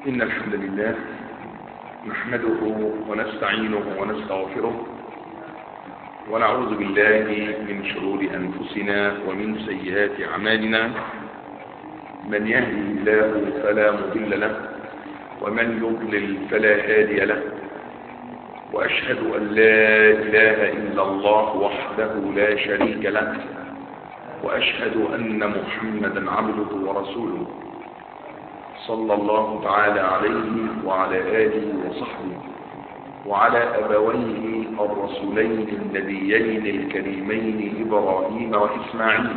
إن الحمد لله نحمده ونستعينه ونستغفره ونعوذ بالله من شرور أنفسنا ومن سيئات أعمالنا من يهدي الله فلا مضل له ومن يضلل فلا هادي له وأشهد أن لا إله إلا الله وحده لا شريك له وأشهد أن محمدا عبده ورسوله صلى الله تعالى عليه وعلى آله وصحبه وعلى أبويه الرسولين النبيين الكريمين إبراهيم وإسماعيل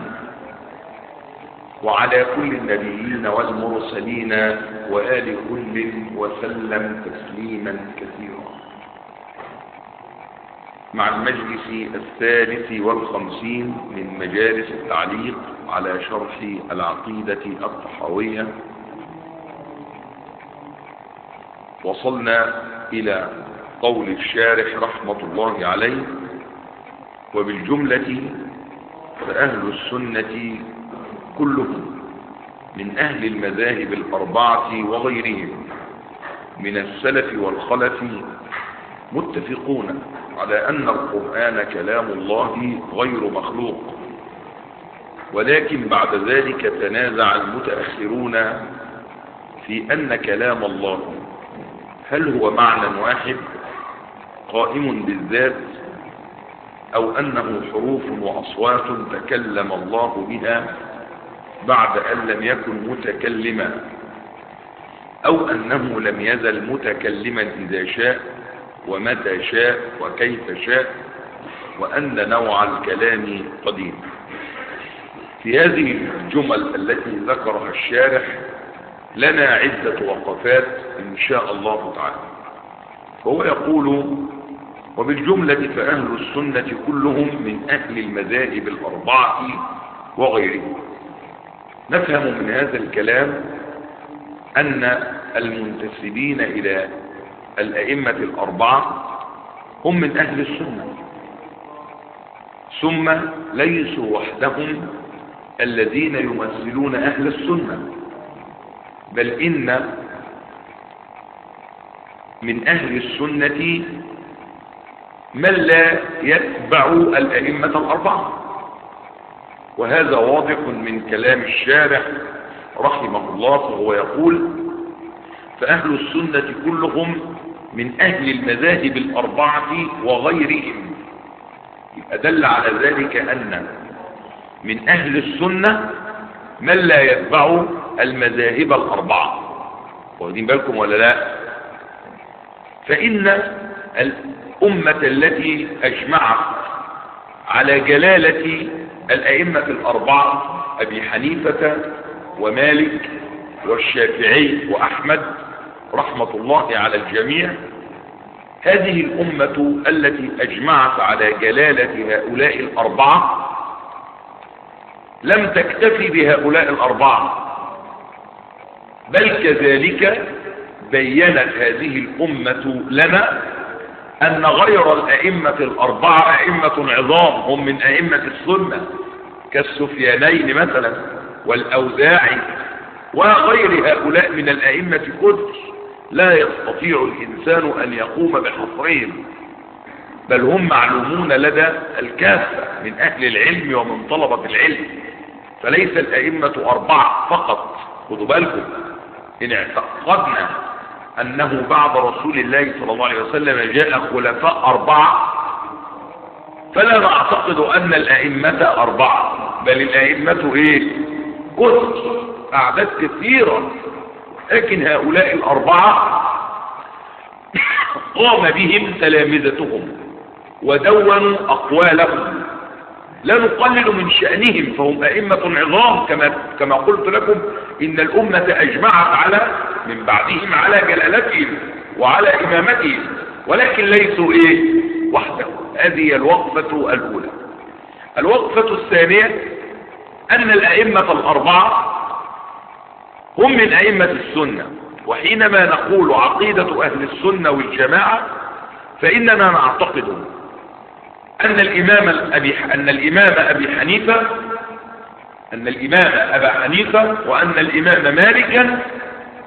وعلى كل النبيين والمرسلين وآل كل وسلم تسليما كثيرا مع المجلس الثالث والخمسين من مجالس التعليق على شرح العقيدة الطحاوية وصلنا إلى قول الشارح رحمة الله عليه وبالجملة فأهل السنة كلهم من أهل المذاهب الأربعة وغيرهم من السلف والخلف متفقون على أن القرآن كلام الله غير مخلوق ولكن بعد ذلك تنازع المتأخرون في أن كلام الله هل هو معنى واحد قائم بالذات أو أنه حروف وأصوات تكلم الله بها بعد أن لم يكن متكلما أو أنه لم يزل متكلما إذا شاء ومتى شاء وكيف شاء وأن نوع الكلام قديم في هذه الجمل التي ذكرها الشارح لنا عدة وقفات إن شاء الله تعالى فهو يقول وبالجملة فأهل السنة كلهم من أهل المذاهب الأربعة وغيرهم نفهم من هذا الكلام أن المنتسبين إلى الأئمة الأربعة هم من أهل السنة ثم ليسوا وحدهم الذين يمثلون أهل السنة بل إن من أهل السنة من لا يتبع الأئمة الأربعة وهذا واضح من كلام الشارح رحمه الله فهو يقول فأهل السنة كلهم من أهل المذاهب الأربعة وغيرهم أدل على ذلك أن من أهل السنة من لا يتبع المذاهب الأربعة واخدين بالكم ولا لا فإن الأمة التي أجمعت على جلالة الأئمة الأربعة أبي حنيفة ومالك والشافعي وأحمد رحمة الله على الجميع هذه الأمة التي أجمعت على جلالة هؤلاء الأربعة لم تكتفي بهؤلاء الأربعة بل كذلك بينت هذه الأمة لنا أن غير الأئمة الأربعة أئمة عظام هم من أئمة السنة كالسفيانين مثلا والأوزاعي وغير هؤلاء من الأئمة كثر لا يستطيع الإنسان أن يقوم بحصرهم بل هم معلومون لدى الكافة من أهل العلم ومن طلبة العلم فليس الأئمة أربعة فقط خذوا بالكم إن اعتقدنا أنه بعد رسول الله صلى الله عليه وسلم جاء خلفاء أربعة فلا نعتقد أن الأئمة أربعة بل الأئمة إيه كثر أعداد كثيرة لكن هؤلاء الأربعة قام بهم تلامذتهم ودونوا أقوالهم لا نقلل من شأنهم فهم أئمة عظام كما, كما قلت لكم إن الأمة أجمعت على من بعدهم على جلالتهم وعلى إمامتهم ولكن ليسوا إيه وحدهم هذه الوقفة الأولى الوقفة الثانية أن الأئمة الأربعة هم من أئمة السنة وحينما نقول عقيدة أهل السنة والجماعة فإننا نعتقد أن الإمام أبي أن الإمام أبي حنيفة أن الإمام أبا حنيفة وأن الإمام مالكا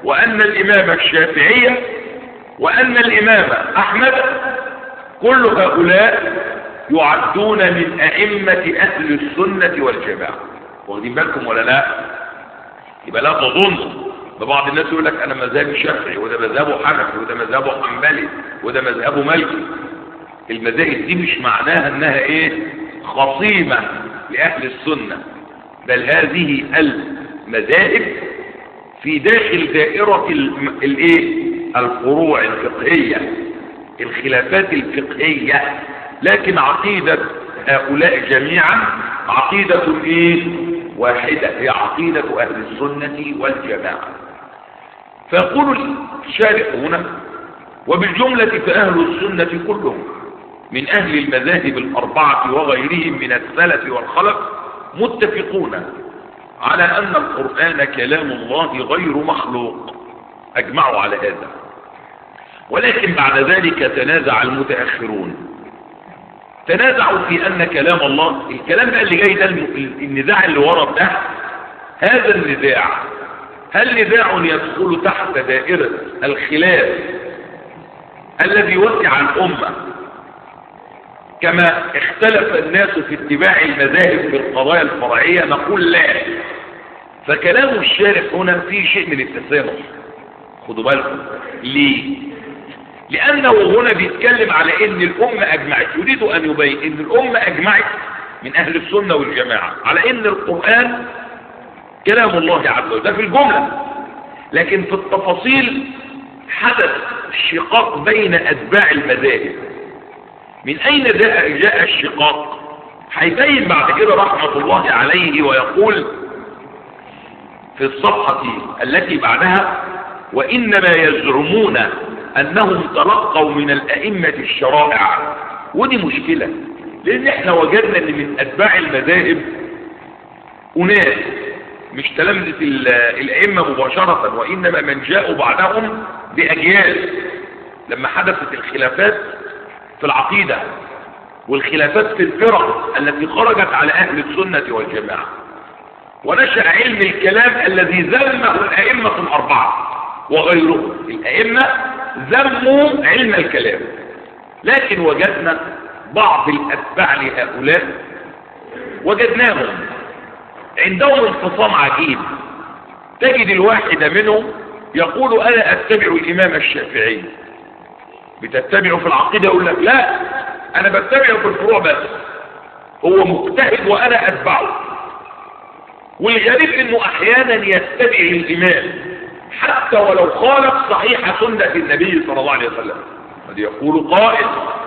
وأن الإمام الشافعية وأن الإمام أحمد كل هؤلاء يعدون من أئمة أهل السنة والجماعة واخدين بالكم ولا لا يبقى لا تظن بعض الناس يقول لك أنا مذهبي شافعي وده مذهبه حنفي وده مذهبه حنبلي وده مذهبه مالكي المذاهب دي مش معناها انها ايه خصيمة لأهل السنة بل هذه المذاهب في داخل دائرة الايه الفروع الفقهية الخلافات الفقهية لكن عقيدة هؤلاء جميعا عقيدة ايه واحدة هي عقيدة اهل السنة والجماعة فيقول الشارح هنا وبالجملة فأهل السنة كلهم من أهل المذاهب الأربعة وغيرهم من السلف والخلف متفقون على أن القرآن كلام الله غير مخلوق أجمعوا على هذا ولكن بعد ذلك تنازع المتأخرون تنازعوا في أن كلام الله الكلام بقى اللي جاي ده النزاع اللي ورد ده هذا النزاع هل نزاع يدخل تحت دائرة الخلاف الذي وسع الأمة كما اختلف الناس في اتباع المذاهب في القضايا الفرعية نقول لا فكلام الشارح هنا فيه شيء من التسامح خدوا بالكم ليه لأنه هنا بيتكلم على ان الأمة أجمعت يريد أن يبين ان الأمة أجمعت من أهل السنة والجماعة على ان القرآن كلام الله عز وجل ده في الجملة لكن في التفاصيل حدث شقاق بين أتباع المذاهب من أين جاء الشقاق هيبين بعد كده رحمة الله عليه ويقول في الصفحة التي بعدها وإنما يزعمون أنهم تلقوا من الأئمة الشرائع ودي مشكلة لأن احنا وجدنا أن من أتباع المذاهب أناس مش تلامذة الأئمة مباشرة وإنما من جاءوا بعدهم بأجيال لما حدثت الخلافات في العقيدة والخلافات في الفرق التي خرجت على أهل السنة والجماعة ونشأ علم الكلام الذي ذمه الأئمة الأربعة وغيرهم الأئمة ذموا علم الكلام لكن وجدنا بعض الأتباع لهؤلاء وجدناهم عندهم انفصام عجيب تجد الواحد منهم يقول أنا أتبع الإمام الشافعي بتتبعه في العقيدة يقول لك لا أنا بتبعه في الفروع بس هو مجتهد وأنا أتبعه والغريب انه احيانا يتبع الامام حتى ولو خالف صحيح سنة النبي صلى الله عليه وسلم قد يقول قائل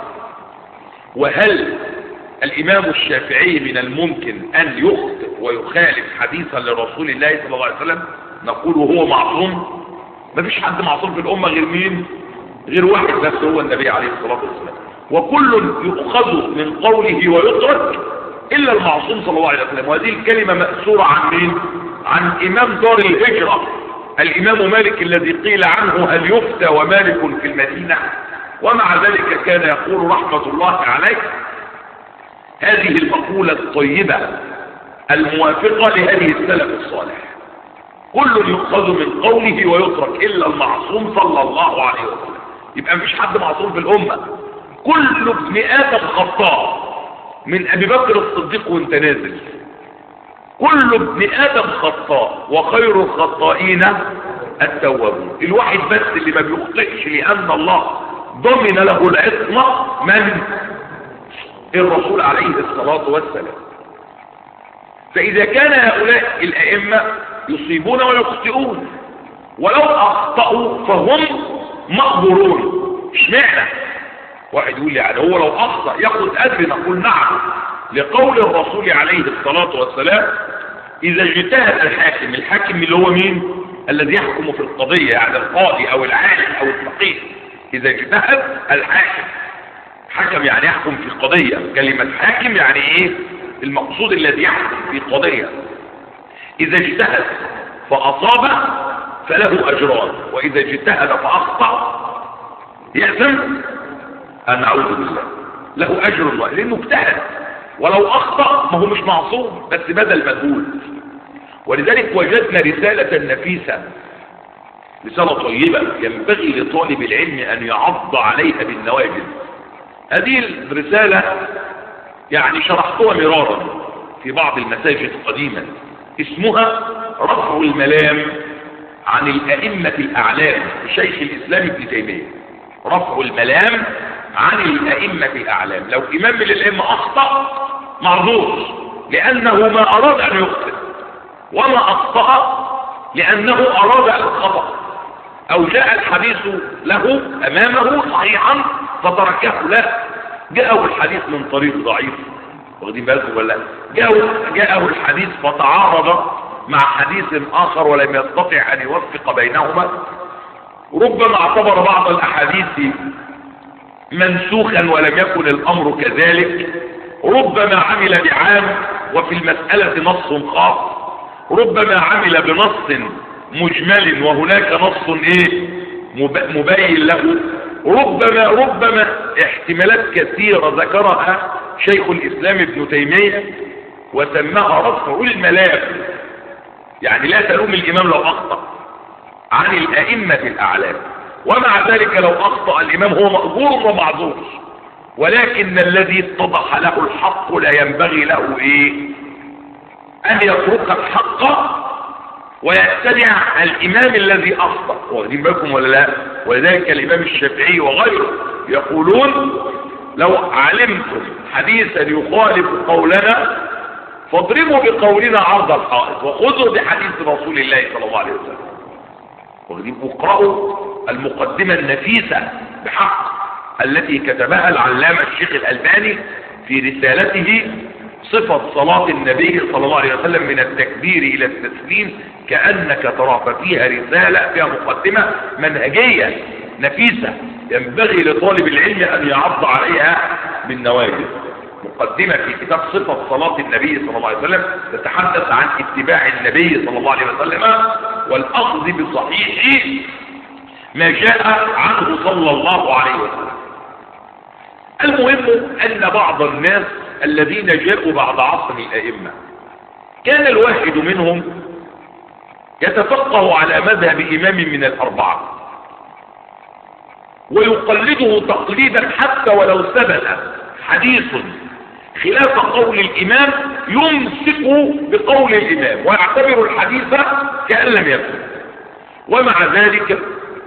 وهل الامام الشافعي من الممكن ان يخطئ ويخالف حديثا لرسول الله صلى الله عليه وسلم نقول وهو معصوم ما فيش حد معصوم في الامة غير مين غير واحد بس هو النبي عليه الصلاة والسلام وكل يؤخذ من قوله ويترك إلا المعصوم صلى الله عليه وسلم وهذه الكلمة مأسورة عن مين عن إمام دار الهجرة الإمام مالك الذي قيل عنه هل يفتى ومالك في المدينة ومع ذلك كان يقول رحمة الله عليه هذه المقولة الطيبة الموافقة لهذه السلف الصالح كل يؤخذ من قوله ويترك إلا المعصوم صلى الله عليه وسلم يبقى مفيش حد معصوم في الأمة كل ابن آدم خطاء من ابي بكر الصديق وانت نازل كل ابن ادم خطاء وخير الخطائين التوابون الواحد بس اللي ما بيخطئش لان الله ضمن له العصمة من الرسول عليه الصلاة والسلام فاذا كان هؤلاء الائمة يصيبون ويخطئون ولو اخطأوا فهم مقبورون اشمعنى واحد يقول لي يعني هو لو اخطا ياخد اجر نقول نعم لقول الرسول عليه الصلاه والسلام اذا اجتهد الحاكم الحاكم اللي هو مين الذي يحكم في القضيه يعني القاضي او العالم او الفقيه اذا اجتهد الحاكم حكم يعني يحكم في قضيه كلمه حاكم يعني ايه المقصود الذي يحكم في قضيه اذا اجتهد فاصاب فله اجران واذا اجتهد فاخطا يأثم أن أعوذ بالله له أجر الله لأنه اجتهد ولو أخطأ ما هو مش معصوم بس بدل مجهول ولذلك وجدنا رسالة نفيسة رسالة طيبة ينبغي لطالب العلم أن يعض عليها بالنواجذ هذه الرسالة يعني شرحتها مرارا في بعض المساجد قديما اسمها رفع الملام عن الأئمة الأعلام لشيخ الإسلام ابن تيمية رفع الملام عن الأئمة الأعلام لو إمام من الأئمة أخطأ معذور لأنه ما أراد أن يخطئ وما أخطأ لأنه أراد الخطأ أو جاء الحديث له أمامه صحيحا فتركه له جاءه الحديث من طريق ضعيف واخدين بالكم ولا جاءه, جاءه الحديث فتعارض مع حديث آخر ولم يستطع أن يوفق بينهما ربما اعتبر بعض الأحاديث منسوخا ولم يكن الأمر كذلك ربما عمل بعام وفي المسألة نص خاص ربما عمل بنص مجمل وهناك نص ايه مبين له ربما ربما احتمالات كثيرة ذكرها شيخ الاسلام ابن تيمية وسماها رفع الملام يعني لا تلوم الامام لو اخطأ عن الائمة الاعلام ومع ذلك لو اخطأ الامام هو مأجور ومعذور ولكن الذي اتضح له الحق لا ينبغي له ايه ان يترك الحق ويتبع الامام الذي اخطأ واخدين بالكم ولا لا ولذلك الامام الشافعي وغيره يقولون لو علمتم حديثا يخالف قولنا فاضربوا بقولنا عرض الحائط وخذوا بحديث رسول الله صلى الله عليه وسلم واخدين واقرأوا المقدمة النفيسة بحق التي كتبها العلامة الشيخ الألباني في رسالته صفة صلاة النبي صلى الله عليه وسلم من التكبير إلى التسليم كأنك ترى ففيها رسالة فيها مقدمة منهجية نفيسة ينبغي لطالب العلم أن يعض عليها من نواجذ مقدمة في كتاب صفة صلاة النبي صلى الله عليه وسلم تتحدث عن اتباع النبي صلى الله عليه وسلم والأخذ بصحيح ما جاء عنه صلى الله عليه وسلم المهم أن بعض الناس الذين جاءوا بعد عصر الأئمة كان الواحد منهم يتفقه على مذهب إمام من الأربعة ويقلده تقليدا حتى ولو ثبت حديث خلاف قول الإمام يمسك بقول الإمام ويعتبر الحديث كأن لم يكن ومع ذلك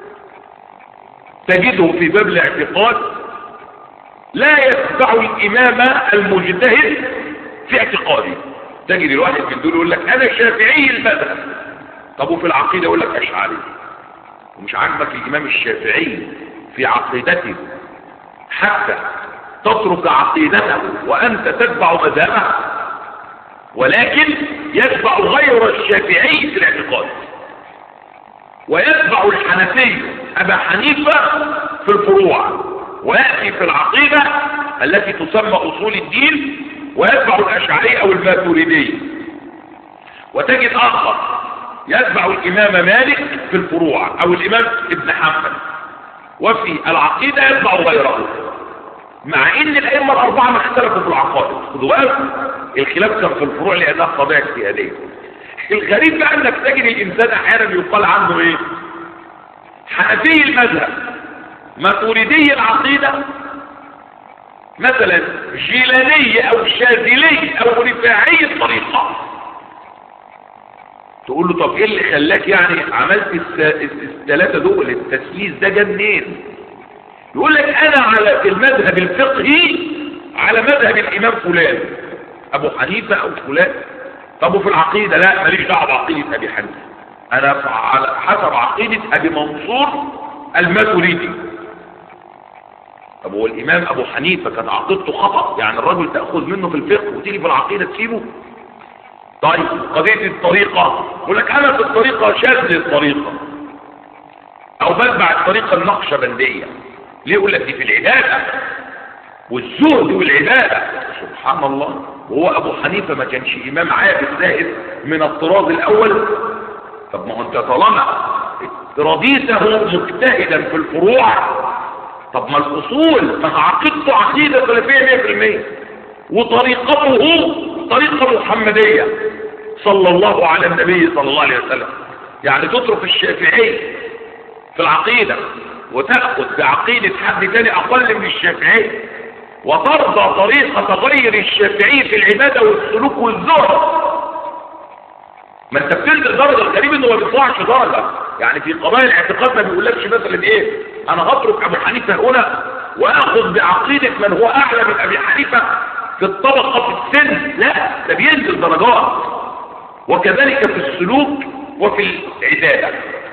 تجده في باب الاعتقاد لا يتبع الإمام المجتهد في اعتقاده تجد الواحد من دول يقول لك أنا شافعي المذهب طب وفي العقيدة يقول لك أشعري ومش عاجبك الإمام الشافعي في عقيدته حتى تترك عقيدته وأنت تتبع مذهبه ولكن يتبع غير الشافعي في الاعتقاد ويتبع الحنفي أبا حنيفة في الفروع ويأتي في العقيدة التي تسمى أصول الدين ويتبع الأشعري أو الماتريدي وتجد آخر يتبع الإمام مالك في الفروع أو الإمام ابن حنبل وفي العقيدة يتبع غيره مع ان الائمه الاربعه ما اختلفوا في العقائد خدوا بالك الخلاف كان في الفروع لانها قضايا اجتهاديه الغريب بقى انك تجد الانسان احيانا يقال عنه ايه حنفي المذهب ماتريدي العقيده مثلا جيلاني او شاذلي او رفاعي الطريقه تقول له طب ايه اللي خلاك يعني عملت الثلاثه دول التسليس ده جه منين يقول لك انا على في المذهب الفقهي على مذهب الامام فلان ابو حنيفه او فلان طب وفي العقيده لا ماليش دعوه بعقيده ابي حنيفه انا على حسب عقيده ابي منصور الماتريدي طب هو الامام ابو حنيفه كانت عقيدته خطا يعني الرجل تاخذ منه في الفقه وتيجي في العقيده تسيبه طيب قضيه الطريقه يقول لك انا في الطريقه شاذ الطريقه او بتبع الطريقه النقشبنديه ليه يقول لك دي في العبادة والزهد والعبادة سبحان الله وهو ابو حنيفة ما كانش امام عابد زاهد من الطراز الاول طب ما هو انت طالما رضيته مجتهدا في الفروع طب ما الاصول ما عقيدته عقيدة سلفية 100% وطريقته طريقة محمدية صلى الله على النبي صلى الله عليه وسلم يعني تترك الشافعي في العقيدة وتأخذ بعقيدة حد تاني أقل من الشافعي وترضى طريقة غير الشافعي في العبادة والسلوك والزهد ما انت بتنزل درجة الغريب انه ما بيطلعش درجة يعني في قضايا الاعتقاد ما بيقولكش مثلا ايه انا هترك ابو حنيفة هنا واخذ بعقيدة من هو اعلى من ابي حنيفة في الطبقة في السن لا ده بينزل درجات وكذلك في السلوك وفي العبادة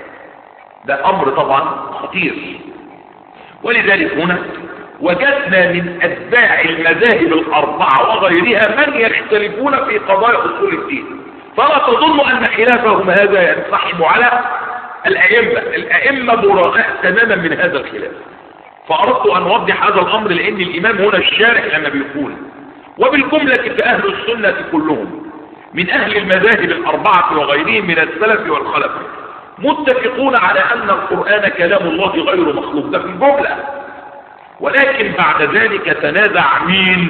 ده امر طبعا خطير ولذلك هنا وجدنا من اتباع المذاهب الاربعة وغيرها من يختلفون في قضايا اصول الدين فلا تظن ان خلافهم هذا ينسحب على الائمة الائمة براء تماما من هذا الخلاف فاردت ان اوضح هذا الامر لان الامام هنا الشارح لما بيقول وبالجملة فاهل السنة كلهم من اهل المذاهب الاربعة وغيرهم من السلف والخلف متفقون على ان القرآن كلام الله غير مخلوق ده في الجملة ولكن بعد ذلك تنازع مين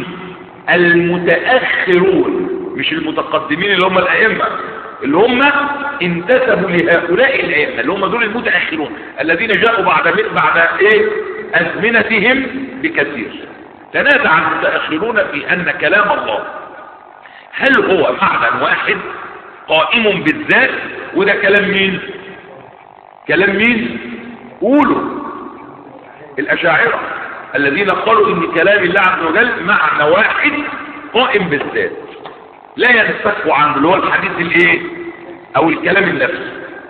المتأخرون مش المتقدمين اللي هم الأئمة اللي هم انتسبوا لهؤلاء الأئمة اللي هم دول المتأخرون الذين جاءوا بعد بعد ايه أزمنتهم بكثير تنازع المتأخرون في أن كلام الله هل هو معنى واحد قائم بالذات وده كلام مين كلام مين قولوا الأشاعرة الذين قالوا ان كلام الله عز وجل معنى واحد قائم بالذات لا ينفك عنه اللي هو الحديث الايه او الكلام النفسي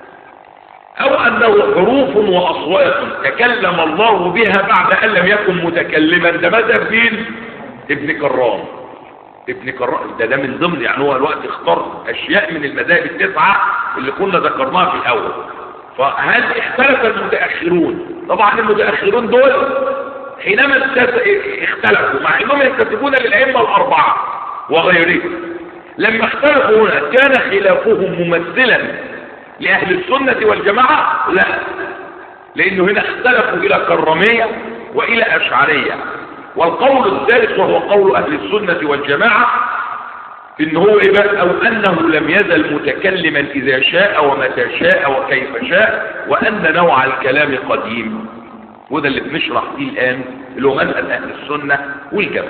او انه حروف واصوات تكلم الله بها بعد ان لم يكن متكلما ده مذهب مين ابن كرام ابن كرام ده ده من ضمن يعني هو الوقت اختار اشياء من المذاهب التسعه اللي كنا ذكرناها في الاول فهل اختلف المتاخرون طبعا المتاخرون دول حينما اختلفوا مع انهم ينتسبون للائمه الاربعه وغيرهم لما اختلفوا هنا كان خلافهم ممثلا لاهل السنه والجماعه لا لانه هنا اختلفوا الى كرميه والى اشعريه والقول الثالث وهو قول اهل السنه والجماعه ان هو ايه بقى او انه لم يزل متكلما اذا شاء ومتى شاء وكيف شاء وان نوع الكلام قديم وده اللي بنشرح فيه الآن اللي هو مذهب أهل السنة والجماعة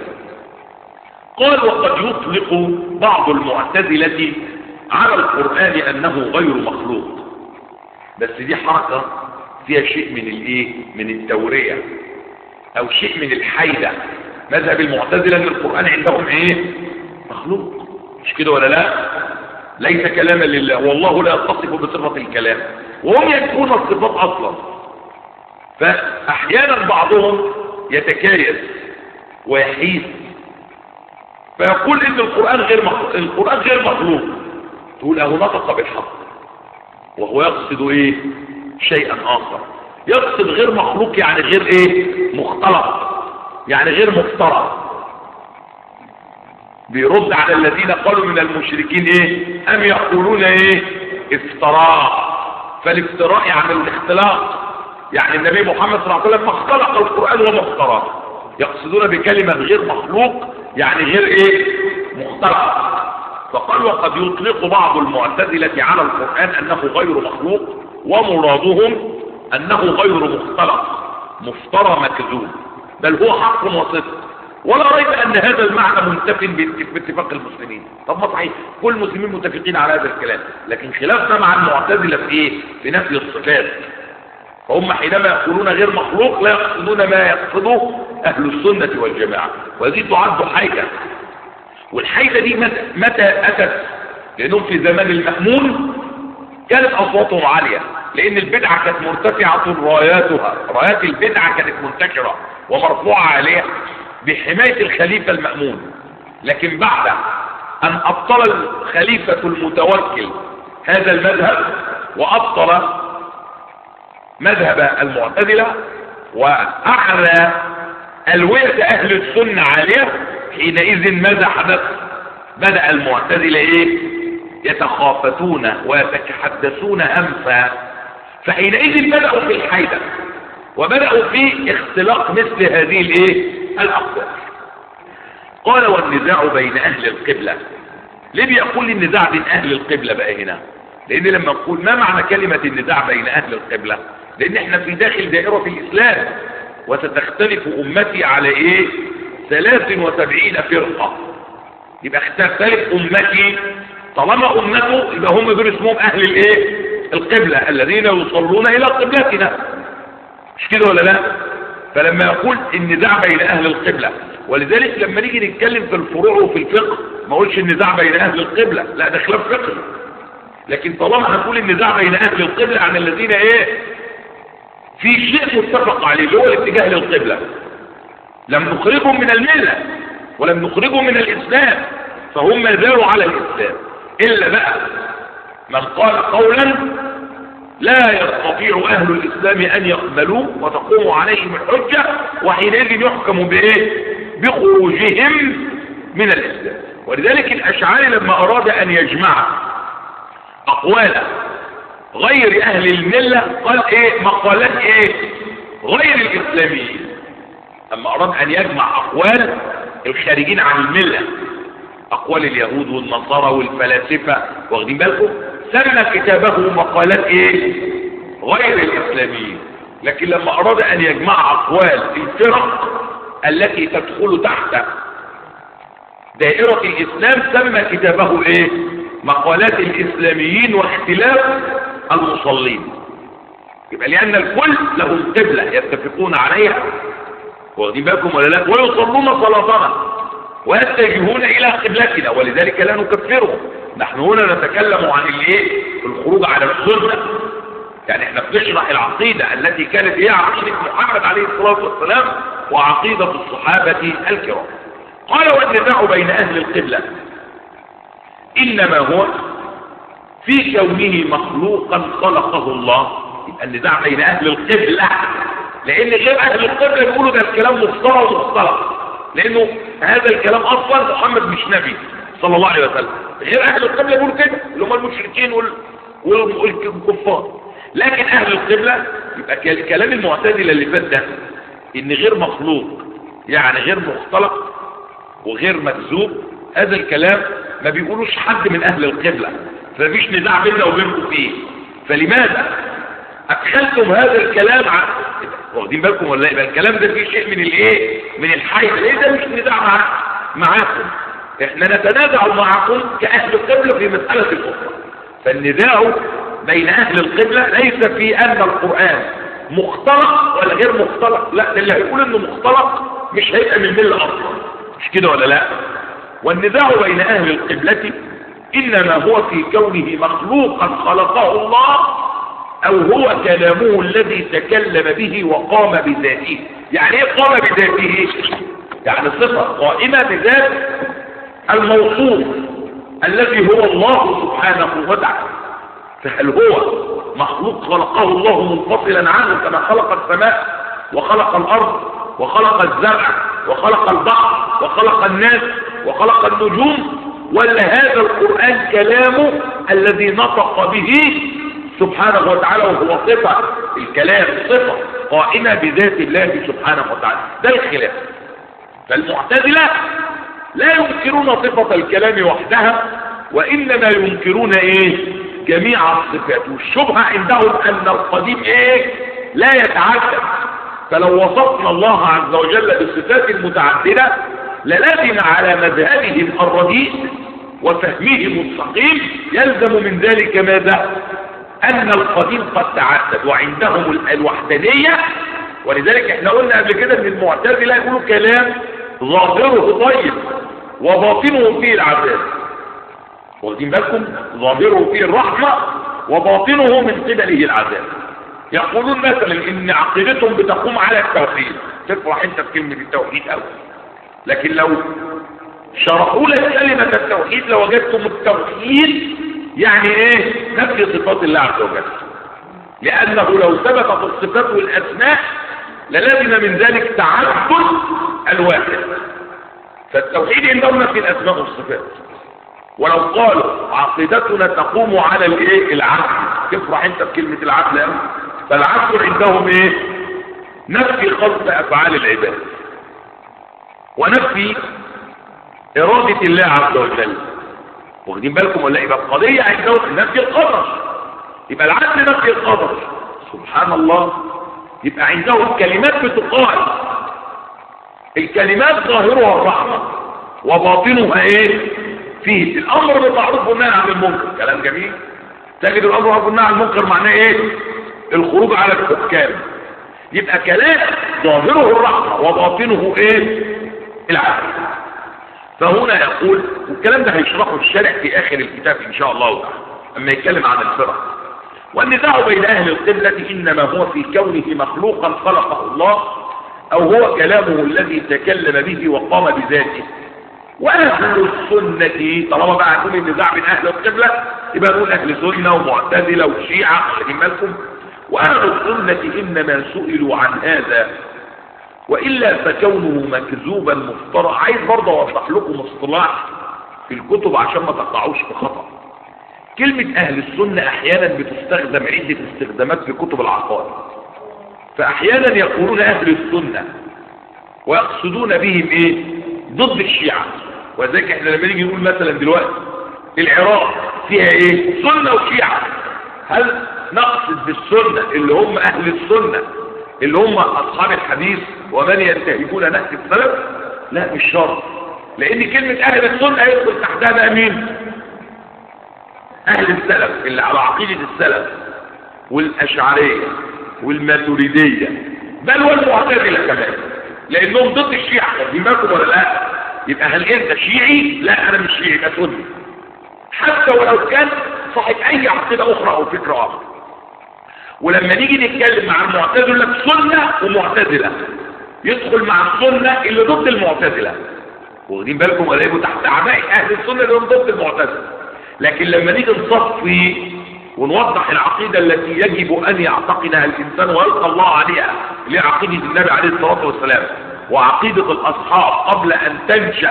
قال وقد يطلق بعض المعتزلة على القرآن أنه غير مخلوق بس دي حركة فيها شيء من الايه من التورية او شيء من الحيدة مذهب المعتزلة ان القرآن عندهم ايه مخلوق مش كده ولا لا ليس كلاما لله والله لا يتصف بصفة الكلام وهم يكون الصفات اصلا فاحيانا بعضهم يتكايس ويحيد فيقول ان القرآن غير مخلوق القرآن غير مخلوق تقول اهو نطق بالحق وهو يقصد ايه شيئا اخر يقصد غير مخلوق يعني غير ايه مختلط يعني غير مفترى بيرد على الذين قالوا من المشركين ايه ام يقولون ايه افتراء فالافتراء يعني الاختلاط يعني النبي محمد صلى الله عليه وسلم ما اختلق القرآن وما افتراه يقصدون بكلمة غير مخلوق يعني غير ايه مختلق فقال وقد يطلق بعض المعتزلة على القرآن انه غير مخلوق ومرادهم انه غير مختلق مفترى مكذوب بل هو حق وصدق ولا ريب ان هذا المعنى منتف باتفاق المسلمين طب ما صحيح كل المسلمين متفقين على هذا الكلام لكن خلافنا مع المعتزلة في ايه في نفي الصفات فهم حينما يقولون غير مخلوق لا يقصدون ما يقصده اهل السنة والجماعة وهذه تعد حيدة والحيدة دي متى اتت لانهم في زمان المأمون كانت اصواتهم عالية لان البدعة كانت مرتفعة راياتها رايات البدعة كانت منتشرة ومرفوعة عليها بحماية الخليفة المأمون لكن بعد ان ابطل الخليفة المتوكل هذا المذهب وابطل مذهب المعتزلة واعلى الوية اهل السنة عالية حينئذ ماذا حدث بدأ المعتزلة ايه يتخافتون ويتحدثون همسا فحينئذ بدأوا في الحيدة وبدأوا في اختلاق مثل هذه الايه الاقوال قال والنزاع بين اهل القبلة ليه بيقول النزاع بين اهل القبلة بقى هنا لان لما نقول ما معنى كلمة النزاع بين اهل القبلة لان احنا في داخل دائرة الاسلام وستختلف امتي على ايه ثلاث وسبعين فرقة يبقى تختلف امتي طالما امته يبقى هم دول اسمهم اهل الايه القبلة الذين يصلون الى قبلتنا مش كده ولا لا فلما يقول النزاع بين اهل القبلة ولذلك لما نيجي نتكلم في الفروع وفي الفقه ما اقولش النزاع بين اهل القبلة لا ده خلاف فقهي لكن طالما هنقول النزاع بين اهل القبلة عن الذين ايه في شيء متفق عليه اللي هو الاتجاه للقبلة لم نخرجهم من الملة ولم نخرجهم من الاسلام فهم ما زالوا على الاسلام الا بقى من قال قولا لا يستطيع اهل الاسلام ان يقبلوه وتقوم عليهم الحجة وحينئذ يحكم بايه بخروجهم من الاسلام ولذلك الاشعري لما اراد ان يجمع اقوال غير اهل الملة قال ايه مقالات ايه غير الاسلاميين اما اراد ان يجمع اقوال الخارجين عن الملة اقوال اليهود والنصارى والفلاسفة واخدين بالكم سمى كتابه مقالات ايه غير الاسلاميين لكن لما اراد ان يجمع اقوال الفرق التي تدخل تحت دائرة الاسلام سمى كتابه ايه مقالات الاسلاميين واختلاف المصلين يبقى لان الكل لهم قبلة يتفقون عليها واخدين بالكم ولا لا ويصلون صلاتنا ويتجهون الى قبلتنا ولذلك لا نكفرهم نحن هنا نتكلم عن الايه الخروج على السنه يعني احنا بنشرح العقيده التي كانت هي عقيده محمد عليه الصلاه والسلام وعقيده الصحابه الكرام قال والنزاع بين اهل القبله انما هو في كونه مخلوقا خلقه الله يبقى النزاع بين اهل القبله لان غير اهل القبله يقولوا ده الكلام مفترى ومختلق لانه هذا الكلام اصلا محمد مش نبي صلى الله عليه وسلم غير اهل القبلة يقولوا كده اللي هم المشركين وال... والكفار لكن اهل القبلة يبقى كلام المعتزله اللي فات ده ان غير مخلوق يعني غير مختلق وغير مكذوب هذا الكلام ما بيقولوش حد من اهل القبلة فمفيش نزاع بيننا وبينكم فيه فلماذا ادخلتم هذا الكلام ع... واخدين بالكم ولا يبقى الكلام ده فيه شيء من الايه من الحي ليه ده مش نزاع مع... معاكم احنا نتنازع معكم كأهل القبلة في مسألة الأخرى فالنزاع بين أهل القبلة ليس في أن القرآن مختلق ولا غير مختلق لا اللي هيقول انه مختلق مش هيبقى من ملة أصلا مش كده ولا لا والنزاع بين أهل القبلة إنما هو في كونه مخلوقا خلقه الله أو هو كلامه الذي تكلم به وقام بذاته يعني ايه قام بذاته يعني صفة قائمة بذات الموصوف الذي هو الله سبحانه وتعالى فهل هو مخلوق خلقه الله منفصلا عنه كما خلق السماء وخلق الأرض وخلق الزرع وخلق البحر وخلق الناس وخلق النجوم ولا هذا القرآن كلامه الذي نطق به سبحانه وتعالى وهو صفة الكلام صفة قائمة بذات الله سبحانه وتعالى ده الخلاف فالمعتزلة لا ينكرون صفة الكلام وحدها وإنما ينكرون إيه جميع الصفات والشبهة عندهم أن القديم إيه لا يتعدد فلو وصفنا الله عز وجل بالصفات المتعددة للازم على مذهبهم الرديء وفهمهم السقيم يلزم من ذلك ماذا أن القديم قد تعدد وعندهم الوحدانية ولذلك احنا قلنا قبل كده ان المعتزله يقولوا كلام ظاهره طيب وباطنه فيه العذاب واخدين بالكم ظاهره فيه الرحمة وباطنه من قبله العذاب يقولون مثلا ان عقيدتهم بتقوم على التوحيد تفرح انت في كلمة التوحيد قوي لكن لو شرحوا لك كلمة التوحيد لوجدتم التوحيد يعني ايه نفي صفات الله عز وجل لانه لو ثبتت الصفات والاسماء للازم من ذلك تعدد الواحد فالتوحيد عندهم في الاسماء والصفات ولو قالوا عقيدتنا تقوم على الايه العقل تفرح انت بكلمه العقل قوي فالعقل عندهم ايه نفي خلق افعال العباد ونفي اراده الله عز وجل واخدين بالكم ولا يبقى القضيه عندهم نفي القدر يبقى العقل نفي القدر سبحان الله يبقى عندهم كلمات بتقال الكلمات ظاهرها الرحمة وباطنها ايه فيه الامر بالمعروف والنهي عن المنكر كلام جميل تجد الامر بالمعروف والنهي عن المنكر معناه ايه الخروج على الحكام يبقى كلام ظاهره الرحمة وباطنه ايه العدل فهنا يقول والكلام ده هيشرحه الشارع في اخر الكتاب ان شاء الله تعالى اما يتكلم عن الفرق والنزاع بين اهل القبلة انما هو في كونه مخلوقا خلقه الله او هو كلامه الذي تكلم به وقام بذاته واهل السنة طالما بقى هنقول النزاع بين اهل القبلة يبقى نقول اهل سنة ومعتزلة وشيعة واخدين بالكم واهل السنة انما سئلوا عن هذا وإلا فكونه مكذوبا مفترى عايز برضه أوضح لكم اصطلاح في الكتب عشان ما تقطعوش في خطأ كلمة أهل السنة أحيانا بتستخدم عدة استخدامات في كتب العقائد فأحيانا يقولون أهل السنة ويقصدون بهم إيه ضد الشيعة وذلك احنا لما نيجي نقول مثلا دلوقتي العراق فيها إيه سنة وشيعة هل نقصد بالسنة اللي هم أهل السنة اللي هم أصحاب الحديث ومن ينتهجون نهج السلف لا مش شرط لأن كلمة أهل السنة يدخل تحتها بقى مين أهل السلف اللي على عقيدة السلف والأشعرية والماتريدية بل والمعتزلة كمان لأنهم ضد الشيعة واخدين بالكم ولا لا يبقى هل أنت شيعي لا أنا مش شيعي يبقى سني حتى ولو كان صاحب أي عقيدة أخرى أو فكرة أخرى ولما نيجي نتكلم مع المعتزله لك سنه ومعتزله يدخل مع السنه اللي ضد المعتزله واخدين بالكم ولا يبقوا تحت اعباء اهل السنه اللي هم ضد المعتزله لكن لما نيجي نصفي ونوضح العقيده التي يجب ان يعتقدها الانسان ويلقى الله عليها اللي هي عقيده النبي عليه الصلاه والسلام وعقيده الاصحاب قبل ان تنشا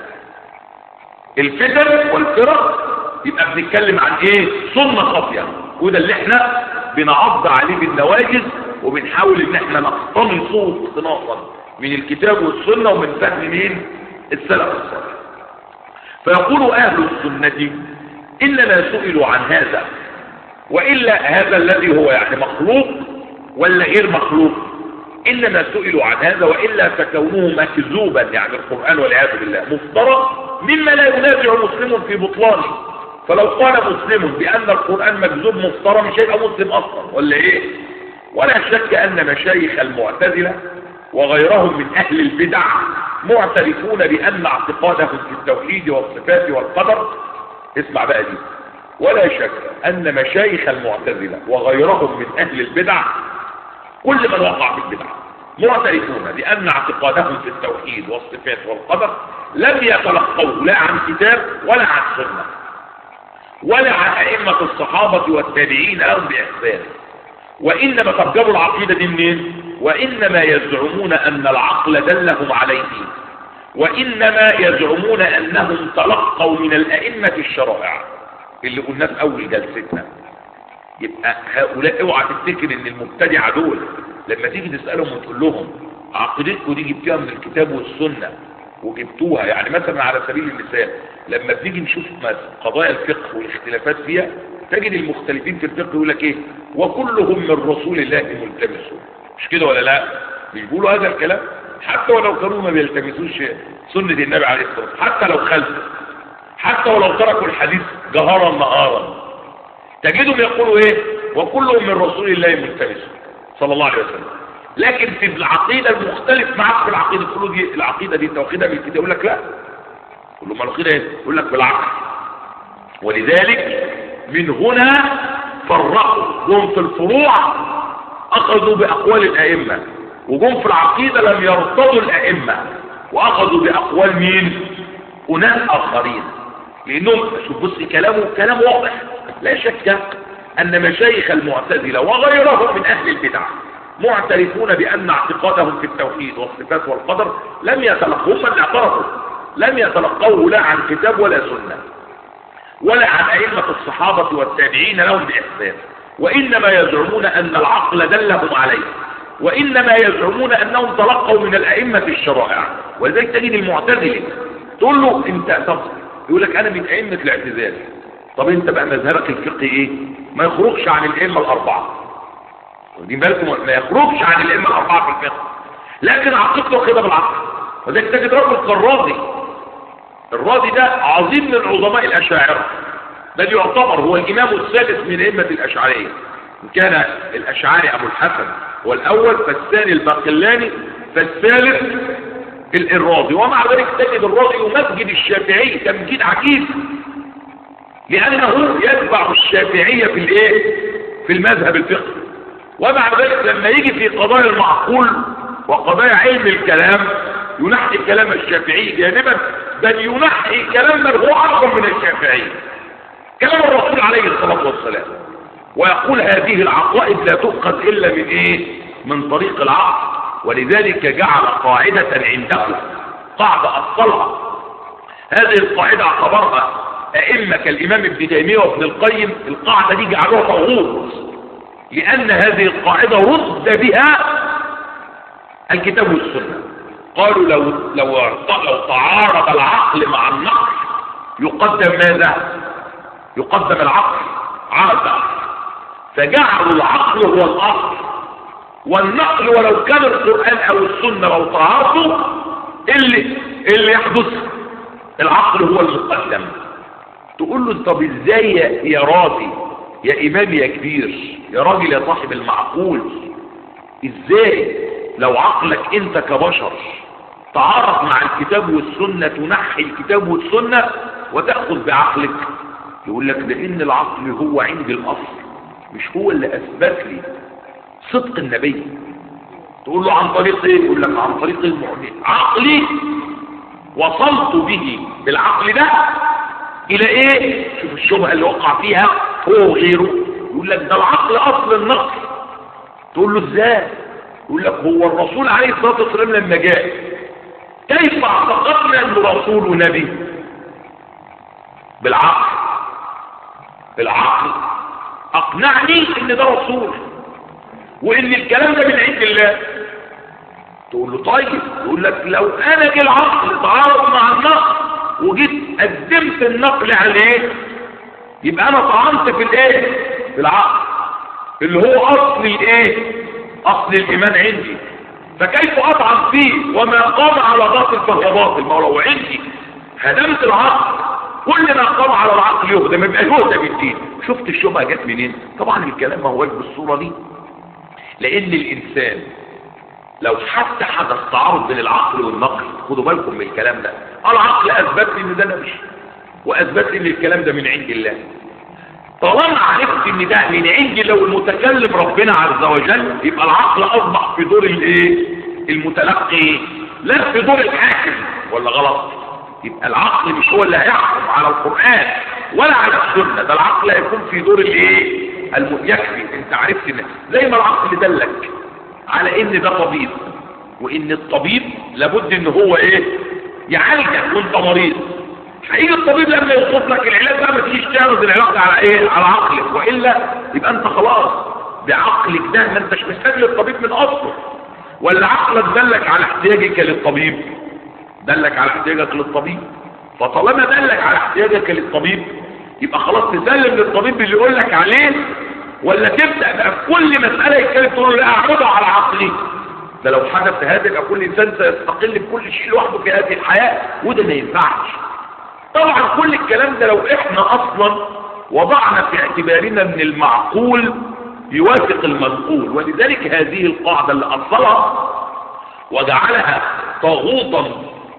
الفتن والفرق يبقى بنتكلم عن ايه سنه خافيه وده اللي احنا بنعض عليه بالنواجز وبنحاول ان احنا نقتنصه اقتناصا من الكتاب والسنة ومن فهم مين السلف الصالح فيقول اهل السنة اننا سئلوا عن هذا والا هذا الذي هو يعني مخلوق ولا غير مخلوق انما سئلوا عن هذا والا فكونه مكذوبا يعني القرآن والعياذ بالله مفترى مما لا ينازع مسلم في بطلانه فلو قال مسلم بأن القرآن مكذوب مفترى مش هيبقى مسلم أصلا ولا إيه ولا شك أن مشايخ المعتزلة وغيرهم من أهل البدع معترفون بأن اعتقادهم في التوحيد والصفات والقدر اسمع بقى دي ولا شك أن مشايخ المعتزلة وغيرهم من أهل البدع كل من وقع في البدع معترفون بأن اعتقادهم في التوحيد والصفات والقدر لم يتلقوا لا عن كتاب ولا عن سنه ولا عن أئمة الصحابة والتابعين لهم بإحسان وإنما ترجبوا العقيدة دي منين وإنما يزعمون أن العقل دلهم عليه وإنما يزعمون أنهم تلقوا من الأئمة الشرائع اللي قلنا في أول جلستنا يبقى هؤلاء اوعى تفتكر ان المبتدعة دول لما تيجي تسألهم وتقول لهم عقيدتكم دي جبتوها من الكتاب والسنة وجبتوها يعني مثلا على سبيل المثال لما بنيجي نشوف قضايا الفقه والاختلافات فيها تجد المختلفين في الفقه يقول لك ايه وكلهم من رسول الله ملتمسون مش كده ولا لا مش بيقولوا هذا الكلام حتى ولو كانوا ما بيلتمسوش سنة النبي عليه الصلاة والسلام حتى لو خلفوا حتى ولو تركوا الحديث جهرا نهارا تجدهم يقولوا ايه وكلهم من رسول الله ملتمسون صلى الله عليه وسلم لكن في العقيدة المختلف معك في العقيدة تقول له دي العقيدة دي انت واخدها من الكتاب يقول لك لا تقول له ما العقيدة ايه يقول لك بالعقل ولذلك من هنا فرقوا جم في الفروع اخذوا باقوال الائمة وجم في العقيدة لم يرتضوا الائمة واخذوا باقوال مين اناس اخرين لانهم شوف بص كلامه كلام واضح لا شك ان مشايخ المعتزلة وغيرهم من اهل البدع معترفون بأن اعتقادهم في التوحيد والصفات والقدر لم يتلقوا هم اللي اعترفوا لم يتلقوه لا عن كتاب ولا سنة ولا عن أئمة الصحابة والتابعين لهم بإحسان وإنما يزعمون أن العقل دلهم عليه وإنما يزعمون أنهم تلقوا من الأئمة الشرائع ولذلك تجد المعتزلة تقول له أنت طب يقول لك أنا من أئمة الاعتزال طب أنت بقى مذهبك الفقهي إيه ما يخرجش عن الأئمة الأربعة واخدين بالكم ما يخرجش عن الائمه الاربعه في الفقه لكن عقيدته واخدها بالعقل وذلك تجد رجل كالراضي الراضي ده عظيم من عظماء الاشاعره بل يعتبر هو الامام الثالث من ائمه الاشعريه ان كان الاشعري ابو الحسن هو الاول فالثاني الباقلاني فالثالث الراضي ومع ذلك تجد الراضي يمجد الشافعي تمجيد عجيب لانه يتبع الشافعيه في الايه في المذهب الفقهي ومع ذلك لما يجي في قضايا المعقول وقضايا علم الكلام ينحي كلام الشافعي جانبا بل ينحي كلام من هو اعظم من الشافعي كلام الرسول عليه الصلاه والسلام ويقول هذه العقائد لا تؤخذ الا من ايه من طريق العقل ولذلك جعل قاعده عنده قاعده اصلها هذه القاعده اعتبرها ائمه كالامام ابن تيميه وابن القيم القاعده دي جعلوها طاغوت لان هذه القاعده رد بها الكتاب والسنه قالوا لو لو لو تعارض العقل مع النقل يقدم ماذا يقدم العقل على النقل فجعلوا العقل هو الاصل والنقل ولو كان القران او السنه لو تعارضوا اللي اللي يحدث العقل هو المقدم تقول له طب ازاي يا, يا راضي يا امام يا كبير يا راجل يا صاحب المعقول ازاي لو عقلك انت كبشر تعارض مع الكتاب والسنة تنحي الكتاب والسنة وتأخذ بعقلك يقول لك لان العقل هو عندي الاصل مش هو اللي اثبت لي صدق النبي تقول له عن طريق ايه يقول لك عن طريق المعجزة عقلي وصلت به بالعقل ده الى ايه شوف الشبهه اللي وقع فيها هو وغيره يقول لك ده العقل اصل النقل تقول له ازاي يقول لك هو الرسول عليه الصلاه والسلام لما جاء كيف اعتقدنا انه رسول ونبي بالعقل بالعقل اقنعني ان ده رسول وان الكلام ده من عند الله تقول له طيب يقول لك لو انا جه العقل تعارض مع النقل وجيت قدمت النقل عليه يبقى انا طعنت في الايه في العقل اللي هو اصل الايه اصل الايمان عندي فكيف اطعن فيه وما قام على باطل فهو باطل ما هو لو عندي هدمت العقل كل ما قام على العقل يهدم يبقى يهدم الدين شفت الشبهه جت منين طبعا الكلام ما هوش بالصوره دي لان الانسان لو حتى حدث تعارض بين العقل والنقل خدوا بالكم من الكلام ده العقل اثبت لي ان ده نبي واثبت لي ان الكلام ده من عند الله طالما عرفت ان ده من عند الله والمتكلم ربنا عز وجل يبقى العقل اصبح في دور الايه المتلقي لا في دور الحاكم ولا غلط يبقى العقل مش هو اللي هيحكم على القران ولا على السنه ده العقل هيكون في دور الايه الم... يكفي انت عرفت ان زي ما العقل دلك على ان ده طبيب وان الطبيب لابد ان هو ايه يعالجك وانت مريض هيجي الطبيب لما يوصف لك العلاج بقى ما تجيش تعرض العلاج ده على ايه على عقلك والا يبقى انت خلاص بعقلك ده ما انتش محتاج للطبيب من اصله ولا عقلك دلك على احتياجك للطبيب دلك على احتياجك للطبيب فطالما دلك على احتياجك للطبيب يبقى خلاص تسلم للطبيب اللي يقول لك عليه ولا تبدا بقى في كل مساله يتكلم تقول له لا اعرضها على عقلي ده لو حدث هذا يبقى كل انسان سيستقل بكل شيء لوحده في هذه الحياه وده ما ينفعش طبعا كل الكلام ده لو احنا اصلا وضعنا في اعتبارنا من المعقول يوافق المنقول ولذلك هذه القاعده اللي اصلها وجعلها طاغوتا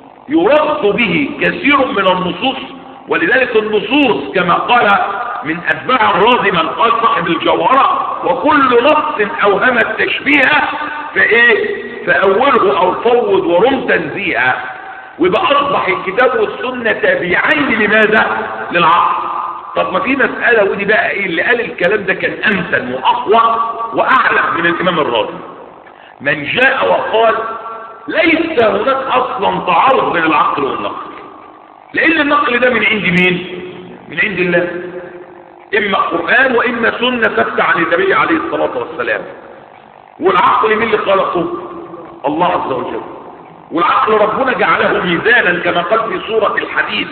يرد به كثير من النصوص ولذلك النصوص كما قال من أتباع الراضي من قال صاحب الجوهرة وكل نص أوهم التشبيه فإيه فأوله أو فوض ورم تنزيها ويبقى أصبح الكتاب والسنة تابعين لماذا للعقل طب ما في مسألة ودي بقى إيه اللي قال الكلام ده كان أمثل وأقوى وأعلى من الإمام الراضي من جاء وقال ليس هناك أصلا تعارض بين العقل والنقل لان النقل ده من عند مين من عند الله اما قرآن واما سنة ثابتة عن النبي عليه الصلاة والسلام والعقل مين اللي خلقه الله عز وجل والعقل ربنا جعله ميزانا كما قال في سورة الحديث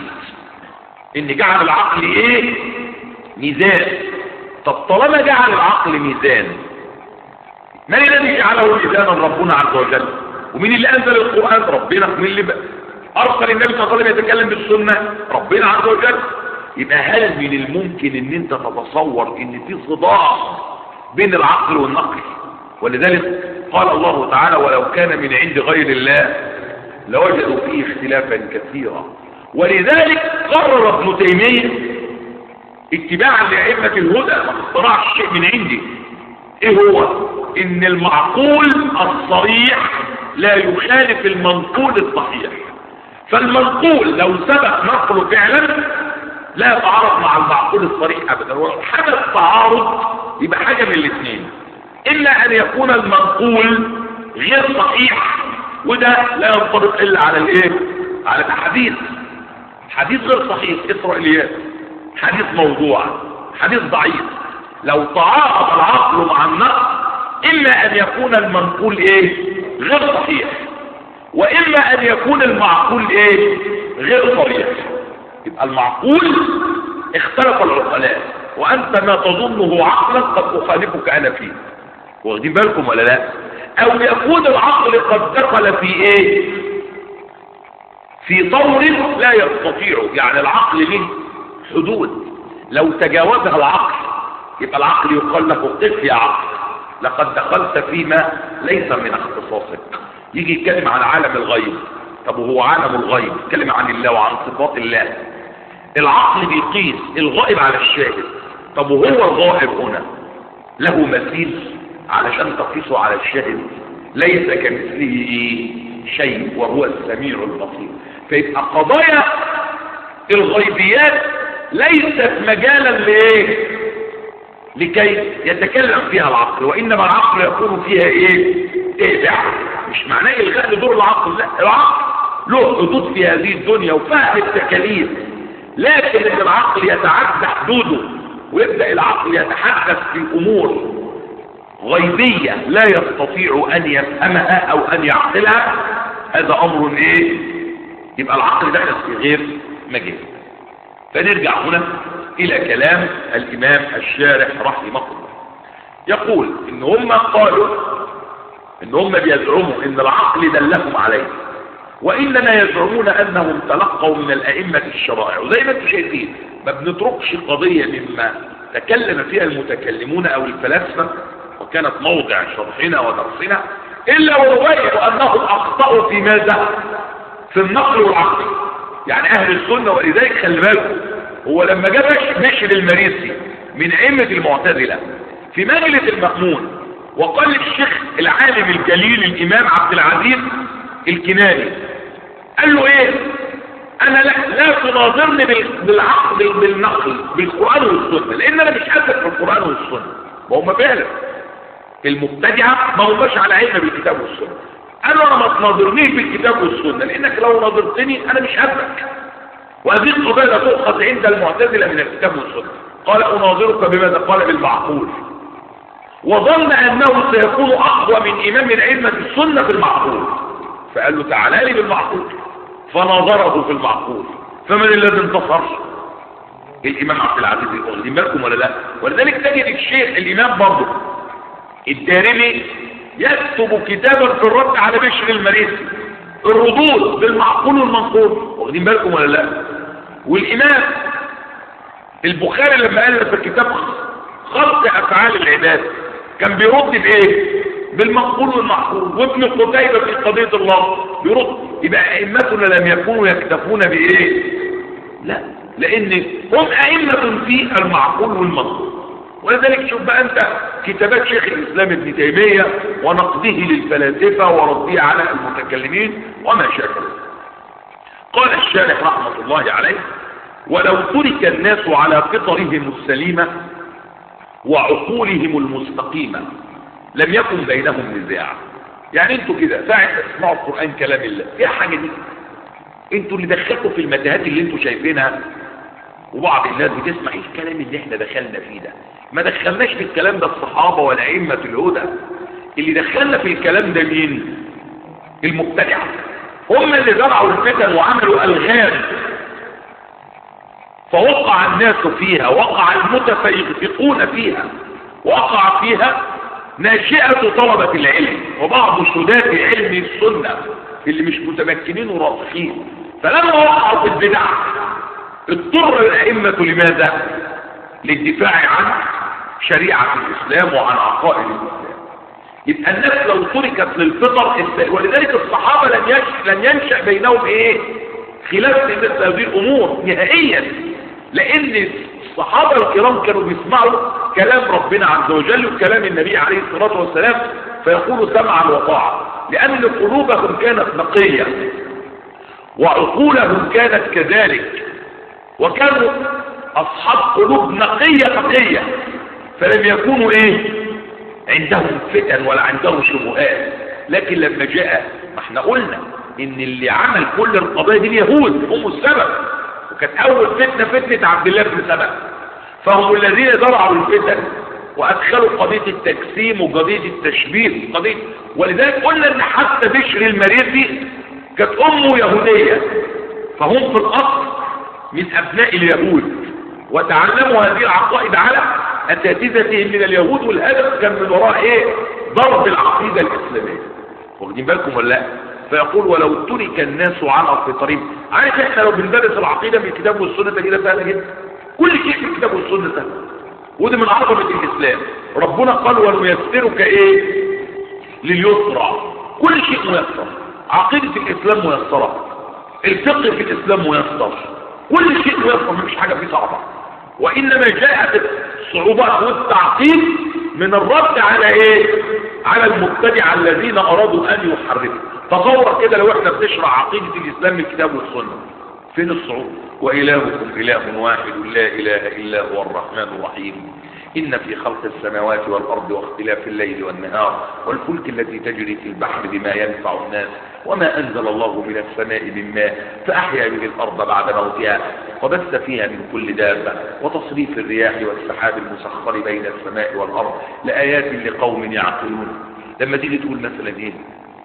ان جعل العقل ايه ميزان طب طالما جعل العقل ميزان من الذي جعله لسانا ربنا عز وجل ومين اللي انزل القرآن ربنا ومين اللي بقى ارسل النبي صلى الله عليه وسلم يتكلم بالسنة ربنا عز وجل يبقى هل من الممكن ان انت تتصور ان في صداع بين العقل والنقل ولذلك قال الله تعالى ولو كان من عند غير الله لوجدوا فيه اختلافا كثيرا ولذلك قرر ابن تيمية اتباعا لأئمة الهدى ما اخترعش شيء من عندي ايه هو ان المعقول الصريح لا يخالف المنقول الصحيح فالمنقول لو سبق نقله فعلا لا يتعارض مع المعقول الصريح ابدا ولو حدث تعارض يبقى حاجه من الاثنين اما ان يكون المنقول غير صحيح وده لا ينطبق الا على الايه على الاحاديث حديث غير صحيح اسرائيليات حديث موضوع حديث ضعيف لو تعارض العقل مع النقل اما ان يكون المنقول ايه غير صحيح واما ان يكون المعقول ايه غير صريح يبقى المعقول اختلف العقلاء وانت ما تظنه عقلا قد اخالفك انا فيه واخدين بالكم ولا لا او يكون العقل قد دخل في ايه في طور لا يستطيع يعني العقل له حدود لو تجاوزها العقل يبقى العقل يقال له قف يا عقل لقد دخلت فيما ليس من اختصاصك يجي يتكلم عن عالم الغيب طب وهو عالم الغيب يتكلم عن الله وعن صفات الله العقل بيقيس الغائب على الشاهد طب وهو الغائب هنا له مثيل علشان تقيسه على الشاهد ليس كمثله ايه شيء وهو السميع البصير فيبقى قضايا الغيبيات ليست مجالا لايه لكي يتكلم فيها العقل وانما العقل يكون فيها ايه تابع مش معناه الغاء لدور العقل لا العقل له حدود في هذه الدنيا وفهم التكاليف لكن ان العقل يتعدى حدوده ويبدا العقل يتحدث في امور غيبيه لا يستطيع ان يفهمها او ان يعقلها هذا امر ايه يبقى العقل دخل في غير مجال فنرجع هنا الى كلام الامام الشارح رحمه الله يقول ان هم قالوا ان هم بيزعموا ان العقل دلهم عليه وانما يزعمون انهم تلقوا من الائمه الشرائع وزي ما انتم شايفين ما بنتركش قضيه مما تكلم فيها المتكلمون او الفلاسفه وكانت موضع شرحنا ودرسنا الا ونبين انهم اخطاوا في ماذا في النقل والعقل يعني اهل السنه ولذلك خلي بالكم هو لما جاء بشر المريسي من ائمه المعتزله في مجلس المأمون وقال للشيخ العالم الجليل الامام عبد العزيز الكناني قال له ايه انا لا, لا تناظرني بالعقل بالنقل بالقرآن والسنة لان انا مش قادر في القرآن والسنة وهم فعلا المبتدعة ما هماش على علم بالكتاب والسنة قالوا انا ما تناظرنيش بالكتاب والسنة لانك لو ناظرتني انا مش قادرك وهذه القضية لا تؤخذ عند المعتزلة من الكتاب والسنة قال اناظرك بماذا قال بالمعقول وظن انه سيكون اقوى من امام من ائمه السنه في المعقول فقال له تعالى لي بالمعقول فنظره في المعقول فمن الذي انتصر الامام عبد العزيز واخدين بالكم ولا لا ولذلك تجد الشيخ الامام برضه الدارمي يكتب كتابا في الرد على بشر المريسي الردود بالمعقول والمنقول واخدين بالكم ولا لا والامام البخاري لما قال في الكتاب خلق افعال العباد كان بيرد بايه بالمقبول والمعقول وابن قتيبة في قضية الله يرد يبقى ائمتنا لم يكونوا يكتفون بايه لا لان هم ائمة في المعقول والمنقول ولذلك شوف بقى انت كتابات شيخ الاسلام ابن تيمية ونقده للفلاسفة ورده على المتكلمين وما شاكل قال الشارح رحمة الله عليه ولو ترك الناس على فطرهم السليمة وعقولهم المستقيمة لم يكن بينهم نزاع يعني انتوا كده ساعة تسمعوا القرآن كلام الله ايه حاجة دي انتوا اللي دخلتوا في المتاهات اللي انتوا شايفينها وبعض الناس بتسمع ايه الكلام اللي احنا دخلنا فيه ده ما دخلناش في الكلام ده الصحابة ولا ائمة الهدى اللي دخلنا في الكلام ده مين المبتدعة هم اللي زرعوا الفتن وعملوا الغام فوقع الناس فيها وقع المتفيقون فيها وقع فيها ناشئة طلبة العلم وبعض شدات علم السنة اللي مش متمكنين وراسخين فلما وقعوا في البدع اضطر الأئمة لماذا؟ للدفاع عن شريعة الإسلام وعن عقائد الإسلام يبقى الناس لو تركت للفطر ولذلك الصحابة لن ينشأ, لن ينشأ بينهم ايه خلاف في مثل هذه الأمور نهائيا لأن الصحابة الكرام كانوا بيسمعوا كلام ربنا عز وجل وكلام النبي عليه الصلاة والسلام فيقولوا سمعا وطاعة لأن قلوبهم كانت نقية وعقولهم كانت كذلك وكانوا أصحاب قلوب نقية نقية فلم يكونوا إيه عندهم فتن ولا عندهم شبهات لكن لما جاء ما احنا قلنا ان اللي عمل كل القضايا دي اليهود هم السبب وكانت اول فتنة فتنة عبد الله بن سبأ فهم الذين زرعوا الفتن وادخلوا قضية التجسيم وقضية التشبيه وقضية ولذلك قلنا ان حتى بشر المريسي كانت امه يهودية فهم في الاصل من ابناء اليهود وتعلموا هذه العقائد على اساتذتهم من اليهود والهدف كان من وراء ايه ضرب العقيدة الاسلامية واخدين بالكم ولا لا فيقول ولو ترك الناس على فطرهم عارف احنا لو بندرس العقيدة من الكتاب والسنة ده كده سهلة جدا كل شيء في الكتاب والسنة سهل ودي من عظمة الاسلام ربنا قال ونيسرك ايه لليسرى كل شيء ميسر عقيدة الاسلام ميسرة الفقه في الاسلام ميسر كل شيء ميسر مفيش حاجة فيه صعبة وانما جاءت الصعوبات والتعقيد من الرد على ايه على المبتدع الذين ارادوا ان يحرفوا تصور كده لو احنا بنشرح عقيدة الاسلام من الكتاب والسنة فين الصعوبة والهكم اله واحد لا اله الا هو الرحمن الرحيم إن في خلق السماوات والأرض واختلاف الليل والنهار والفلك التي تجري في البحر بما ينفع الناس وما أنزل الله من السماء من ماء فأحيا به الأرض بعد موتها وبث فيها من كل دابة وتصريف الرياح والسحاب المسخر بين السماء والأرض لآيات لقوم يعقلون لما تيجي تقول مثلا ايه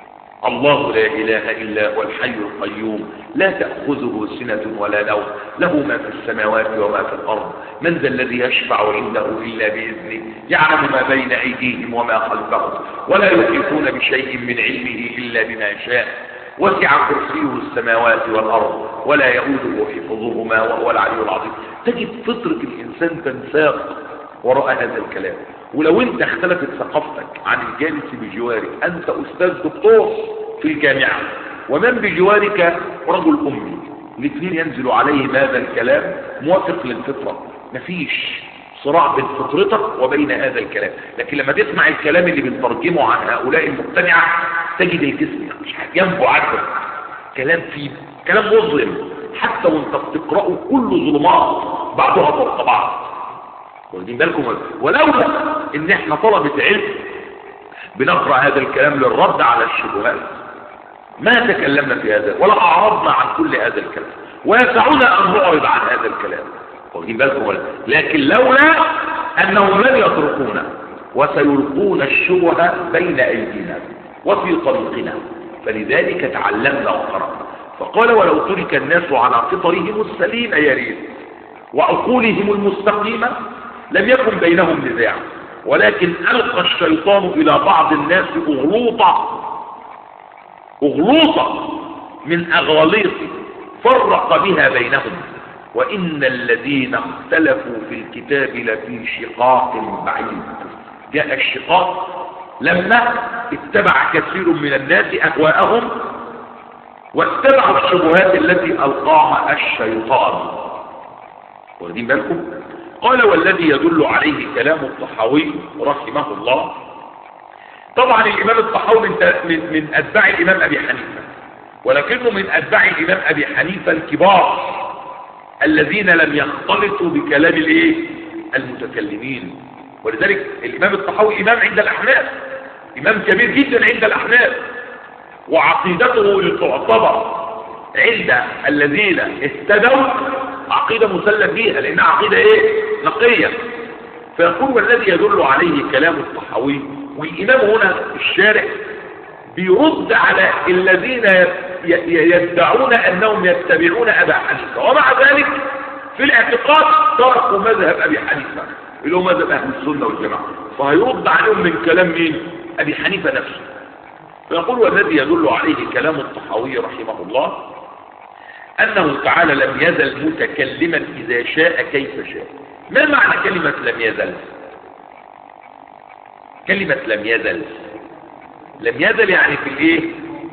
الله لا إله إلا هو الحي القيوم لا تأخذه سنة ولا نوم له ما في السماوات وما في الأرض من ذا الذي يشفع عنده إلا بإذنه يعلم ما بين أيديهم وما خلفهم ولا يحيطون بشيء من علمه إلا بما شاء وسع كرسيه السماوات والأرض ولا يؤوده حفظهما وهو العلي العظيم تجد فطرة الإنسان تنساق وراء هذا الكلام ولو انت اختلفت ثقافتك عن الجالس بجوارك انت استاذ دكتور في الجامعة ومن بجوارك رجل امي الاثنين ينزل عليهم هذا الكلام موافق للفطرة مفيش صراع بين فطرتك وبين هذا الكلام لكن لما تسمع الكلام اللي بنترجمه عن هؤلاء المقتنعة تجد الجسم مش ينبو عنه كلام فيه كلام مظلم حتى وانت بتقرأه كله ظلمات بعضها فوق بعض واخدين بالكم ولولا ان احنا طلبة علم بنقرأ هذا الكلام للرد على الشبهات ما تكلمنا في هذا ولا اعرضنا عن كل هذا الكلام ويسعنا ان نعرض عن هذا الكلام واخدين بالكم ولا لكن لولا انهم لن يتركونا وسيلقون الشبهة بين ايدينا وفي طريقنا فلذلك تعلمنا وقرأنا فقال ولو ترك الناس على فطرهم السليم يا ريت وعقولهم المستقيمة لم يكن بينهم نزاع ولكن ألقى الشيطان إلى بعض الناس أغلوطة أغلوطة من أغاليط فرق بها بينهم وإن الذين اختلفوا في الكتاب لفي شقاق بعيد جاء الشقاق لما اتبع كثير من الناس أهواءهم واتبعوا الشبهات التي ألقاها الشيطان واخدين بالكم قال والذي يدل عليه كلام الطحاوي رحمه الله طبعا الإمام الطحاوي من, من, من أتباع الإمام أبي حنيفة ولكنه من أتباع الإمام أبي حنيفة الكبار الذين لم يختلطوا بكلام الايه المتكلمين ولذلك الإمام الطحاوي إمام عند الأحناف إمام كبير جدا عند الأحناف وعقيدته تعتبر عند الذين اهتدوا عقيدة مسلم بيها لأنها عقيدة ايه نقية فيقول والذي يدل عليه كلام الطحاوي والإمام هنا الشارع بيرد على الذين يدعون أنهم يتبعون أبا حنيفة ومع ذلك في الاعتقاد تركوا مذهب أبي حنيفة اللي هو مذهب اهل السنه والجماعه فهيرد عليهم من كلام مين ابي حنيفه نفسه فيقول والذي يدل عليه كلام الطحاوي رحمه الله انه تعالى لم يزل متكلما اذا شاء كيف شاء ما معنى كلمه لم يزل كلمه لم يزل لم يزل يعني في الايه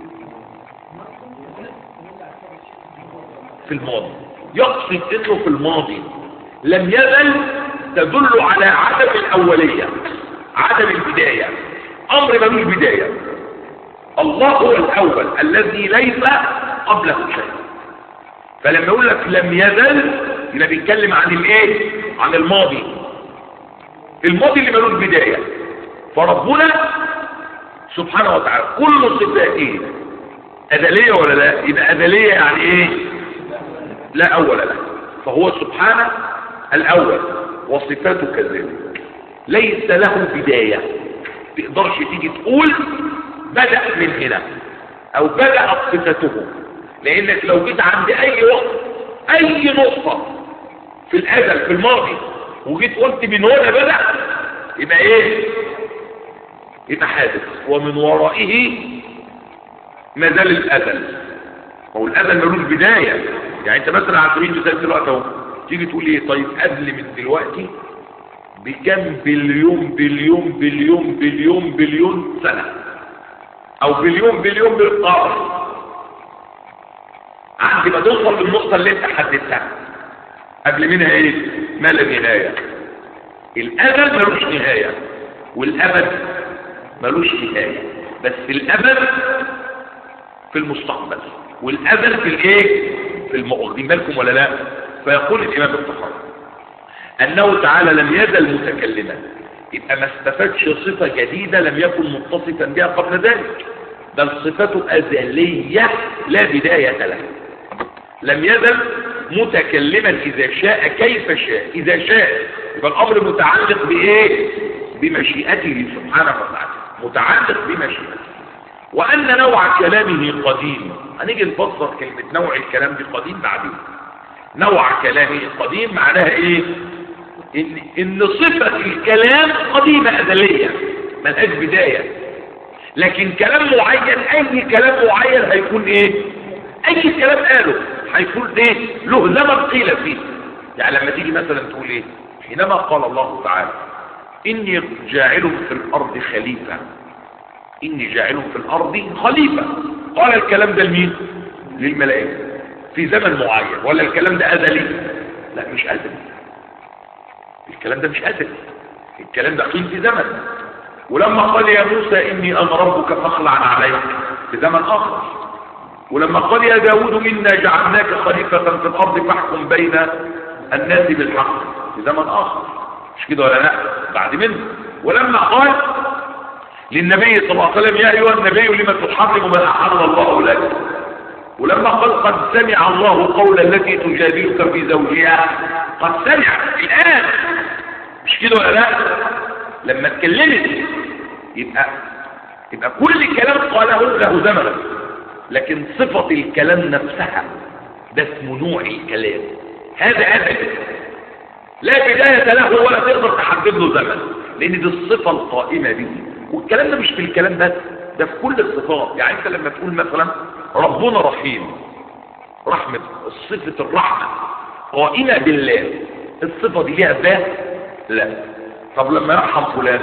في الماضي يقصد انه في الماضي لم يزل تدل على عدم الاولية عدم البداية امر ملوش بداية الله هو الاول الذي ليس قبله شيء فلما يقول لك لم يزل يبقى بيتكلم عن الايه عن الماضي الماضي اللي ملوش بداية فربنا سبحانه وتعالى كل صفاته أزلية ولا لا يبقى أزلية يعني ايه لا أول له فهو سبحانه الأول وصفاته كذلك ليس له بداية تقدرش تيجي تقول بدأ من هنا أو بدأت صفته لأنك لو جيت عند أي وقت أي نقطة في الأزل في الماضي وجيت قلت من هنا بدأ يبقى إيه يبقى حادث ومن ورائه ما زال الأزل هو الأزل ملوش بداية يعني انت مثلا على سبيل المثال دلوقتي اهو تيجي تقول ايه طيب قبل من دلوقتي بكم بليون بليون بليون بليون بليون سنة او بليون بليون بالقرن عند ما توصل للنقطة اللي انت حددتها قبل منها ايه ما لا نهاية الازل ملوش نهاية والابد ملوش نهاية بس الابد في المستقبل والازل في الايه في المؤخذين بالكم ولا لا فيقول الامام الطحاوي انه تعالى لم يزل متكلما يبقى ما استفادش صفه جديده لم يكن متصفا بها قبل ذلك بل صفته ازليه لا بدايه لها لم يزل متكلما اذا شاء كيف شاء اذا شاء يبقى الامر متعلق بايه بمشيئته سبحانه وتعالى متعلق بمشيئته وأن نوع كلامه قديم هنيجي نفسر كلمة نوع الكلام دي قديم بعدين نوع كلامه قديم معناها ايه ان, إن صفة الكلام قديمة أزلية ملهاش بداية لكن كلام معين اي كلام معين هيكون ايه اي كلام قاله هيكون ايه له زمن قيل فيه يعني لما تيجي مثلا تقول ايه حينما قال الله تعالى اني جاعل في الارض خليفه إني جاعل في الأرض خليفة قال الكلام ده لمين للملائكة في زمن معين ولا الكلام ده أزلي لا مش أزلي الكلام ده مش أزلي الكلام ده قيل في زمن ولما قال يا موسى إني أنا ربك فاخلع عليك في زمن آخر ولما قال يا داود إنا جعلناك خليفة في الأرض فاحكم بين الناس بالحق في زمن آخر مش كده ولا لا بعد منه ولما قال للنبي صلى الله عليه وسلم يا أيها النبي لما تحرم ما أحل الله لك ولما قال قد سمع الله قول التي تجادلك في زوجها قد سمع الآن مش كده ولا لا لما اتكلمت يبقى يبقى كل كلام قاله له زمن لكن صفة الكلام نفسها ده اسمه نوع الكلام هذا أبدا لا بداية له ولا تقدر تحدد له زمن لأن دي الصفة القائمة به والكلام ده مش في الكلام بس ده في كل الصفات يعني انت لما تقول مثلا ربنا رحيم رحمة صفة الرحمة قائمة بالله الصفة دي ليها ذات لا طب لما يرحم فلان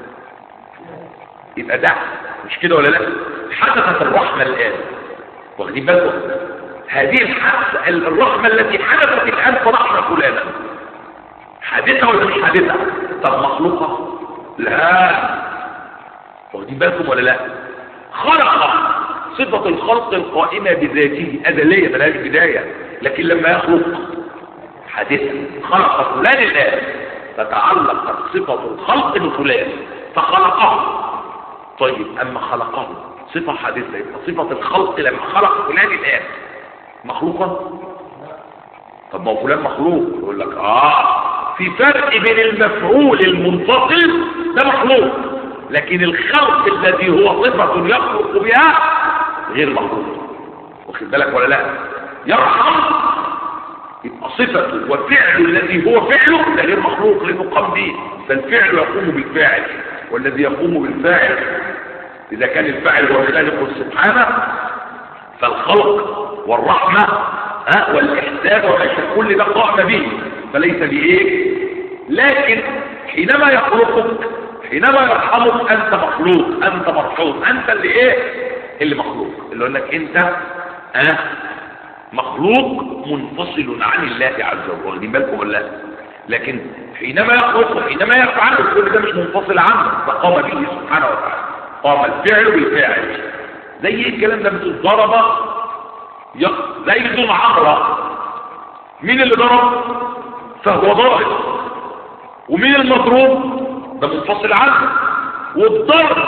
يبقى ده مش كده ولا لا حدثت الرحمة الآن واخدين بالكم هذه الحدث الرحمة التي حدثت الآن فرحمة فلانا حادثة ولا مش حادثة طب مخلوقة لا واخدين بالكم ولا لا خلق صفة الخلق القائمة بذاته أزلية ملهاش بداية لكن لما يخلق حادثة خلق فلان الآن فتعلقت صفة الخلق بفلان فخلقه طيب أما خلقه صفة حادثة يبقى صفة الخلق لما خلق فلان الآن مخلوقا طب ما هو فلان مخلوق يقول لك آه في فرق بين المفعول المنفصل ده مخلوق لكن الخلق الذي هو صفة يخلق بها غير مخلوق واخد بالك ولا لا يرحم يبقى صفته وفعله الذي هو فعله ده غير مخلوق لانه قام به فالفعل يقوم بالفاعل والذي يقوم بالفاعل اذا كان الفاعل هو الخالق سبحانه فالخلق والرحمه ها والاحسان والاشياء كل ده قام به فليس بايه لكن حينما يخلقك حينما يرحمك انت مخلوق انت مرحوم انت اللي ايه اللي مخلوق اللي يقول لك انت اه مخلوق منفصل عن الله عز وجل واخدين بالكم ولا لا؟ لكن حينما يخلق وحينما يفعل كل ده مش منفصل عنه فقام به سبحانه وتعالى قام الفعل بالفاعل زي ايه الكلام ده مثل ضرب ي- زيد عمرا مين اللي ضرب فهو ضارب ومين المضروب ده منفصل عنه والضرب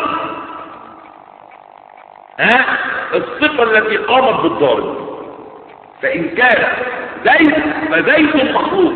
ها الصفة التي قامت بالضارب فإن كان زيد فزيد مخلوق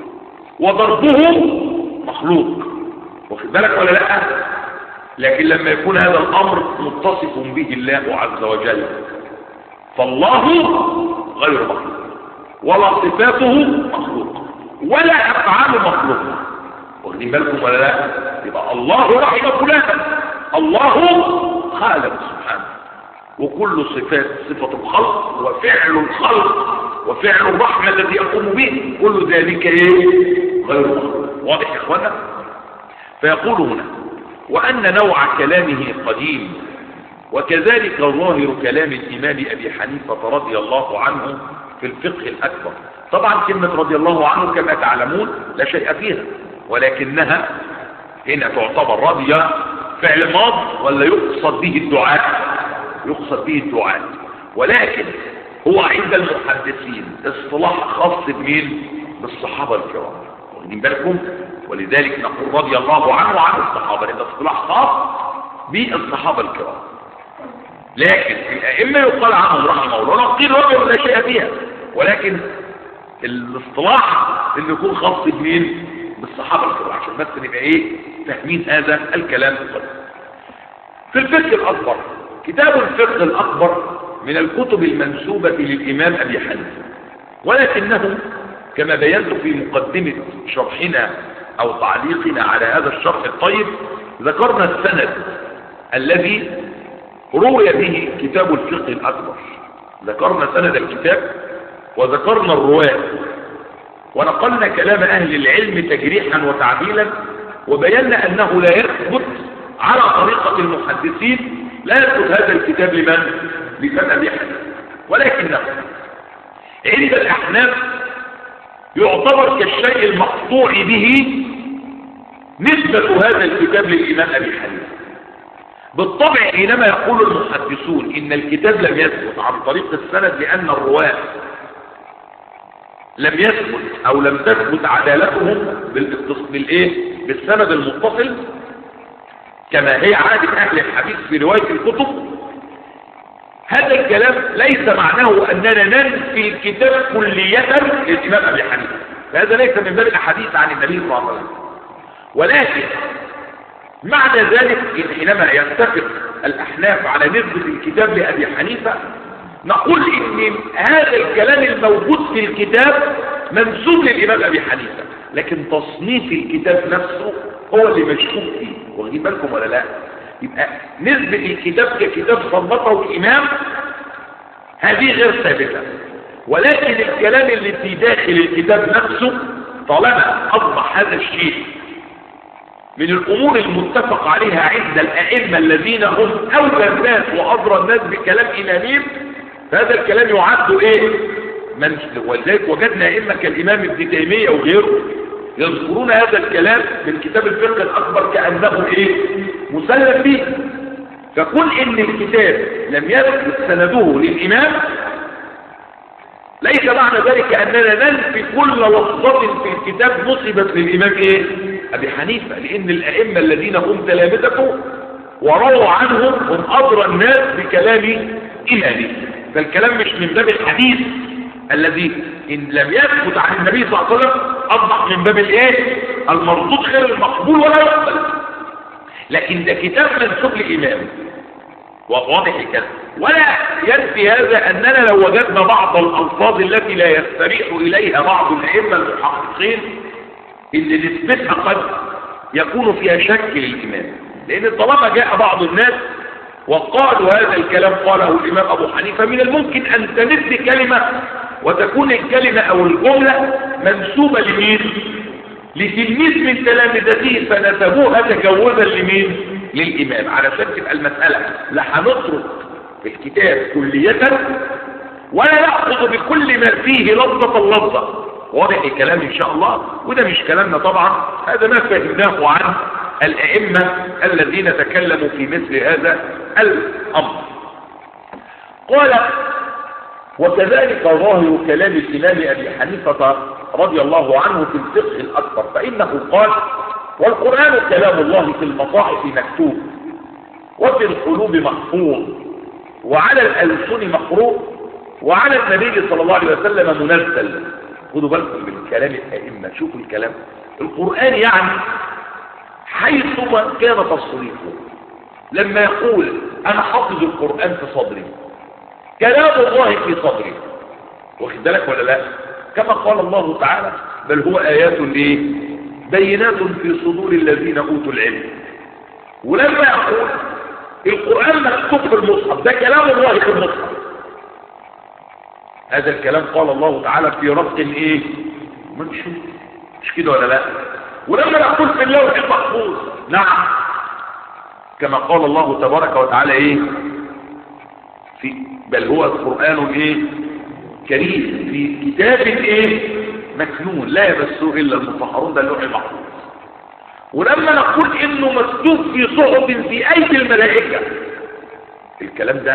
وضربه مخلوق واخد بالك ولا لا لكن لما يكون هذا الأمر متصف به الله عز وجل فالله غير مخلوق ولا صفاته مخلوق ولا أفعاله مخلوق واخدين بالكم ولا لا يبقى الله رحم فلانا الله خالق سبحانه وكل صفات صفة الخلق وفعل الخلق وفعل الرحمة الذي يقوم به كل ذلك ايه غير مخلوق واضح يا اخوانا فيقول هنا وأن نوع كلامه قديم وكذلك ظاهر كلام الإمام أبي حنيفة رضي الله عنه في الفقه الأكبر طبعا كلمة رضي الله عنه كما تعلمون لا شيء فيها ولكنها هنا تعتبر رضي فعل ماض ولا يقصد به الدعاء يقصد به الدعاء ولكن هو عند المحدثين اصطلاح خاص بمين بالصحابة الكرام واخدين بالكم ولذلك نقول رضي الله عنه وعن الصحابة لأن اصطلاح خاص بالصحابة الكرام لكن الأئمة يقال عنهم رحمه الله نقيل رجل لا شيء فيها ولكن الاصطلاح اللي يكون خاص بمين بالصحابة الكرام عشان بس نبقى ايه فاهمين هذا الكلام القديم في الفقه الأكبر كتاب الفقه الأكبر من الكتب المنسوبة للإمام أبي حنيفة ولكنه كما بينت في مقدمة شرحنا أو تعليقنا على هذا الشرح الطيب ذكرنا السند الذي روي به كتاب الفقه الأكبر ذكرنا سند الكتاب وذكرنا الرواة ونقلنا كلام أهل العلم تجريحا وتعديلا وبينا أنه لا يثبت على طريقة المحدثين لا يثبت هذا الكتاب لمن؟ لمن أبي حنيفة ولكنه عند الأحناف يعتبر كالشيء المقطوع به نسبة هذا الكتاب للإمام أبي حنيفة بالطبع حينما يقول المحدثون إن الكتاب لم يثبت عن طريق السند لأن الرواة لم يثبت أو لم تثبت عدالتهم بالإيه؟ بالسند المتصل كما هي عادة أهل الحديث في رواية الكتب هذا الكلام ليس معناه أننا ننفي الكتاب كلية للإمام أبي حنيفة فهذا ليس من باب الحديث عن النبي صلى الله عليه وسلم ولكن معنى ذلك إن حينما يتفق الأحناف على نسبة الكتاب لأبي حنيفة نقول إن هذا الكلام الموجود في الكتاب منسوب للإمام أبي حنيفة لكن تصنيف الكتاب نفسه هو اللي مشكوك فيه واخدين بالكم ولا لا يبقى نسبة الكتاب ككتاب صنفه الإمام هذه غير ثابتة ولكن الكلام اللي في داخل الكتاب نفسه طالما أصبح هذا الشيء من الأمور المتفق عليها عند الأئمة الذين هم أولى الناس وأضرى الناس بكلام إمامهم فهذا الكلام يعد إيه من ولذلك وجدنا أئمة كالإمام ابن تيمية وغيره يذكرون هذا الكلام من كتاب الفقه الأكبر كأنه إيه مسلم به فكل إن الكتاب لم يثبت سنده للإمام ليس معنى ذلك أننا ننفي كل لفظة في الكتاب نصبت للإمام إيه أبي حنيفة لأن الأئمة الذين هم تلامذته ورووا عنهم هم أدرى الناس بكلام إمامه فالكلام مش من باب الحديث الذي إن لم يثبت عن النبي صلى الله عليه وسلم أصبح من باب الإيه المردود غير المقبول ولا يقبل لكن ده كتاب منسوب لإمام واضح الكلام ولا ينفي هذا أننا لو وجدنا بعض الألفاظ التي لا يستريح إليها بعض الأئمة المحققين إن نسبتها قد يكون فيها شك للإمام لأن طالما جاء بعض الناس وقالوا هذا الكلام قاله الإمام أبو حنيفة من الممكن أن تمد كلمة وتكون الكلمة أو الجملة منسوبة لمين لتلميذ من تلامذته فنسبوها تجوزا لمين للإمام علشان تبقى المسألة لا هنترك الكتاب كلية ولا نأخذ بكل ما فيه لفظة اللفظة واضح الكلام إن شاء الله وده مش كلامنا طبعا هذا ما فهمناه عن الأئمة الذين تكلموا في مثل هذا الأمر قال وكذلك ظاهر كلام الإمام أبي حنيفة رضي الله عنه في الفقه الأكبر فإنه قال والقرآن كلام الله في المصاحف مكتوب وفي القلوب محفوظ وعلى الألسن مقروء وعلى النبي صلى الله عليه وسلم منزل خدوا بالكم من كلام الأئمة شوفوا الكلام القرآن يعني حيثما كان تصريفه لما يقول أنا حافظ القرآن في صدري كلام الله في صدري واخد بالك ولا لا كما قال الله تعالى بل هو آيات ايه بينات في صدور الذين أوتوا العلم ولما يقول القرآن مكتوب في المصحف ده كلام الله في المصحف هذا الكلام قال الله تعالى في ربط ايه منشور مش كده ولا لا ولما نقول في اللوح المحفوظ نعم كما قال الله تبارك وتعالى ايه في بل هو القرآن ايه كريم في كتاب ايه مكنون لا يمسه الا المطهرون ده اللوح المحفوظ ولما نقول انه مكتوب في صحف في ايدي الملائكة الكلام ده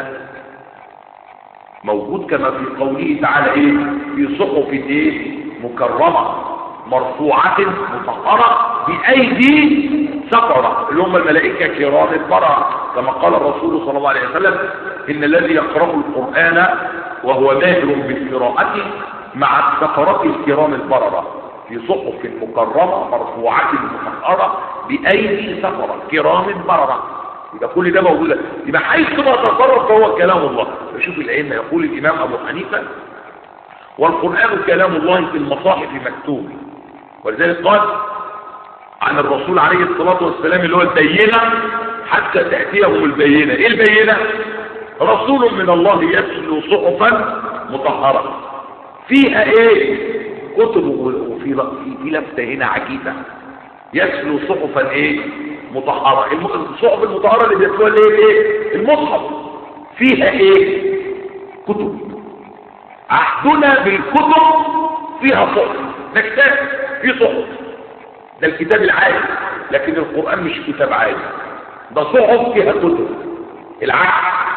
موجود كما في قوله تعالى ايه في صحف ايه مكرمة مرفوعة مطهرة بأيدي سفرة اللي هم الملائكة كرام البررة كما قال الرسول صلى الله عليه وسلم إن الذي يقرأ القرآن وهو ماهر بالقراءة مع السفرة الكرام البررة في صحف مكرمة مرفوعة مطهرة بأيدي سفرة كرام بررة يبقى كل ده موجود يبقى حيث ما تصرف فهو كلام الله فشوف الأئمة يقول الإمام أبو حنيفة والقرآن كلام الله في المصاحف مكتوب ولذلك قال عن الرسول عليه الصلاة والسلام اللي هو البينة حتى تأتيهم البينة ايه البينة رسول من الله يتلو صحفا مطهرة فيها ايه كتب وفي في لفتة هنا عجيبة يتلو صحفا ايه مطهرة الصحف المطهرة اللي بيتلوها الايه ايه المصحف فيها ايه كتب عهدنا بالكتب فيها صحف نكتب في صحف ده الكتاب العادي لكن القرآن مش كتاب عادي ده صحف فيها كتب العهد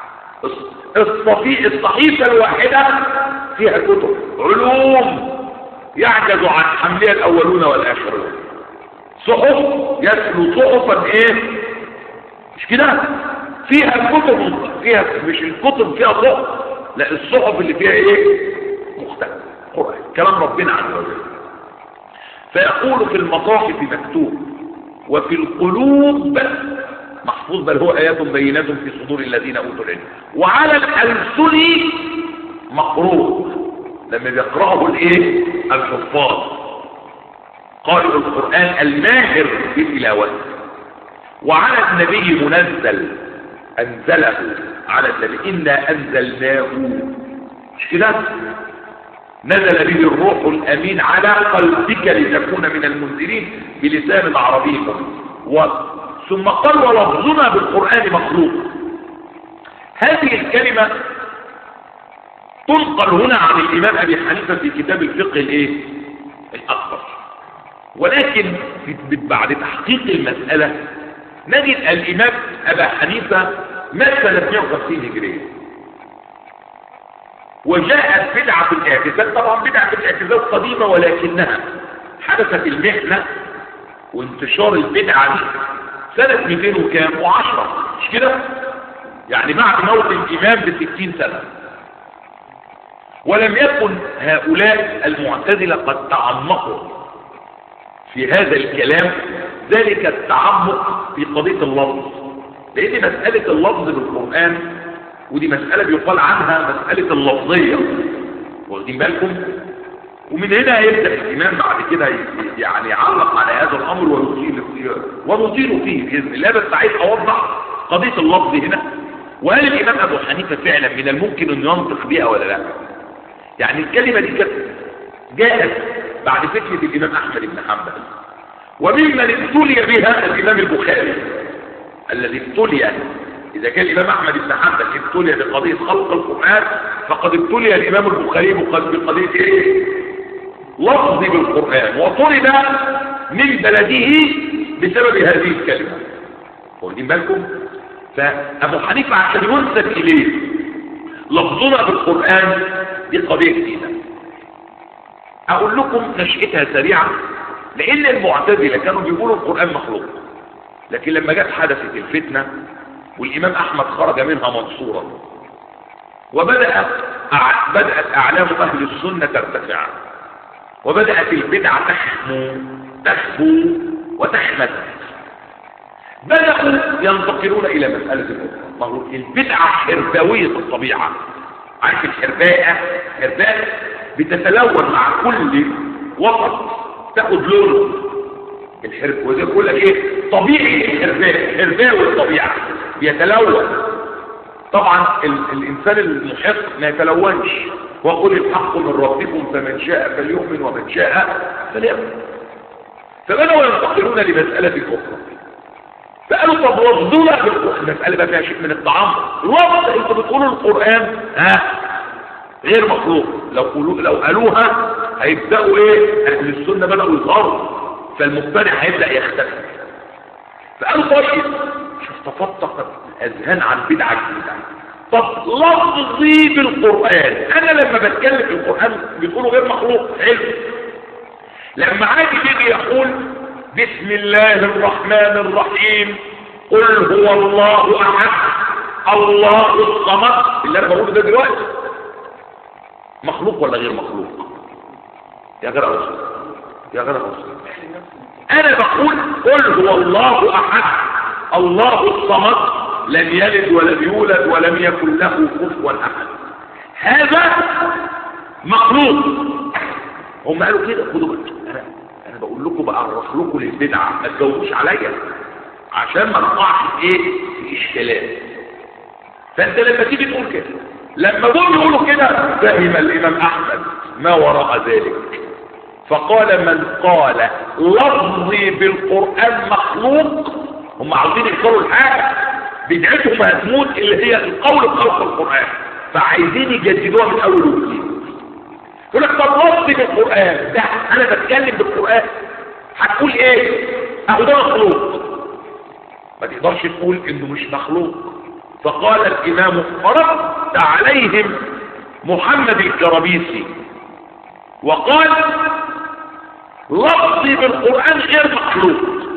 الصفي الصحيفة الواحدة فيها كتب علوم يعجز عن حملها الأولون والآخرون صحف يتلو صحفا ايه مش كده فيها الكتب فيها مش الكتب فيها صحف لا الصحف اللي فيها ايه مختلف قرآن كلام ربنا عز وجل فيقول في المصاحف مكتوب وفي القلوب محفوظ بل هو آيات بينات في صدور الذين أوتوا العلم وعلى الألسن مقروء لما بيقرأه الايه الحفاظ قارئ القرآن الماهر بتلاوته وعلى النبي منزل أنزله على النبي إنا أنزلناه مش كده نزل به الروح الأمين على قلبك لتكون من المنزلين بلسان عربي و... ثم قال ولفظنا بالقرآن مخلوق هذه الكلمة تنقل هنا عن الإمام أبي حنيفة في كتاب الفقه الإيه؟ الأكبر ولكن بعد تحقيق المسألة نجد الإمام أبا حنيفة مات سنة 150 هجرية وجاءت بدعة الاعتزال طبعا بدعة الاعتزال قديمة ولكنها حدثت المحنة وانتشار البدعة دي سنة 200 وكام و10 مش كده يعني بعد موت الإمام بستين سنة ولم يكن هؤلاء المعتزلة قد تعمقوا في هذا الكلام ذلك التعمق في قضية اللفظ لان مسألة اللفظ بالقرآن ودي مسألة بيقال عنها مسألة اللفظية واخدين بالكم ومن هنا يبدأ الإمام بعد كده يعني يعلق على هذا الأمر ويطيل ونطيل فيه بإذن الله بس عايز أوضح قضية اللفظ هنا وهل الإمام أبو حنيفة فعلا من الممكن أن ينطق بها ولا لا يعني الكلمة دي كانت جاءت بعد فتنة الإمام أحمد بن حنبل وممن ابتلي بها الإمام البخاري الذي ابتلي إذا كان الإمام أحمد بن حنبل ابتلي بقضية خلق القرآن فقد ابتلي الإمام البخاري بقضية إيه؟ لفظ بالقرآن وطرد من بلده بسبب هذه الكلمة واخدين بالكم فأبو حنيفة عشان ينسب إليه لفظنا بالقرآن دي قضية جديدة أقول لكم نشأتها سريعة لأن المعتزلة كانوا بيقولوا القرآن مخلوق لكن لما جت حدثت الفتنة والإمام أحمد خرج منها منصورا وبدأ بدأت أعلام أهل السنة ترتفع وبدأت البدعة تحمو تخبو وتحمد بدأوا ينتقلون إلى مسألة الأخرى البدعة حرباوية الطبيعة عارف الحرباءة حرباء بتتلون مع كل وسط تاخد لون الحرب وزي بقول لك ايه طبيعي الحرباء حرباوي الطبيعة بيتلون طبعا ال الانسان المحق ما يتلونش وقل الحق من ربكم فمن شاء فليؤمن ومن شاء فليؤمن فبدأوا ينتقلون لمسألة أخرى فقالوا طب وفضونا المسألة بقى فيها شيء من الطعام الوفض انتوا بتقولوا القرآن ها غير مخلوق لو قولوا لو قالوها هيبدأوا ايه اهل السنة بدأوا يظهروا فالمبتدع هيبدأ يختفي فقالوا طيب شوف تفتقت الاذهان عن بدعة جديدة طب لفظي بالقرآن انا لما بتكلم في القرآن بتقولوا غير مخلوق حلو لما عادي بيجي يقول بسم الله الرحمن الرحيم قل هو الله احد الله الصمد اللي انا بقوله ده دلوقتي مخلوق ولا غير مخلوق يا جدع رسول يا جدع رسول انا بقول قل هو الله احد الله الصمد لم يلد ولم يولد ولم يكن له كفوا احد هذا مخلوق هم قالوا كده خدوا بالكم انا انا بقول لكم بعرف لكم البدعه ما تجاوبوش عليا عشان ما نقعش في ايه في اشكالات فانت لما تيجي تقول كده لما دول يقولوا كده فهم الامام احمد ما وراء ذلك فقال من قال لفظي بالقران مخلوق هم عاوزين يكسروا الحاجه بدعتهم هتموت اللي هي القول بخلق القران فعايزين يجددوها من اول وجديد يقول لك طب لفظي بالقران ده انا بتكلم بالقران هتقول ايه اهو ده مخلوق ما تقدرش تقول انه مش مخلوق فقال الامام فرد عليهم محمد الكربيسي وقال لفظي بالقرآن غير مخلوق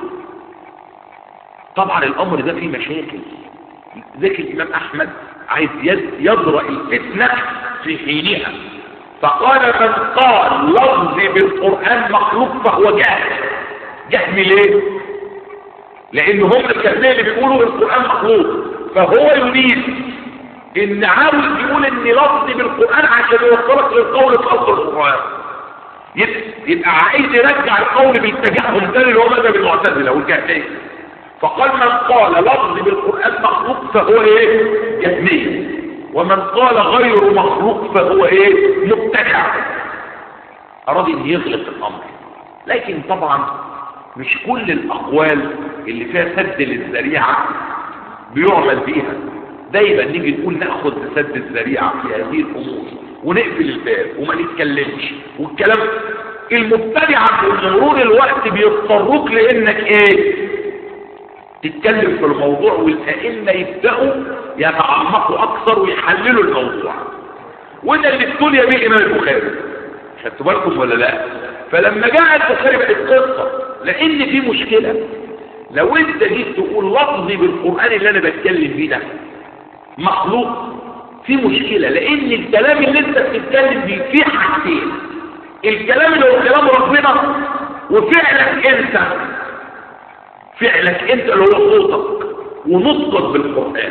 طبعا الامر ده فيه مشاكل ذاك الامام احمد عايز يضرأ الفتنة في حينها فقال من قال لفظي بالقرآن مخلوق فهو جاهل جهل ليه لان هم الكهنة اللي بيقولوا القرآن مخلوق فهو يريد ان عاوز يقول ان لفظي بالقرآن عشان يوصلك للقول في خلق القرآن يبقى عايز يرجع القول بالتجهم تاني اللي هو مذهب المعتزله والجهميه فقال من قال لفظي بالقرآن مخلوق فهو ايه جهمي ومن قال غير مخلوق فهو ايه مبتدع اراد ان يغلق الامر لكن طبعا مش كل الاقوال اللي فيها سد للذريعه بيعمل بيها دايما نيجي نقول ناخذ بسد الذريعه في هذه الامور ونقفل الباب وما نتكلمش والكلام المبتدعه بمرور الوقت بيضطروك لانك ايه تتكلم في الموضوع والائمه يبداوا يتعمقوا اكثر ويحللوا الموضوع وده اللي ابتلي به الامام البخاري خدتوا بالكم ولا لا فلما جاء البخاري بقت قصه لان في مشكله لو انت جيت تقول لفظي بالقران اللي انا بتكلم بيه ده مخلوق في مشكله لان الكلام اللي انت بتتكلم بيه فيه حاجتين الكلام اللي هو كلام ربنا وفعلك انت فعلك انت اللي هو صوتك ونطقك بالقرآن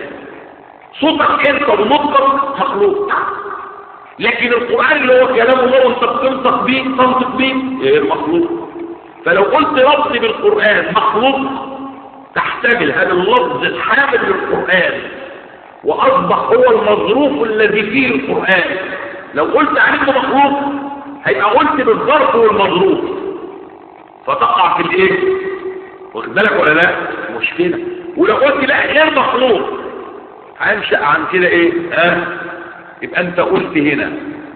صوتك انت ونطقك مخلوق لكن القرآن اللي هو كلام الله وانت بتنطق بيه تنطق بيه غير مخلوق فلو قلت لفظ بالقرآن مخلوق تحتمل هذا اللفظ الحامل للقرآن وأصبح هو المظروف الذي فيه القرآن لو قلت عليه مخلوق هيبقى قلت بالظرف والمظروف فتقع في الايه واخد بالك ولا لا مشكلة ولو قلت لا غير مخلوق هنشأ عن كده ايه ها يبقى انت قلت هنا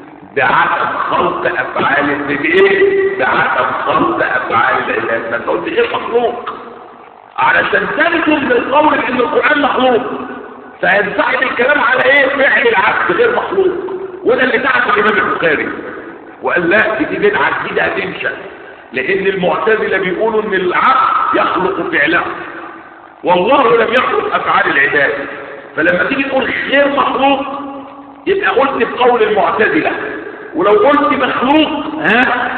بعدم خلق افعال بايه بعدم خلق افعال العباد ما انت قلت غير مخلوق علشان تنتم بالقول ان القران مخلوق فينسحب الكلام على ايه فعل العبد غير مخلوق وده اللي تعب الامام البخاري وقال لا دي بدعه جديده هتنشا لان المعتزله بيقولوا ان العبد يخلق فعله والله لم يخلق افعال العباد فلما تيجي تقول غير مخلوق يبقى قلت بقول المعتزله ولو قلت مخلوق ها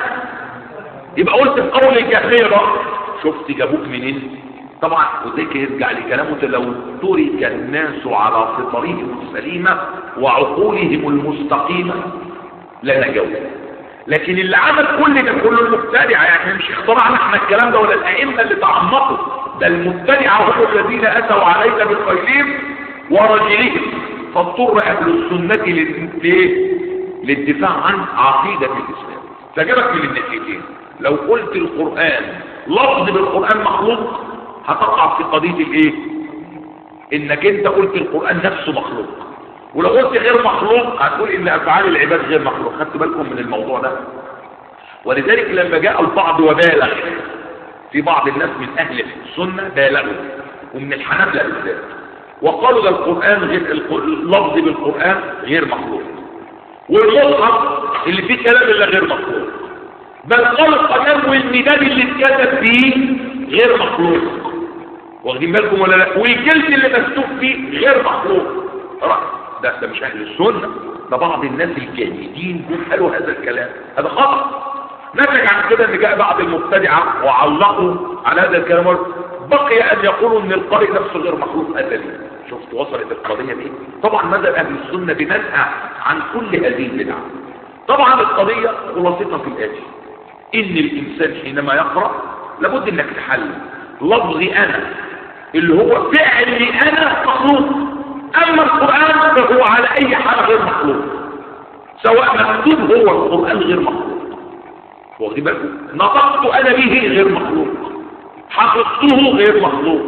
يبقى قلت بقول الجحيره شفت جابوك منين طبعا وذلك يرجع لكلامه لو ترك الناس على فطرهم السليمة وعقولهم المستقيمة لنجوا لكن اللي عمل كل ده كله المبتدع يعني مش اخترعنا احنا الكلام ده ولا الائمه اللي تعمقوا ده المبتدعه هم الذين اتوا عليك بالخيلين ورجلهم فاضطر اهل السنه للايه للدفاع عن عقيده الاسلام فجابك من الناحيتين لو قلت القران لفظ بالقران مخلوق هتقع في قضيه الايه انك انت قلت القران نفسه مخلوق ولو قلت غير مخلوق هتقول ان افعال العباد غير مخلوق خدت بالكم من الموضوع ده ولذلك لما جاء البعض وبالغ في بعض الناس من اهل السنه بالغوا ومن الحنابلة بالذات وقالوا ده القران غير اللفظ بالقران غير مخلوق والمصحف اللي فيه كلام الا غير مخلوق بل قالوا القلم والمداد اللي اتكتب فيه غير مخلوق واخدين بالكم ولا لا والجلد اللي مكتوب فيه غير مخلوق ده ده مش اهل السنه ده بعض الناس الجاهدين جم قالوا هذا الكلام هذا خطا نتج عن كده ان جاء بعض المبتدعه وعلقوا على هذا الكلام بقي ان يقولوا ان القارئ نفسه غير مخلوق ازلي شفت وصلت القضيه دي طبعا ماذا اهل السنه بمنهى عن كل هذه البدع طبعا القضيه خلاصتها في الاتي ان الانسان حينما يقرا لابد انك تحلل لفظي انا اللي هو فعلي انا مخلوق اما القرآن فهو على اي حال غير مخلوق سواء مكتوب هو القرآن غير مخلوق واخدين بالكم نطقت انا به غير مخلوق حفظته غير مخلوق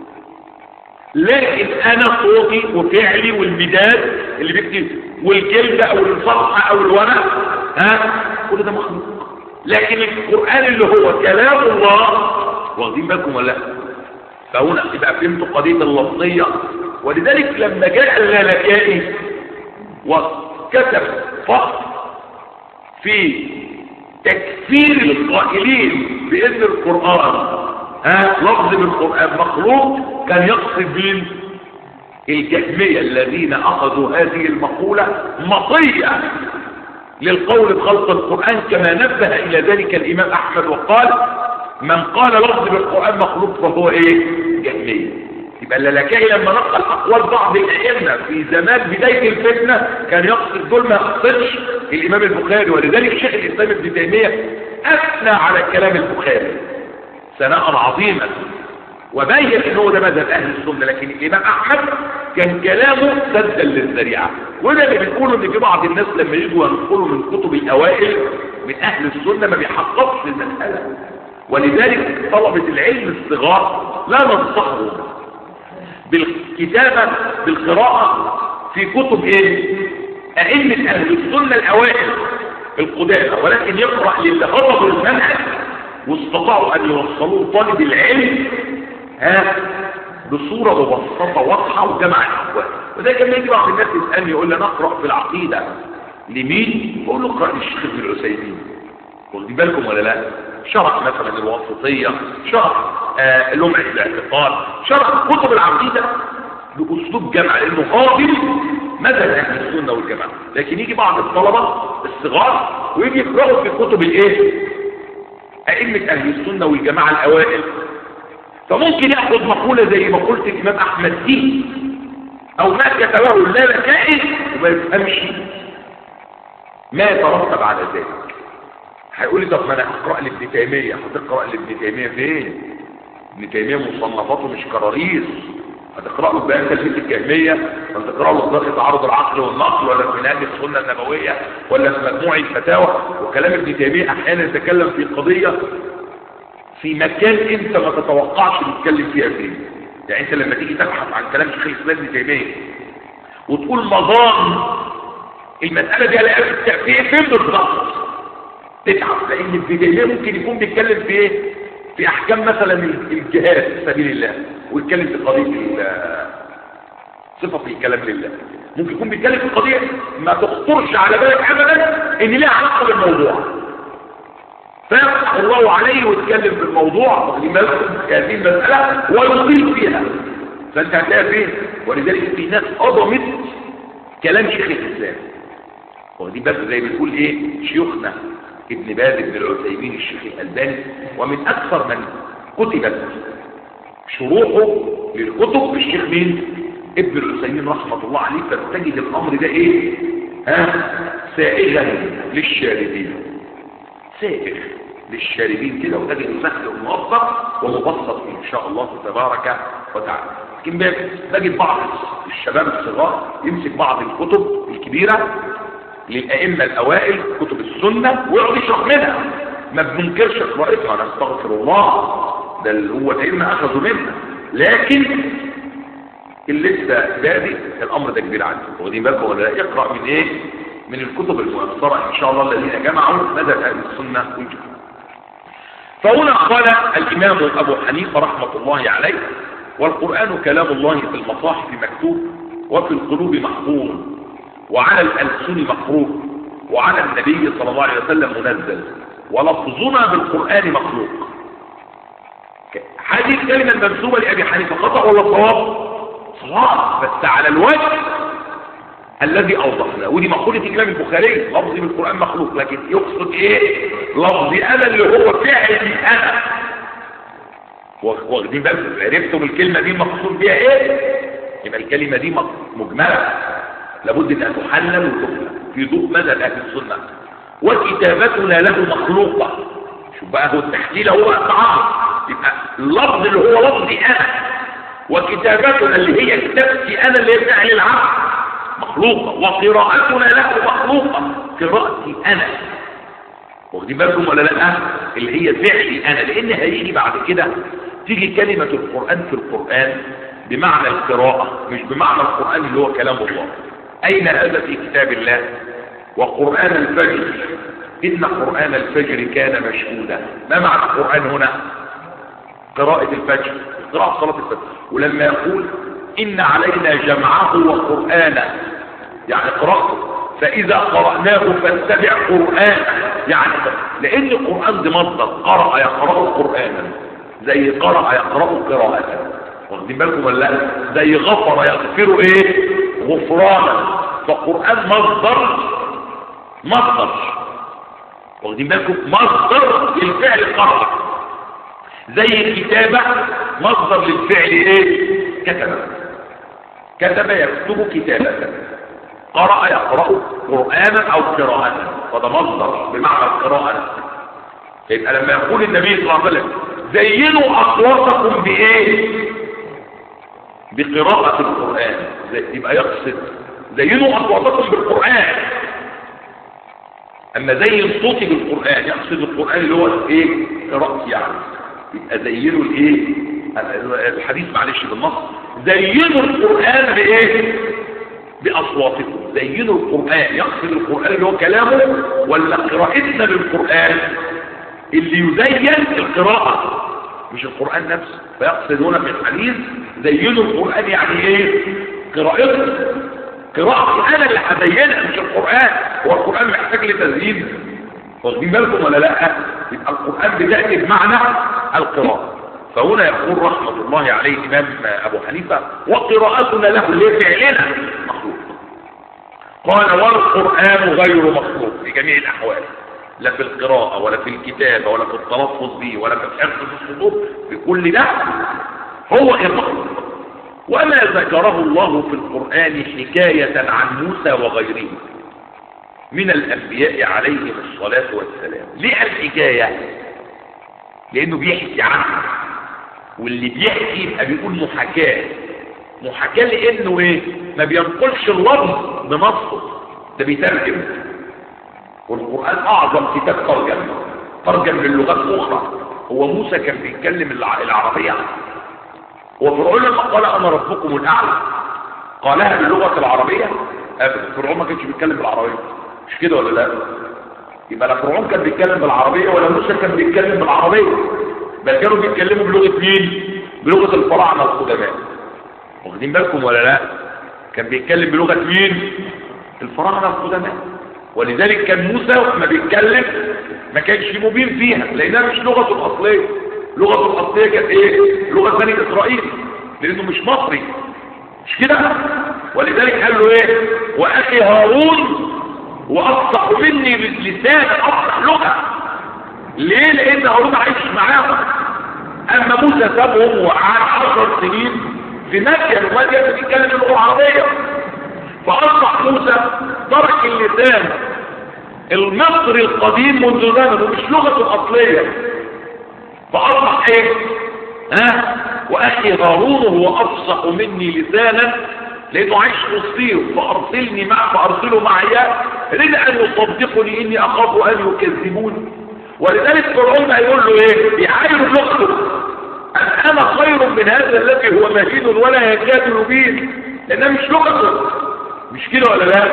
لكن انا صوتي وفعلي والمداد اللي بيكتب والجلد او الصفحة او الورق ها كل ده مخلوق لكن القرآن اللي هو كلام الله واخدين بالكم ولا لا فهنا يبقى فهمتوا قضية اللفظية ولذلك لما جاء اللالكائي وكتب فصل في تكفير القائلين بأن القرآن ها لفظ بالقرآن مخلوق كان يقصد بين الجهمية الذين أخذوا هذه المقولة مطية للقول بخلق القرآن كما نبه إلى ذلك الإمام أحمد وقال من قال لفظ بالقرآن مخلوق فهو إيه جهمية يبقى اللالكائي لما نقل أقوال بعض الأئمة في زمان بداية الفتنة كان يقصد دول ما يقصدش الإمام البخاري ولذلك شيخ الإسلام ابن تيمية أثنى على كلام البخاري ثناء عظيما وبين ان هو ده مذهب اهل السنه لكن الامام احمد كان كلامه سدا للذريعه وده اللي بنقوله ان في بعض الناس لما يجوا ينقلوا من كتب الاوائل من اهل السنه ما بيحققش المساله ولذلك طلبه العلم الصغار لا ننصحهم بالكتابه بالقراءه في كتب ايه ائمه اهل السنه الاوائل القدامى ولكن يقرا للي هربوا المنهج واستطاعوا ان يوصلوا طالب العلم ها بصورة مبسطة واضحة وجمع الأحوال وده كان يجي بعض الناس يسألني يقول لي نقرأ في العقيدة لمين؟ بقول له اقرأ للشيخ ابن العثيمين واخدين بالكم ولا لا؟ شرح مثلا الواسطية شرح آه لمعة الاعتقاد شرح كتب العقيدة بأسلوب جمع لأنه قابل مذهب أهل السنة والجماعة لكن يجي بعض الطلبة الصغار ويجي يقرأوا في كتب الإيه؟ أئمة أهل السنة والجماعة الأوائل فممكن ياخد مقولة زي مقولة الإمام أحمد دي أو ما كتبه اللالكائي وما يفهمش ما يترتب على ذلك هيقول لي طب ما انا اقرا لابن تيميه هتقرا لابن تيميه فين ابن تيميه مصنفاته مش كراريس هتقرا له بيان تلفيت الكهميه هتقرا له صداقه تعارض العقل والنقل ولا في منهج السنه النبويه ولا في مجموع الفتاوى وكلام ابن تيميه احيانا يتكلم في قضيه في مكان انت ما تتوقعش تتكلم فيها فين يعني انت لما تيجي تبحث عن كلام شيخ الاسلام ابن تيميه وتقول مظان المساله دي على في فين بالظبط تتعب لان ابن تيميه ممكن يكون بيتكلم في ايه في احكام مثلا الجهاد في سبيل الله ويتكلم في قضيه صفه الكلام لله ممكن يكون بيتكلم في قضيه ما تخطرش على بالك ابدا ان ليها علاقه بالموضوع فيفتح الله عليه ويتكلم في الموضوع في هذه المساله ويطيل فيها فانت هتلاقي فين ولذلك في ناس قضمت كلام شيخ الاسلام ودي بس زي ما بتقول ايه شيوخنا ابن باز ابن العثيمين الشيخ الألباني ومن أكثر من كتبت شروحه للكتب الشيخ مين ابن العثيمين رحمة الله عليه فتجد الأمر ده إيه ها سائغا للشاربين سائغ للشاربين كده وتجد سهل ومبسط ومبسط إن شاء الله تبارك وتعالى لكن تجد بعض الشباب الصغار يمسك بعض الكتب الكبيرة للأئمة الأوائل كتب السنة ويقعد يشرح منها ما بننكرش قراءتها أنا استغفر الله ده اللي هو الأئمة أخذوا منها لكن اللي لسه بادئ الأمر ده كبير عنده واخدين بالكم ولا لا يقرأ من إيه؟ من الكتب المؤثرة إن شاء الله الذين جمعوا مدى أهل السنة والجماعة فهنا قال الإمام أبو حنيفة رحمة الله عليه والقرآن كلام الله في المصاحف مكتوب وفي القلوب محفوظ وعلى الألسن مخروق وعلى النبي صلى الله عليه وسلم منزل ولفظنا بالقرآن مخلوق هذه الكلمة المنسوبة لأبي حنيفة خطأ ولا صواب صواب بس على الوجه الذي أوضحنا ودي مقولة الإمام البخاري لفظي بالقرآن مخلوق لكن يقصد إيه لفظي أنا اللي هو فعلي أنا واخدين بالكم عرفتم الكلمة دي مقصود بيها إيه يبقى الكلمة دي مجملة لابد ان تحلل وتحلل في ضوء مذهب اهل السنه وكتابتنا له مخلوقه شوف بقى هو التحليل هو التعارض يبقى اللفظ اللي هو لفظي انا وكتابتنا اللي هي كتابتي انا اللي هي فعل العقل مخلوقه وقراءتنا له مخلوقه قراءتي انا واخدين بالكم ولا لا اللي هي فعلي انا لان هيجي بعد كده تيجي كلمه القران في القران بمعنى القراءه مش بمعنى القران اللي هو كلام الله أين هذا في كتاب الله وقرآن الفجر إن قرآن الفجر كان مشهودا ما معنى القرآن هنا قراءة الفجر قراءة صلاة الفجر ولما يقول إن علينا جمعه وقرآنه يعني قراءته فإذا قرأناه فاتبع قرآن يعني لأن القرآن ده مصدر قرأ يقرأ قرآنا زي قرأ يقرأ قراءة واخدين بالكم ولا لا زي غفر يغفر ايه غفرانا فالقرآن مصدر مصدر واخدين بالكم مصدر للفعل قرأ زي الكتابة مصدر للفعل ايه كتب كتب يكتب كتابة قرأ يقرأ قرآنا او قراءة فده مصدر بمعنى القراءة يبقى لما يقول النبي صلى الله عليه وسلم زينوا اصواتكم بايه بقراءة القرآن يبقى يقصد زينوا أصواتكم بالقرآن أما زين صوتي بالقرآن يقصد القرآن اللي هو إيه قراءتي يعني يبقى زينوا الإيه الحديث معلش بالنص زينوا القرآن بإيه بأصواتكم زينوا القرآن يقصد القرآن اللي هو كلامه ولا قراءتنا للقرآن اللي يزين القراءة مش القرآن نفسه فيقصد هنا في الحديث زينوا القرآن يعني ايه قراءته قراءتي انا اللي هزينها مش القرآن هو القرآن محتاج لتزيين واخدين بالكم ولا لا يبقى القرآن بتأتي بمعنى القراءة فهنا يقول رحمة الله عليه إمام أبو حنيفة وقراءتنا له لفعلنا مخلوق قال والقرآن غير مخلوق في جميع الأحوال لا في القراءة ولا في الكتابة ولا في التلفظ به ولا في الحفظ في الصدور بكل ده هو غير مخلوق وما ذكره الله في القرآن حكاية عن موسى وغيره من الأنبياء عليهم الصلاة والسلام ليه الحكاية لأنه بيحكي عنه واللي بيحكي يبقى بيقول محاكاة محاكاة لأنه إيه ما بينقلش اللفظ بنصه ده بيترجم والقرآن أعظم كتاب ترجم ترجم للغات أخرى هو موسى كان بيتكلم العربية وفرعون لما قال أنا ربكم الأعلى قالها باللغة العربية أبدا فرعون ما كانش بيتكلم بالعربية مش كده ولا لا يبقى لا فرعون كان بيتكلم بالعربية ولا موسى كان بيتكلم بالعربية بل كانوا بيتكلموا بلغة مين بلغة الفراعنة القدماء واخدين بالكم ولا لا كان بيتكلم بلغة مين الفراعنة القدماء ولذلك كان موسى ما بيتكلم ما كانش مبين فيها لانها مش لغته الاصليه لغته الاصليه كانت ايه لغه بني اسرائيل لانه مش مصري مش كده ولذلك قال له ايه واخي هارون وافصح مني لسان افصح لغه ليه لان هارون عايش معاهم اما موسى سابهم وقعد 10 سنين في مكه ومدين بيتكلم اللغه العربيه فاصبح موسى ترك اللسان المصري القديم منذ زمن مش لغته الاصليه فاصبح ايه ها واخي هارون هو افصح مني لسانا لانه عايش وسطيهم فارسلني معه فارسله معي رد ان يصدقني اني اخاف ان يكذبوني ولذلك فرعون هيقول له ايه بيعاير لغته ان انا خير من هذا الذي هو مهين ولا يكاد يبين لانها مش لغته مش كده ولا لا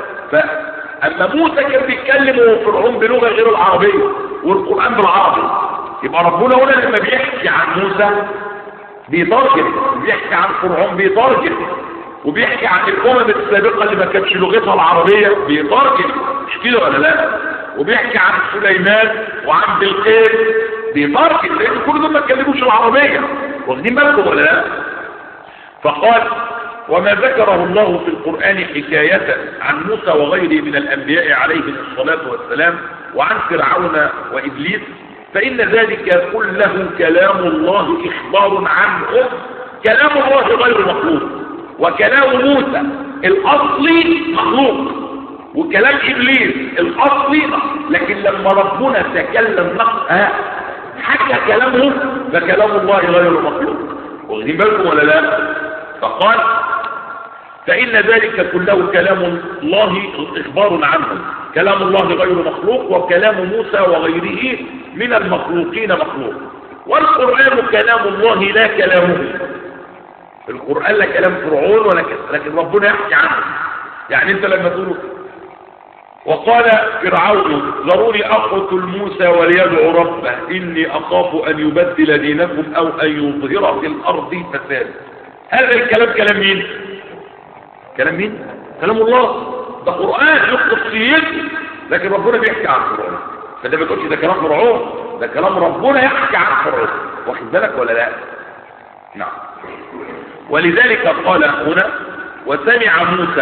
فاما موسى كان بيتكلم وفرعون بلغه غير العربيه والقران بالعربي يبقى ربنا هنا لما بيحكي عن موسى بيترجم بيحكي عن فرعون بيترجم وبيحكي عن الامم السابقه اللي ما كانتش لغتها العربيه بيترجم مش كده ولا لا وبيحكي عن سليمان وعن بلقيس بيترجم لان كل دول ما اتكلموش العربيه واخدين بالكم ولا لا فقال وما ذكره الله في القرآن حكاية عن موسى وغيره من الأنبياء عليهم الصلاة والسلام وعن فرعون وإبليس فإن ذلك كله كلام الله إخبار عنه كلام الله غير مخلوق وكلام موسى الأصلي مخلوق وكلام إبليس الأصلي لكن لما ربنا تكلم نقصها حكى كلامه فكلام الله غير مخلوق واخدين بالكم ولا لا فقال فإن ذلك كله كلام الله إخبار عنه كلام الله غير مخلوق وكلام موسى وغيره من المخلوقين مخلوق والقرآن كلام الله لا كلامه القرآن لا كلام فرعون ولا كلام لكن ربنا يحكي عنه يعني انت لما تقول وقال فرعون ذروني أقتل موسى وليدعو ربه إني أخاف أن يبدل دينكم أو أن يظهر في الأرض فساد هذا الكلام كلام مين كلام مين كلام الله ده قرآن يخطف سيدي لكن ربنا بيحكي عن فرعون فده ما تقولش ده كلام فرعون ده كلام ربنا يحكي عن فرعون واخد بالك ولا لا نعم ولذلك قال هنا وسمع موسى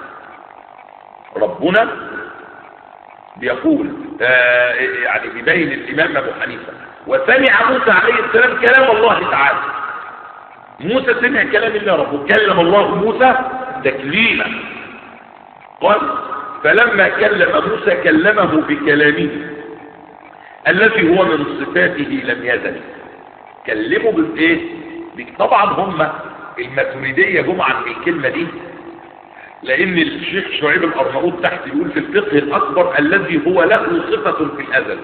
ربنا بيقول آه يعني بيبين الامام ابو حنيفه وسمع موسى عليه السلام كلام الله تعالى موسى سمع كلام الله ربه كلم الله موسى تكليما قال فلما كلم موسى كلمه بكلامه الذي هو من صفاته لم يزل كلمه بالايه طبعا هم الماتريديه جم عن الكلمه دي لان الشيخ شعيب الارناؤوط تحت يقول في الفقه الاكبر الذي هو له صفه في الازل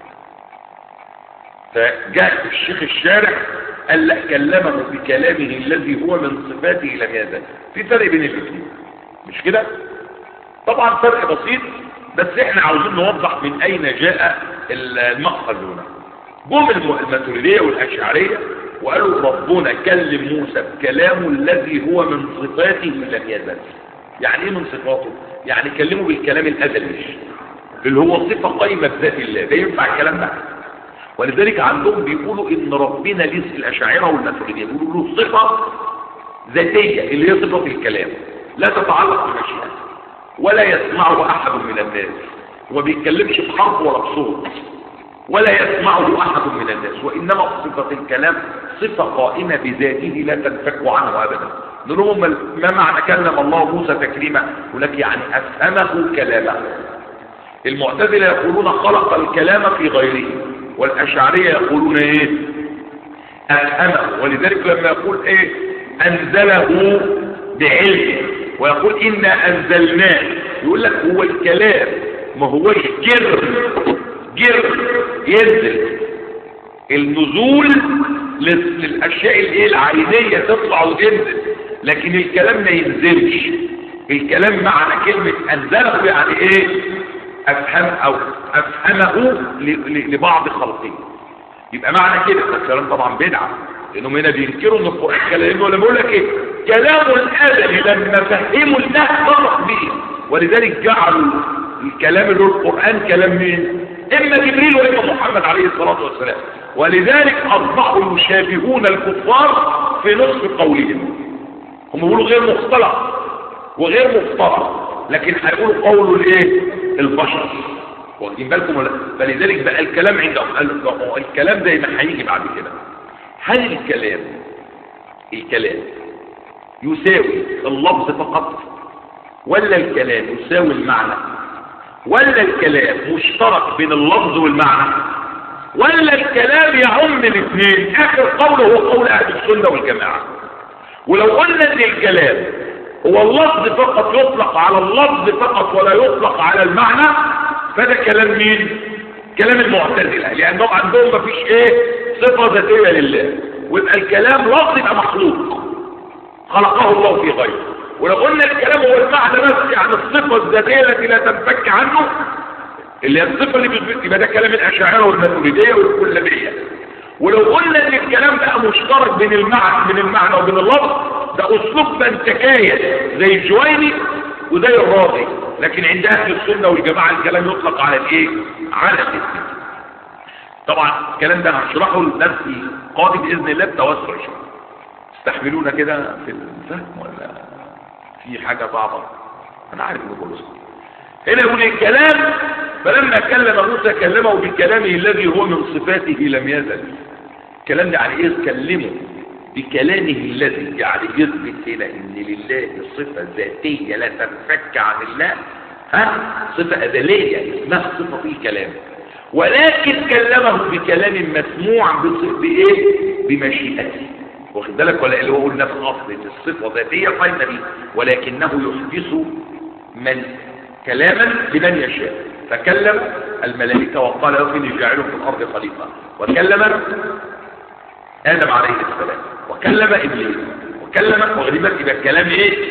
فجاء الشيخ الشارح قال لا كلمه بكلامه الذي هو من صفاته لم يزل في فرق بين الاثنين مش كده طبعا فرق بسيط بس احنا عاوزين نوضح من اين جاء المأخذ هنا جم الماتريديه والاشعريه وقالوا ربنا كلم موسى بكلامه الذي هو من صفاته لم يزل يعني ايه من صفاته يعني كلمه بالكلام الازلي اللي هو صفه قايمه بذات الله ده ينفع الكلام ده ولذلك عندهم بيقولوا ان ربنا ليه الاشاعره والماتريديه بيقولوا له صفه ذاتيه اللي هي صفه الكلام لا تتعلق بمشيئته ولا يسمعه احد من الناس وما بيتكلمش بحرف ولا بصوت ولا يسمعه أحد من الناس وإنما صفة الكلام صفة قائمة بذاته لا تنفك عنه أبدا نقول لهم ما معنى كلم الله موسى تكريما يقول لك يعني أفهمه كلامه المعتزلة يقولون خلق الكلام في غيره والأشعرية يقولون إيه أفهمه ولذلك لما يقول إيه أنزله بعلمه ويقول إنا أنزلناه يقول لك هو الكلام ما هوش جر جر ينزل النزول للاشياء الايه العينيه تطلع وتنزل لكن الكلام ما ينزلش الكلام معنى كلمه انزله يعني ايه افهم او افهمه لبعض خلقه يبقى معنى كده الكلام طبعا بدعه لانهم هنا بينكروا ان القران كلام ولا بيقول لك ايه كلام الادب لما فهموا الله فرق به ولذلك جعلوا الكلام اللي هو القران كلام مين اما جبريل واما محمد عليه الصلاه والسلام ولذلك اصبحوا يشابهون الكفار في نصف قولهم هم بيقولوا غير مختلط وغير مختلط لكن هيقولوا قول الايه البشر واخدين بالكم ولا فلذلك بقى الكلام عندهم الكلام زي ما هيجي بعد كده هل الكلام الكلام يساوي اللفظ فقط ولا الكلام يساوي المعنى ولا الكلام مشترك بين اللفظ والمعنى ولا الكلام يعم الاثنين اخر قول هو قول اهل السنه والجماعه ولو قلنا ان الكلام هو اللفظ فقط يطلق على اللفظ فقط ولا يطلق على المعنى فده كلام مين كلام المعتزله لانهم عندهم مفيش ايه صفه ذاتيه لله ويبقى الكلام لفظ يبقى مخلوق خلقه الله في غيره ولو قلنا الكلام هو المعنى بس يعني الصفه الذاتيه التي لا تنفك عنه اللي هي الصفه اللي بتثبت يبقى ده كلام الاشاعره والماتريديه والكلابيه ولو قلنا ان الكلام بقى مشترك بين المعنى بين المعنى وبين اللفظ ده اسلوب بنتكايه زي الجويني وزي الراضي لكن عند اهل السنه والجماعه الكلام يطلق على الايه على الاسم طبعا الكلام ده هشرحه لنفسي قاضي باذن الله بتوسع شويه تستحملونا كده في الفهم ولا في حاجه صعبه انا عارف ان كله صعب هنا يقول الكلام فلما كلم موسى كلمه بكلامه الذي هو من صفاته لم يزل الكلام ده يعني ايه كلمه بكلامه الذي يعني يثبت هنا ان لله صفه ذاتيه لا تنفك عن الله ها صفه ازليه اسمها صفه في كلام ولكن كلمه بكلام مسموع بايه بمشيئته واخد بالك ولا اللي هو قلنا في الاصل ان الصفه ذاتيه قائمه به ولكنه يحدث من كلاما لمن يشاء فكلم الملائكه وقال له اني جاعل في الارض خليفه وكلم ادم عليه السلام وكلم ابليس وكلم وغريبا يبقى الكلام ايه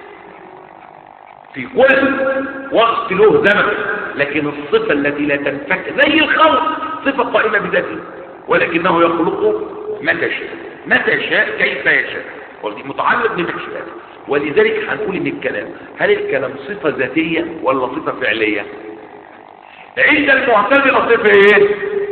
في كل وقت له زمن لكن الصفه التي لا تنفك زي الخلق صفه قائمه بذاته ولكنه يخلقه متى شاء متى شاء كيف يشاء متعلق بمشيئته ولذلك هنقول ان الكلام هل الكلام صفة ذاتية ولا صفة فعلية عند المعتزلة صفة ايه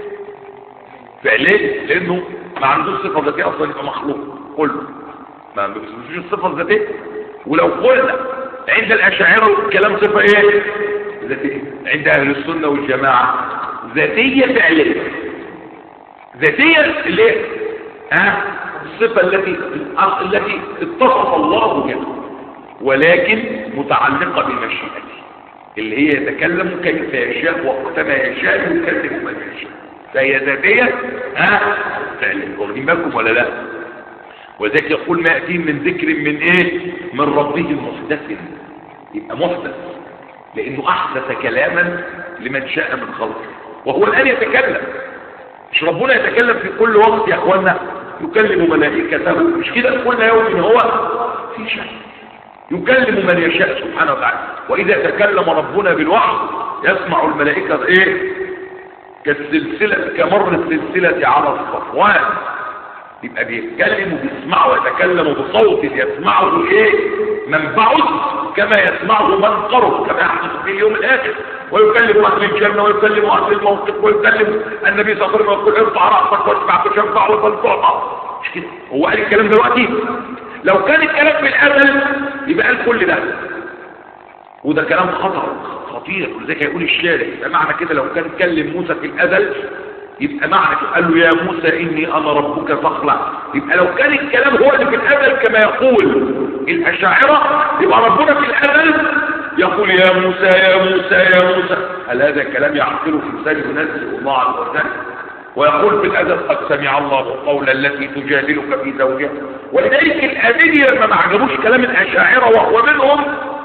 فعلية لانه ما عندوش صفة ذاتية اصلا يبقى مخلوق كله ما بيثبتوش الصفة الذاتية ولو قلنا عند الاشاعرة الكلام صفة ايه ذاتية عند اهل السنة والجماعة ذاتية فعلية ذاتية اللي هي ها الصفة التي التي اتصف الله بها ولكن متعلقة بمشيئته اللي هي يتكلم كيف يشاء وقتما يشاء يكلم من يشاء فهي ذاتية ها فعلا واخدين بالكم ولا لا وذلك يقول ما يأتيهم من ذكر من ايه من ربهم محدث يبقى محدث لانه احدث كلاما لمن شاء من خلقه وهو الان يتكلم مش ربنا يتكلم في كل وقت يا اخوانا يكلم ملائكته مش كده كل يوم هو في شيء يكلم من يشاء سبحانه وتعالى واذا تكلم ربنا بالوحي يسمع الملائكه ايه كالسلسله كمر السلسله على الصفوان يبقى بيتكلم وبيسمعه ويتكلم بصوت يسمعه ايه من بعد كما يسمعه من قرب كما يحدث في اليوم الاخر ويكلم اهل الجنه ويكلم اهل الموقف ويكلم النبي صلى الله عليه وسلم ويقول ارفع راسك واشفع تشفع وتنفع مش كده هو قال الكلام دلوقتي لو كان الكلام في الازل يبقى قال كل ده وده كلام خطر خطير ولذلك هيقول الشارع يبقى معنى كده لو كان كلم موسى في الازل يبقى معنى كده قال له يا موسى اني انا ربك فاخلع يبقى لو كان الكلام هو اللي في الازل كما يقول الاشاعره يبقى ربنا في الازل يقول يا موسى يا موسى يا موسى هل هذا الكلام يعقله في لسان ينزل الله عز وجل ويقول في الأدب قد سمع الله قول التي تجادلك في زوجها ولذلك الأميني لما ما عجبوش كلام الأشاعرة وهو منهم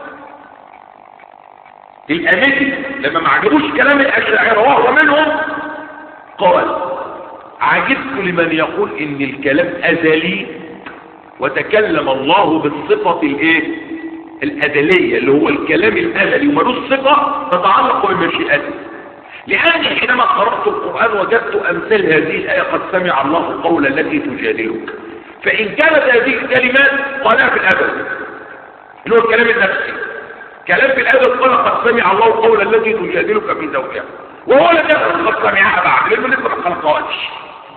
الأميني لما ما عجبوش كلام الأشاعرة وهو منهم قال عجبت لمن يقول إن الكلام أزلي وتكلم الله بالصفة الايه الأزلية اللي هو الكلام الأزلي ومالوش صفة تتعلق بمشيئته لأني حينما قرأت القرآن وجدت أمثال هذه الآية قد سمع الله قول التي تجادلك فإن كانت هذه الكلمات قالها في الأدب اللي هو الكلام النفسي كلام في الأدب قال قد سمع الله قول التي تجادلك في زوجها وهو لم يكن قد سمعها بعد لأنه لسه ما خلقهاش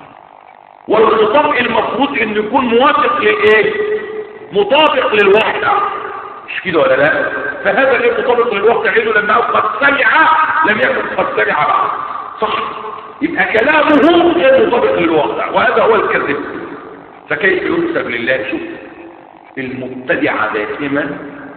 والخطاب المفروض انه يكون موافق لايه مطابق للواقع مش كده ولا لا فهذا غير مطابق للواقع لانه لما قد سمع لم يكن قد سمع بعد صح يبقى كلامه غير مطابق للواقع وهذا هو الكذب فكيف ينسب لله شوف المبتدعه دائما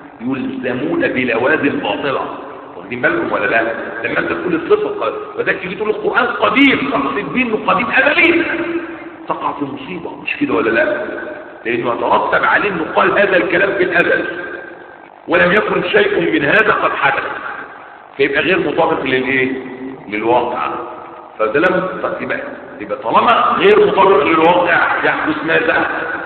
يلزمون بلوازم باطله واخدين بالكم ولا لا لما انت تقول الصفه وذاك تيجي تقول القران قديم تقصد بيه انه قديم ازلي تقع في مصيبه مش كده ولا لا لانه يترتب عليه انه قال هذا الكلام في الازل ولم يكن شيء من هذا قد حدث فيبقى غير مطابق للايه للواقع فده لم يبقى يبقى طالما غير مطابق للواقع يحدث ماذا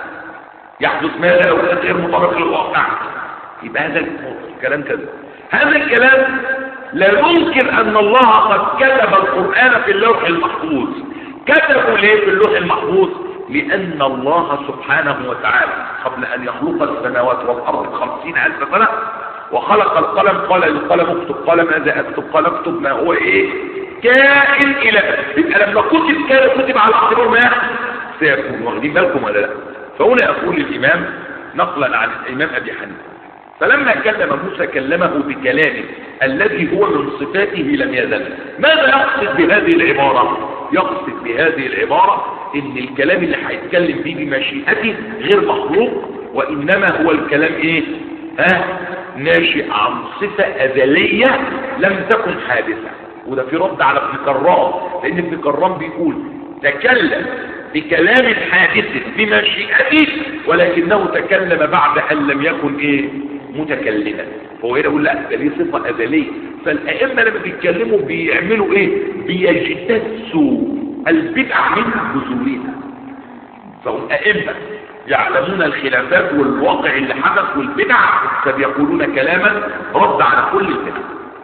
يحدث ماذا لو كان غير مطابق للواقع يبقى هذا الكلام كذا هذا الكلام لا ينكر ان الله قد كتب القرآن في اللوح المحفوظ كتبوا ليه في اللوح المحفوظ لأن الله سبحانه وتعالى قبل أن يخلق السماوات والأرض خمسين ألف سنة وخلق القلم قال للقلم اكتب قال ماذا اكتب قال اكتب ما هو ايه كائن الى يبقى لما كتب كان كتب على اعتبار ما سيكون واخدين بالكم ولا لا فهنا يقول الامام نقلا عن الامام ابي حنيفه فلما كلم موسى كلمه بكلامه الذي هو من صفاته لم يزل ماذا يقصد بهذه العبارة يقصد بهذه العبارة ان الكلام اللي هيتكلم به بمشيئته غير مخلوق وانما هو الكلام ايه ها ناشئ عن صفة ازلية لم تكن حادثة وده في رد على ابن كرام لان ابن كرام بيقول تكلم بكلام حادث بمشيئته ولكنه تكلم بعد ان لم يكن ايه متكلما فهو هنا يقول لا ده ليه صفه ازليه فالائمه لما بيتكلموا بيعملوا ايه بيجتثوا البدع من جذورها فهم ائمه يعلمون الخلافات والواقع اللي حدث والبدع فبيقولون كلاما رد على كل البدع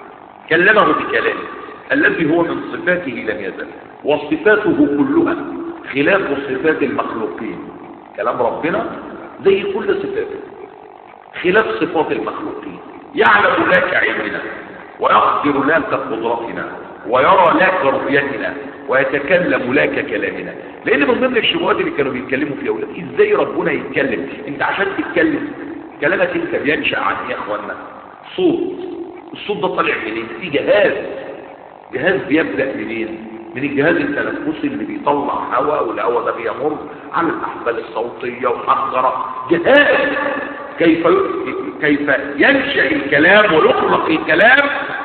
كلمه بكلامه الذي هو من صفاته لم يزل وصفاته كلها خلاف صفات المخلوقين كلام ربنا زي كل صفاته خلاف صفات المخلوقين يعلم لك علمنا ويقدر لك قدرتنا ويرى لك رؤيتنا ويتكلم لك كلامنا لان من ضمن الشبهات اللي كانوا بيتكلموا فيها اولاد ازاي ربنا يتكلم انت عشان تتكلم كلامك انت بينشا عن ايه يا اخوانا صوت الصوت ده طالع منين في جهاز جهاز بيبدا منين من الجهاز التنفسي اللي بيطلع هواء والهواء ده بيمر على الاحبال الصوتيه وحجره جهاز كيف كيف ينشا الكلام ويخلق الكلام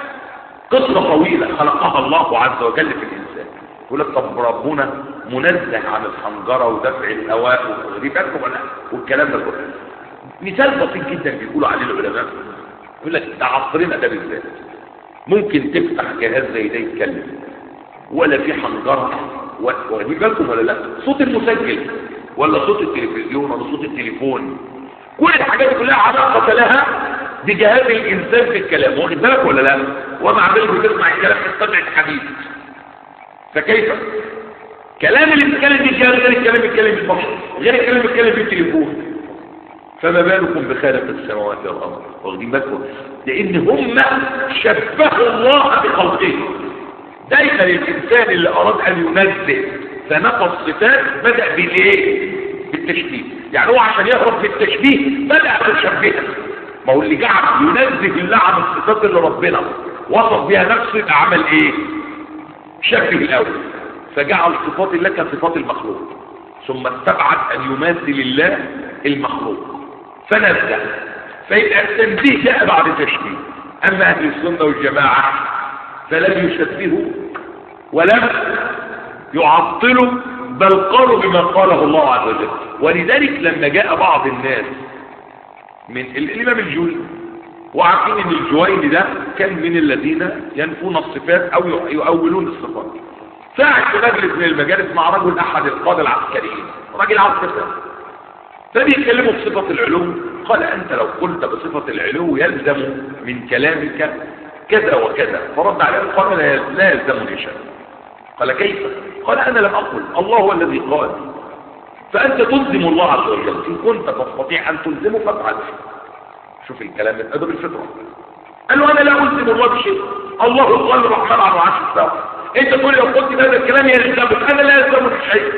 قصه طويله خلقها الله عز وجل في الانسان يقول لك طب ربنا منزه عن الحنجره ودفع الهواء واخدين بالكم ولا والكلام ده كله مثال بسيط جدا بيقولوا عليه العلماء يقول لك ده عصرنا ده بالذات ممكن تفتح جهاز زي ده يتكلم ولا في حنجره واخدين بالكم ولا لا صوت المسجل ولا صوت التلفزيون ولا صوت التليفون كل الحاجات دي كلها علاقه لها بجهاز الانسان في الكلام واخد بالك ولا لا ومع ذلك بتسمع الكلام تستمع الحديث فكيف كلام اللي بيتكلم بيه الجهاز غير الكلام اللي بيتكلم بالبشر غير الكلام اللي بيتكلم بالتليفون فما بالكم بخالق السماوات والارض واخدين بالكم لان هم شبهوا الله بخلقه دايما الانسان اللي اراد ان ينزه ثناء الصفات بدا بالايه بالتشبيه يعني هو عشان يهرب من التشبيه بدا بالشبهه ما هو اللي قاعد ينزه الله عن الصفات اللي ربنا وصف بها نفسه يبقى عمل ايه شبه الاول فجعل صفات الله كصفات المخلوق ثم استبعد ان يماثل الله المخلوق فنزل فيبقى التنزيه جاء بعد تشبيه اما اهل السنه والجماعه فلم يشبهوا ولم يعطلوا بل قالوا بما قاله الله عز وجل ولذلك لما جاء بعض الناس من الامام الجويني وعارفين ان الجويني ده كان من الذين ينفون الصفات او يؤولون الصفات ساعد في مجلس من المجالس مع رجل احد القاده العسكريين راجل عسكري فبيتكلموا بصفه العلو قال انت لو قلت بصفه العلو يلزم من كلامك كذا وكذا فرد عليه قال لا يلزمني شيء قال كيف قال انا لم اقل الله هو الذي قال فانت تلزم الله عز وجل ان كنت تستطيع ان تلزمه فافعل شوف الكلام من ادب الفطره قال له انا لا الزم الله بشيء الله قال الرحمن على العرش استوى انت تقول لو قلت هذا الكلام يلزمك انا لا يلزمني شيء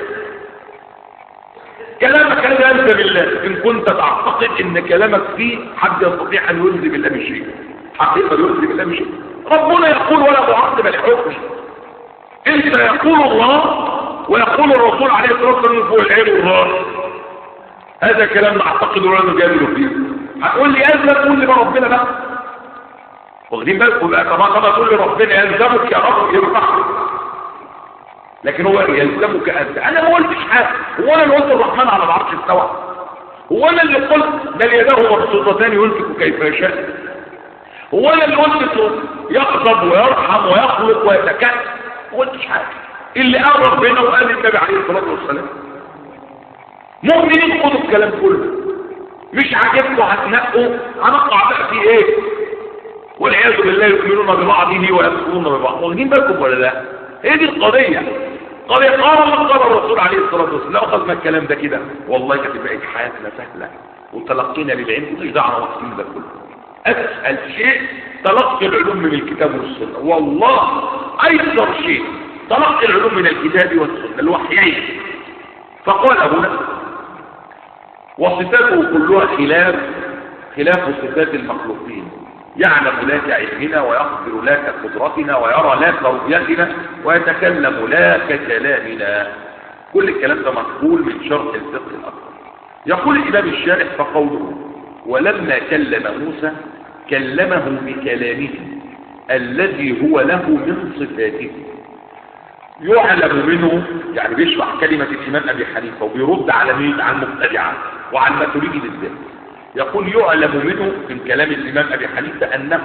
كلامك لا يلزم الله ان كنت تعتقد ان كلامك فيه حد يستطيع ان يلزم الله بشيء حد يقدر يلزم الله بشيء ربنا يقول ولا معقب لحكمه انت يقول الله ويقول الرسول عليه الصلاه والسلام فوق العين والراس هذا كلام نعتقد ولا نجادل فيه هتقول لي يلزم قول لي ما ربنا بقى واخدين بالكم بقى طبعا طبعا تقول لي ربنا يلزمك يا رب يرفع لكن هو يلزمك انت انا ما قلتش حاجه هو انا اللي قلت الرحمن على العرش استوى هو انا اللي قلت بل يداه مبسوطتان ينفق كيف يشاء هو انا اللي قلت يغضب ويرحم ويخلق ويتكلم ما قلتش حاجه اللي قال ربنا وقال النبي عليه الصلاه والسلام مؤمنين خدوا الكلام كله مش عاجبكم هتنقوا هنقع بقى في ايه والعياذ بالله يؤمنون ببعضه ويكفرون ببعض واخدين بالكم ولا لا هي دي القضيه قضيه قال الله قال الرسول عليه الصلاه والسلام لو اخذنا الكلام ده كده والله كانت بقت حياتنا سهله وتلقينا للعلم مش دعوه واقفين ده كله اسهل شيء تلقي العلوم من الكتاب والسنه والله ايسر شيء تلقي العلوم من الكتاب والسنه الوحيين فقال هنا وصفاته كلها خلاف خلاف صفات المخلوقين يعلم لا كعلمنا ويقدر لا كقدرتنا ويرى لا كرؤيتنا ويتكلم لا ككلامنا كل الكلام ده مقبول من شرح الفقه الاكبر يقول الامام الشارح فقوله ولما كلم موسى كلمه بكلامه الذي هو له من صفاته يعلم منه يعني بيشرح كلمة الإمام أبي حنيفة وبيرد على مين على المبتدعة وعلى الماتريدي بالذات يقول يعلم منه من كلام الإمام أبي حنيفة أنه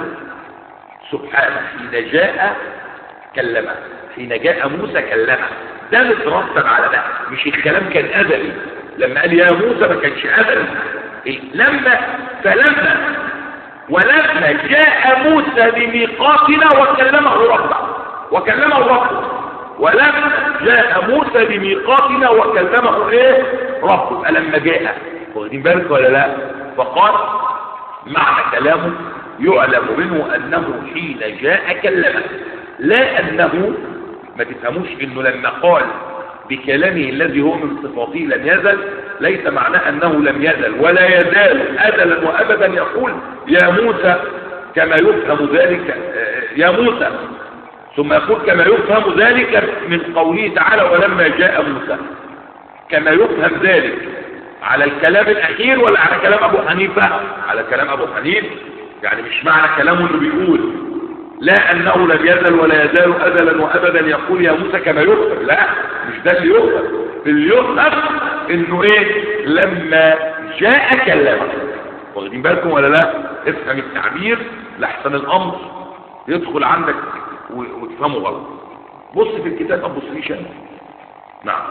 سبحانه حين جاء كلمه حين جاء موسى كلمه ده مترتب على ده مش الكلام كان أزلي لما قال يا موسى ما كانش أزلي إيه؟ لما فلما ولما جاء موسى لميقاتنا وكلمه ربه وكلمه ربه ولما جاء موسى لميقاتنا وكلمه ايه ربه لما جاء واخدين بالك ولا لا فقال معنى كلامه يعلم منه انه حين جاء كلمه لا انه ما تفهموش انه لما قال بكلامه الذي هو من صفاته لم يزل ليس معناه انه لم يزل ولا يزال ازلا وابدا يقول يا موسى كما يفهم ذلك يا موسى ثم يقول كما يفهم ذلك من قوله تعالى ولما جاء موسى كما يفهم ذلك على الكلام الاخير ولا على كلام ابو حنيفة على كلام ابو حنيفة يعني مش معنى كلامه انه بيقول لا انه لم يزل ولا يزال ازلا وابدا يقول يا موسى كما يفهم لا مش ده اللي يفهم اللي يفهم انه ايه لما جاء كلمه واخدين بالكم ولا لا افهم التعبير لاحسن الامر يدخل عندك وتفهمه غلط بص في الكتاب ابو سريشة نعم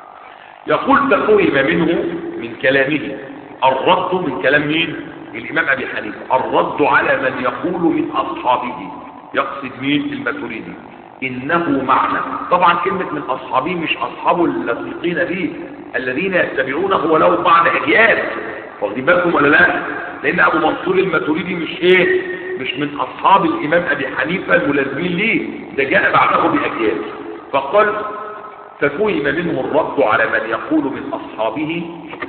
يقول تفهم منه من كلامه الرد من كلام مين الامام ابي حنيفه الرد على من يقول من اصحابه يقصد مين الماتريدي انه معنى طبعا كلمة من اصحابه مش اصحابه اللصيقين به الذين يتبعونه ولو بعد اجيال واخدين بالكم ولا لا لان ابو منصور الماتريدي مش ايه مش من اصحاب الامام ابي حنيفة الملازمين ليه ده جاء بعده باجيال فقال ففهم منه الرد على من يقول من اصحابه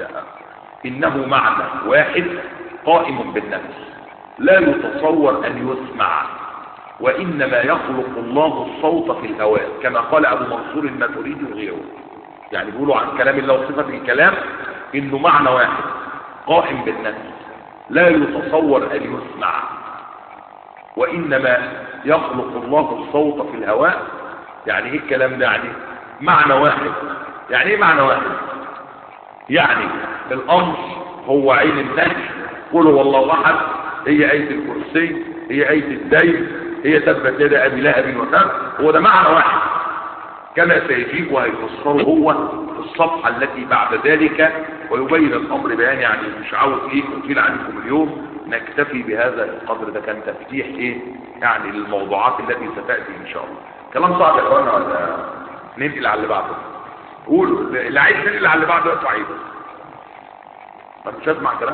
انه معنى واحد قائم بالنفس لا يتصور ان يسمع وإنما يخلق الله الصوت في الهواء كما قال أبو منصور الماتريدي وغيره يعني بيقولوا عن كلام الله وصفة الكلام إنه معنى واحد قائم بالنفس لا يتصور أن يسمع وإنما يخلق الله الصوت في الهواء يعني إيه الكلام ده يعني معنى واحد يعني إيه معنى واحد يعني الأمر هو عين النهي قل هو الله أحد هي آية الكرسي هي آية الدين هي تبت يد أبي لهب وتب هو ده معنى واحد كما سيجيب وهيفسره هو في الصفحة التي بعد ذلك ويبين الأمر بيان يعني مش عاوز إيه أطيل عليكم اليوم نكتفي بهذا القدر ده كان تفتيح إيه يعني للموضوعات التي ستأتي إن شاء الله كلام صعب يا إخوانا ولا ننقل على اللي بعده قولوا اللي عايز ننقل على اللي بعده يقطع عيده ما مش هسمع كلام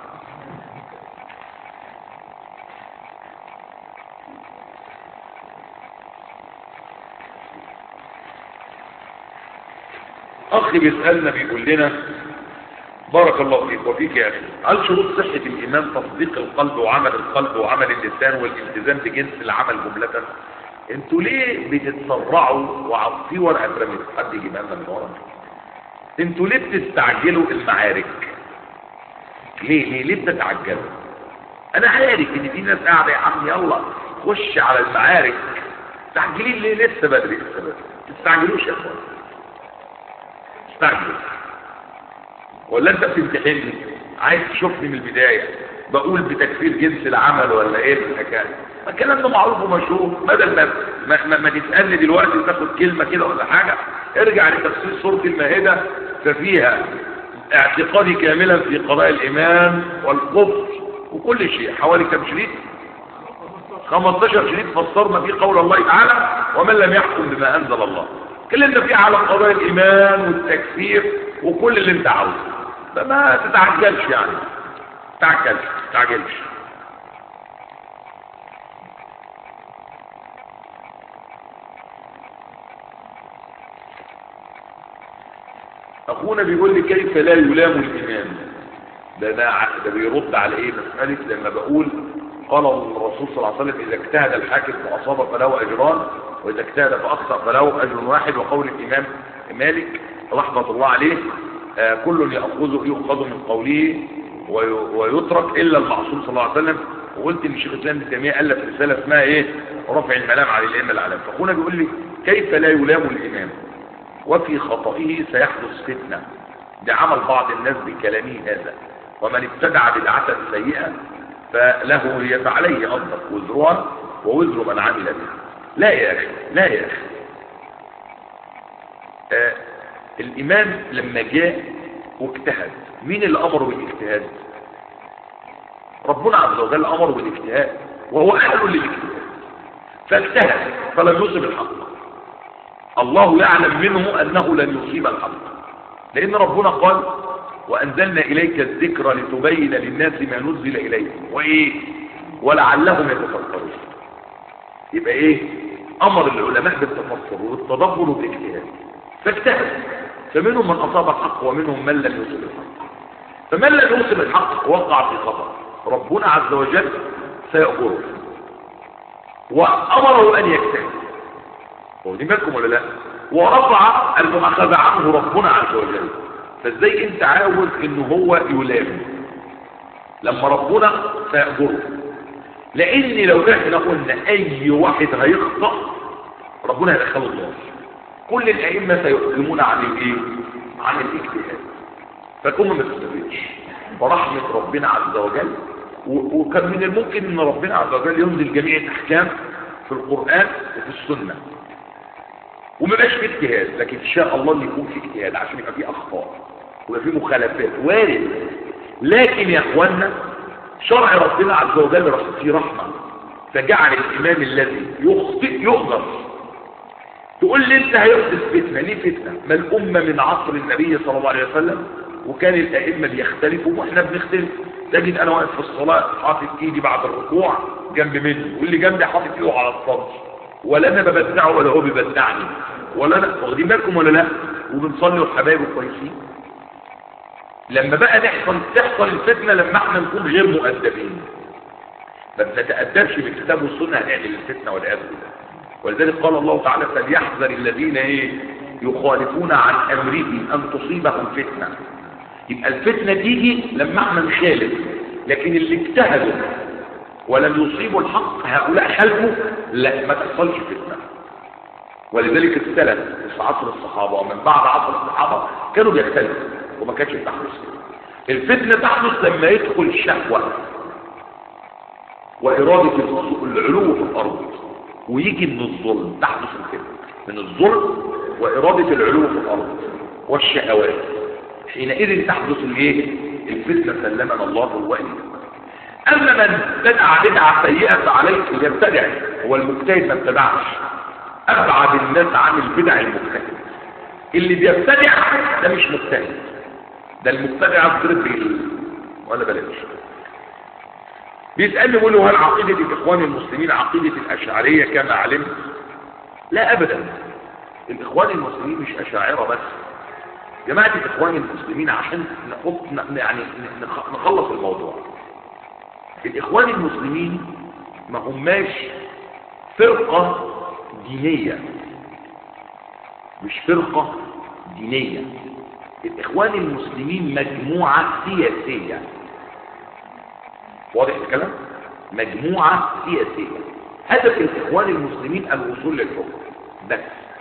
اخ بيسألنا بيقول لنا بارك الله فيك وفيك يا اخي هل شروط صحة الايمان تصديق القلب وعمل القلب وعمل اللسان والالتزام بجنس العمل جملة انتوا ليه بتتسرعوا وفي ورقة رميت حد يجي لنا من ورا انتوا ليه بتستعجلوا المعارك ليه ليه ليه بتتعجلوا انا عارف ان في ناس قاعده يا عم يلا خش على المعارك مستعجلين ليه لسه بدري لسه بدري ما تستعجلوش يا اخوان تستعجل ولا انت بتمتحني عايز تشوفني من البداية بقول بتكفير جنس العمل ولا ايه الحكايه الكلام ده معروف ومشهور بدل ما ما, ما, ما تسالني دلوقتي وتاخد كلمه كده ولا حاجه ارجع لتفسير سوره المائده ففيها اعتقادي كاملا في قضاء الايمان والكفر وكل شيء حوالي كم شريط 15 شريط فسرنا فيه قول الله تعالى ومن لم يحكم بما انزل الله اتكلمنا فيه على قضايا الايمان والتكفير وكل اللي انت عاوزه فما تتعجلش يعني تعجلش تعجلش اخونا بيقول لي كيف لا يلام الامام ده ده, ده بيرد على ايه مسألة لما بقول قال الرسول صلى الله عليه وسلم اذا اجتهد الحاكم فاصاب فله اجران واذا اجتهد فاخطا فله اجر واحد وقول الامام مالك رحمه الله عليه آه كل ياخذ يؤخذ من قوله ويترك الا المعصوم صلى الله عليه وسلم وقلت ان شيخ الاسلام ابن تيميه الف رساله اسمها ايه رفع الملام عن الائمه الاعلام فاخونا بيقول لي كيف لا يلام الامام وفي خطئه سيحدث فتنه ده عمل بعض الناس بكلامه هذا ومن ابتدع بدعه سيئه فله هي فعليه أفضل وزرها ووزر من عمل به لا يا أخي لا يا أخي آه الإمام لما جاء واجتهد مين اللي أمره بالاجتهاد ربنا عز وجل أمره بالاجتهاد وهو أهل للاجتهاد فاجتهد فلم يصب الحق الله يعلم منه أنه لن يصيب الحق لأن ربنا قال وأنزلنا إليك الذكر لتبين للناس ما نزل إليهم وإيه ولعلهم يتفكرون يبقى إيه أمر العلماء بالتفكر والتدبر والاجتهاد فاجتهد فمنهم من أصاب الحق ومنهم من لم يصب الحق فمن لم يصب الحق وقع في خطأ ربنا عز وجل سيأجره وأمره أن يجتهد واخدين بالكم ولا لا ورفع المؤاخذة عنه ربنا عز وجل فازاي انت عاوز ان هو يلام لما ربنا سيأجره لان لو احنا قلنا اي واحد هيخطأ ربنا هيدخله النار كل الائمه سيحكمون عن الايه عن الاجتهاد فكم ما تستفيدش برحمه ربنا عز وجل وكان من الممكن ان ربنا عز وجل ينزل جميع الاحكام في القران وفي السنه وما بقاش في اجتهاد لكن ان شاء الله ان يكون في اجتهاد عشان يبقى في اخطاء ويبقى في مخالفات وارد لكن يا اخوانا شرع ربنا عز وجل فيه رحمه فجعل الامام الذي يخطئ يؤذر تقول لي انت هيحدث فتنه ليه فتنه ما الامه من عصر النبي صلى الله عليه وسلم وكان الائمه بيختلفوا واحنا بنختلف تجد انا واقف في الصلاه حاطط ايدي بعد الركوع جنب مني واللي جنبي حاطط ايده على الصدر ولا انا ببدعه ولا هو بيبدعني ولا انا واخدين بالكم ولا لا وبنصلي والحبايب كويسين لما بقى نحصل تحصل الفتنه لما احنا نكون غير مؤدبين ما بنتأدبش بالكتاب والسنة هنعمل الفتنة والعياذ بالله ولذلك قال الله تعالى فليحذر الذين ايه يخالفون عن امره ان تصيبهم فتنة يبقى الفتنة تيجي لما احنا نخالف لكن اللي اجتهدوا ولم يصيبوا الحق هؤلاء خلفوا لا ما تحصلش فتنة ولذلك السلف في عصر الصحابة ومن بعد عصر الصحابة كانوا بيختلفوا وما كانش بتحدث الفتنة تحدث لما يدخل الشهوة وإرادة العلو في الأرض ويجي من الظلم تحدث الفتنة من الظلم وإرادة العلو في الأرض والشهوات حينئذ تحدث الايه الفتنة سلمنا الله وإياكم أما من ابتدع بدعة سيئة فعليه اللي يبتدع هو المجتهد ما ابتدعش أبعد الناس عن البدع المجتهد اللي بيبتدع ده مش مجتهد ده المبتدع الضرب ولا بلاش بيسألني يقول له هل عقيدة الإخوان المسلمين عقيدة الأشعرية كما علمت لا أبدا الإخوان المسلمين مش أشاعرة بس جماعة الإخوان المسلمين عشان نحط يعني نخلص الموضوع الإخوان المسلمين ما هماش فرقة دينية مش فرقة دينية الإخوان المسلمين مجموعة سياسية واضح الكلام مجموعة سياسية هدف الإخوان المسلمين الوصول للحكم بس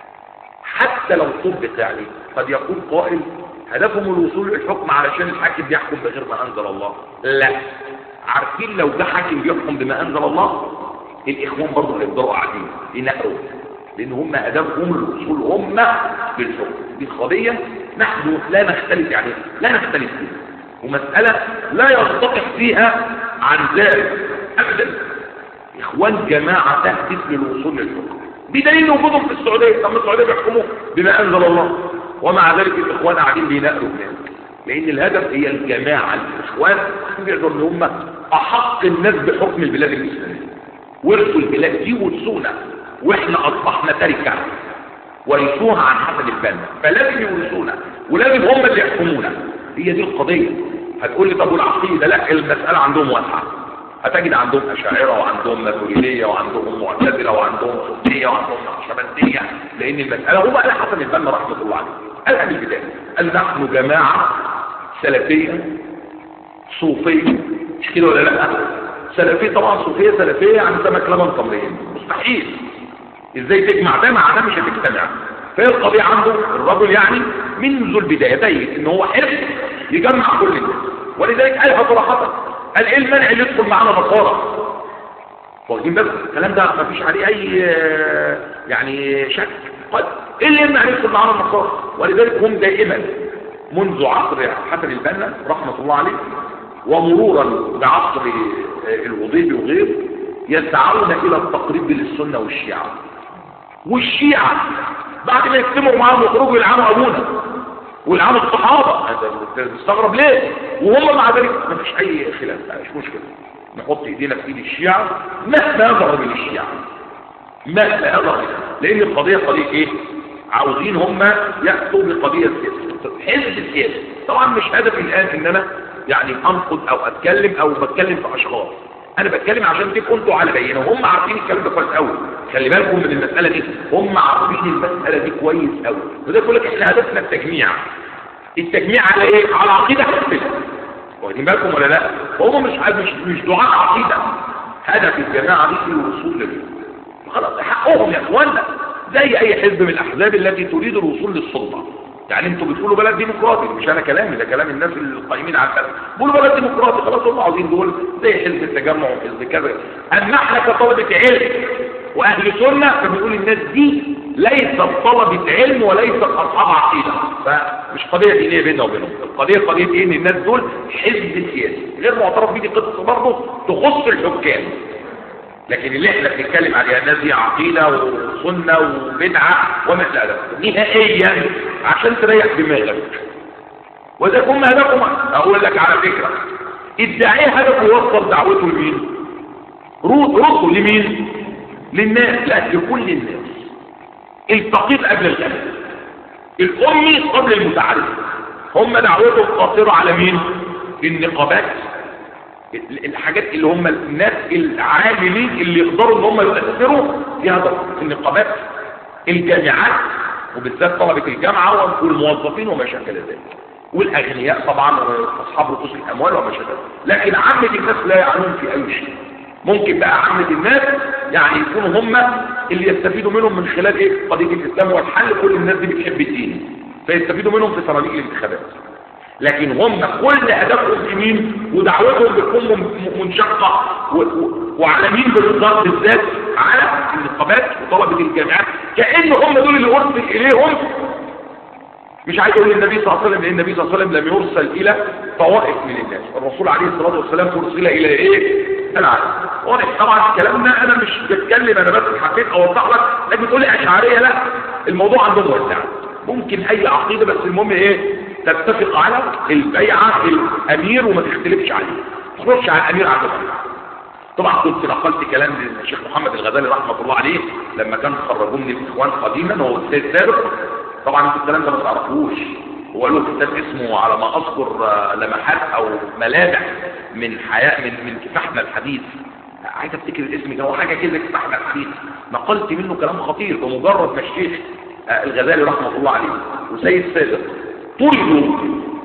حتى لو طبق يعني قد يقول قائل هدفهم الوصول للحكم علشان الحاكم بيحكم بغير ما أنزل الله لا عارفين لو ده حاكم بيحكم بما أنزل الله الإخوان برضه هيفضلوا قاعدين ينقروا لأن هم هدفهم الوصول هم للحكم دي قضية نحن لا نختلف يعني لا نختلف فيها ومسألة لا يرتقح فيها عن ذلك أبدا إخوان جماعة تهدف للوصول للحكم بدليل وجودهم في السعودية طب السعودية بيحكموا بما أنزل الله ومع ذلك الإخوان قاعدين بينقلوا هناك لأن الهدف هي الجماعة الإخوان بيقدروا إن هم أحق الناس بحكم البلاد الإسلامية ورثوا البلاد دي ورثونا وإحنا أصبحنا تركة ورثوها عن حسن البنا فلازم يورثونا ولازم هم اللي يحكمونا هي دي القضية هتقول لي طب والعقيدة لا المسألة عندهم واسعة هتجد عندهم أشاعرة وعندهم ماتريدية وعندهم معتزلة وعندهم صوفية وعندهم نقشبندية لأن المسألة هو قال حسن البنا رحمة الله عليه قالها من البداية قال نحن جماعة سلفية صوفية مش كده ولا لا سلفية طبعا صوفية سلفية عن سمك لبن تمرين مستحيل ازاي تجمع ده مع ده مش هتجتمع فهي القضية عنده الرجل يعني منذ البداية بين ان هو حرص يجمع كل الناس ولذلك قالها صراحة قال ايه المنع اللي يدخل معانا نصارى واخدين بالكم الكلام ده ما فيش عليه اي يعني شك طيب ايه اللي يمنع يدخل معانا النصارى ولذلك هم دائما منذ عصر حسن البنا رحمة الله عليه ومرورا بعصر الوضيبي وغيره يسعون الى التقريب للسنة والشيعة والشيعة بعد ما يكتموا معاهم يخرجوا يلعنوا ابونا ويلعنوا الصحابة انت مستغرب ليه وهم مع ذلك ما فيش اي خلاف مش مشكلة نحط ايدينا في ايد الشيعة مهما يظهر من الشيعة مهما يظهر لان القضية قضية ايه عاوزين هم يأتوا بقضية سياسية حزب سياسي طبعا مش هدفي الان ان انا يعني انقد او اتكلم او بتكلم في اشخاص انا بتكلم عشان تبقوا انتوا على بينه وهم عارفين الكلام ده كويس قوي خلي بالكم من المساله دي هم عارفين المساله دي كويس قوي وده يقول لك احنا هدفنا التجميع التجميع على ايه على عقيده حسنه واخدين بالكم ولا لا هم مش مش مش دعاء عقيده هدف الجماعه دي في الوصول لله خلاص حقهم يا اخوانا زي اي حزب من الاحزاب التي تريد الوصول للسلطه يعني انتوا بتقولوا بلد ديمقراطي مش انا كلامي ده كلام الناس القائمين على البلد بيقولوا بلد ديمقراطي خلاص هم عاوزين دول زي حزب التجمع وحزب كذا اما احنا كطلبه علم واهل سنه فبنقول الناس دي ليست طلبه علم وليست اصحاب عقيده فمش قضيه دينيه بيننا وبينهم القضيه قضيه ايه ان الناس دول حزب سياسي غير معترف بيه دي قصه برضه تخص الحكام لكن اللي احنا بنتكلم عليها الناس دي عقيدة وسنة وبدعة ومثل هذا نهائيا عشان تريح دماغك وإذا كنا هدفهم أقول لك على فكرة الداعية هدفه يوصل دعوته لمين رده لمين للناس لا لكل الناس الفقير قبل الغني الأمي قبل المتعرف هم دعوتهم قاصرة على مين النقابات ال- الحاجات اللي هم الناس العاملين اللي يقدروا ان هم يؤثروا في هذا النقابات الجامعات وبالذات طلبة الجامعة والموظفين وما شابه ذلك والاغنياء طبعا واصحاب رؤوس الاموال وما شابه لكن عامة الناس لا يعنون في اي شيء ممكن بقى عامة الناس يعني يكونوا هم اللي يستفيدوا منهم من خلال ايه قضية الاسلام والحل كل الناس دي بتحب الدين فيستفيدوا منهم في صناديق الانتخابات لكن هم كل هدفهم في مين ودعوتهم بتكون من- منشقة و- و- وعلى مين بالضبط بالذات على النقابات وطلبة الجامعات كأن هم دول اللي أرسل إليهم مش عايز اقول النبي صلى الله عليه وسلم لان النبي صلى الله عليه وسلم لم يرسل الى طوائف من الناس الرسول عليه الصلاه والسلام ارسل الى ايه العالم واضح طبعا الكلام ده انا مش بتكلم انا بس حبيت اوضح لك لكن تقول لي اشعريه لا الموضوع عندهم واسع ممكن اي عقيده بس المهم ايه تتفق على البيعه الامير وما تختلفش عليه ما تخرجش على الامير عبد الله طبعا كنت نقلت كلام للشيخ محمد الغزالي رحمه الله عليه لما كان خرجوه من الاخوان قديما هو استاذ سابق طبعا انتوا الكلام ده ما تعرفوش هو له كتاب اسمه على ما اذكر آه، لمحات او ملامح من حياة من من كفاحنا الحديث عايز افتكر الاسم ده هو حاجه كده كفاحنا الحديث نقلت منه كلام خطير بمجرد ما الشيخ آه، الغزالي رحمه الله عليه وسيد سابق طردوا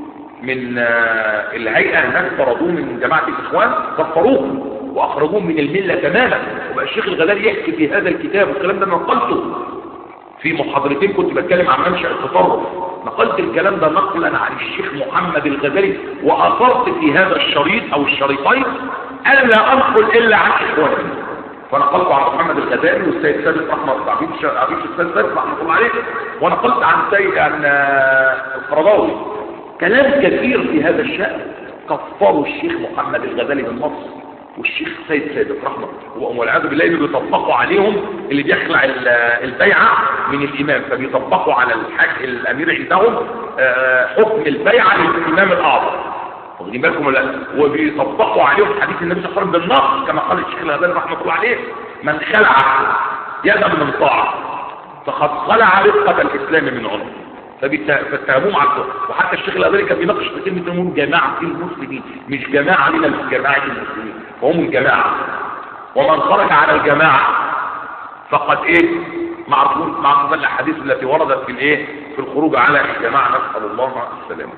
من آه، الهيئة هناك طردوه من جماعة الإخوان كفروه وأخرجوه من الملة تماما وبقى الشيخ الغزالي يحكي في هذا الكتاب والكلام ده أنا نقلته في محاضرتين كنت بتكلم عن منشأ التطرف نقلت الكلام ده نقلا عن الشيخ محمد الغزالي وأثرت في هذا الشريط أو الشريطين ألا أنقل إلا عن إخواني فنقلت عن محمد الغزالي والسيد سابق رحمه الله عبيد عبيد السيد سابق رحمه الله عليه ونقلت عن سيد عن آه، القرضاوي كلام كثير في هذا الشأن كفروا الشيخ محمد الغزالي من مصر والشيخ سيد سابق رحمه الله والعياذ بالله اللي بيطبقوا عليهم اللي بيخلع ال- البيعه من الامام فبيطبقوا على الحاج الامير عندهم آه، حكم البيعه للامام الاعظم واخدين بالكم ولا لا وبيطبقوا عليهم حديث النبي صلى الله عليه وسلم بالنص كما قال الشيخ الغزالي رحمه الله عليه من خلع يدا من طاعه فقد خلع رفقه الاسلام من عنقه فبيتهموهم على الكفر وحتى الشيخ الغزالي كان بيناقش في كلمه انهم جماعه المسلمين مش جماعه من جماعه المسلمين وهم الجماعه ومن خرج على الجماعه فقد ايه معروفون معروف الاحاديث التي وردت في الايه في الخروج على الجماعه نسال الله السلامه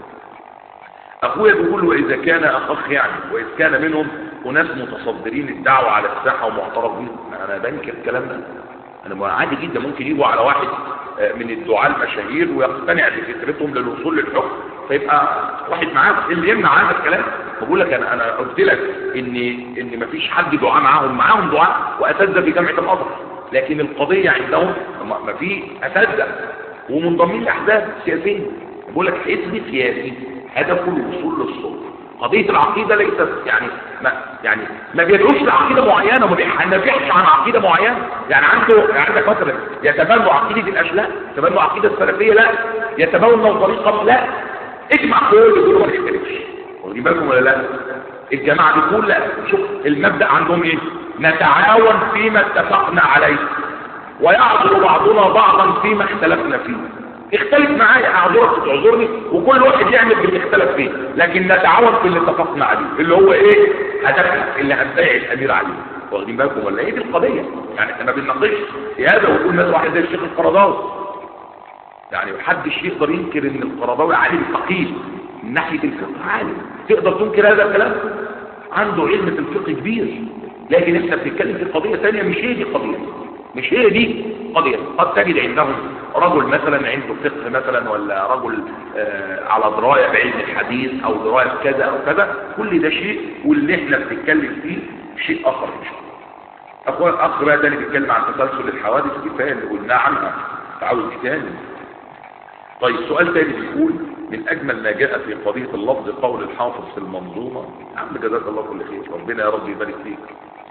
اخويا بيقول واذا كان اخ يعني واذا كان منهم اناس متصدرين الدعوه على الساحه ومعترفين انا بنكر الكلام ده انا ما عادي جدا ممكن يجوا على واحد آه، من الدعاة المشاهير ويقتنع بفكرتهم للوصول للحكم فيبقى واحد معاه اللي يمنع هذا الكلام بقول لك انا انا قلت لك ان ان مفيش حد دعاء معاهم معاهم دعاء واساتذه في جامعه الازهر لكن القضيه عندهم ما ما في اساتذه ومنضمين لاحزاب سياسيه بقول لك حزب سياسي هدفه الوصول للسلطه قضيه العقيده ليست يعني ما يعني ما بيدعوش لعقيده معينه ما بيحنفعش عن عقيده معينه يعني عنده عندك مثلا يتبنوا عقيده الاشلاء يتبنوا عقيده السلفيه لا يتبنوا طريقه لا اجمع كل دول ما تختلفش واخدين بالكم ولا لا الجماعه دي كل شوف المبدا عندهم ايه نتعاون فيما اتفقنا عليه ويعذر بعضنا بعضا فيما اختلفنا فيه اختلف معايا اعذرك تعذرني وكل واحد يعمل باللي اختلف فيه لكن نتعاون في اللي اتفقنا عليه اللي هو ايه هدفنا اللي هنبيع الامير عليه واخدين بالكم ولا ايه دي القضيه يعني احنا ما بنناقش في هذا ويقول مثلا واحد زي الشيخ القرضاوي يعني محدش يقدر ينكر ان القرضاوي عالم فقيه من ناحيه الفقه عالم تقدر تنكر هذا الكلام عنده علم في الفقه كبير لكن احنا بنتكلم في قضيه ثانيه مش هي دي القضيه مش هي دي قضيه قد تجد عندهم رجل مثلا عنده فقه مثلا ولا رجل آه على درايه بعلم الحديث او درايه كذا او كذا كل ده شيء واللي احنا بنتكلم فيه شيء اخر ان شاء الله اخوان اخ بقى تاني بيتكلم عن تسلسل الحوادث كفايه اللي قلناه عنها تعود تاني طيب سؤال تاني بيقول من اجمل ما جاء في قضيه اللفظ قول الحافظ في المنظومه يا عم جزاك الله كل خير ربنا يا رب يبارك فيك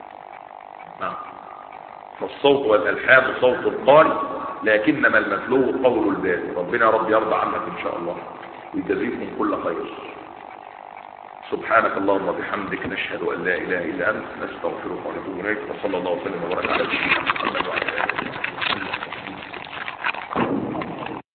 نعم فالصوت والالحان صوت القارئ لكنما المتلو قول الباري ربنا يا رب يرضى عنك ان شاء الله ويجزيكم كل خير سبحانك اللهم وبحمدك نشهد ان لا اله الا انت نستغفرك ونتوب اليك وصلى الله وسلم وبارك على سيدنا محمد وعلى اله وصحبه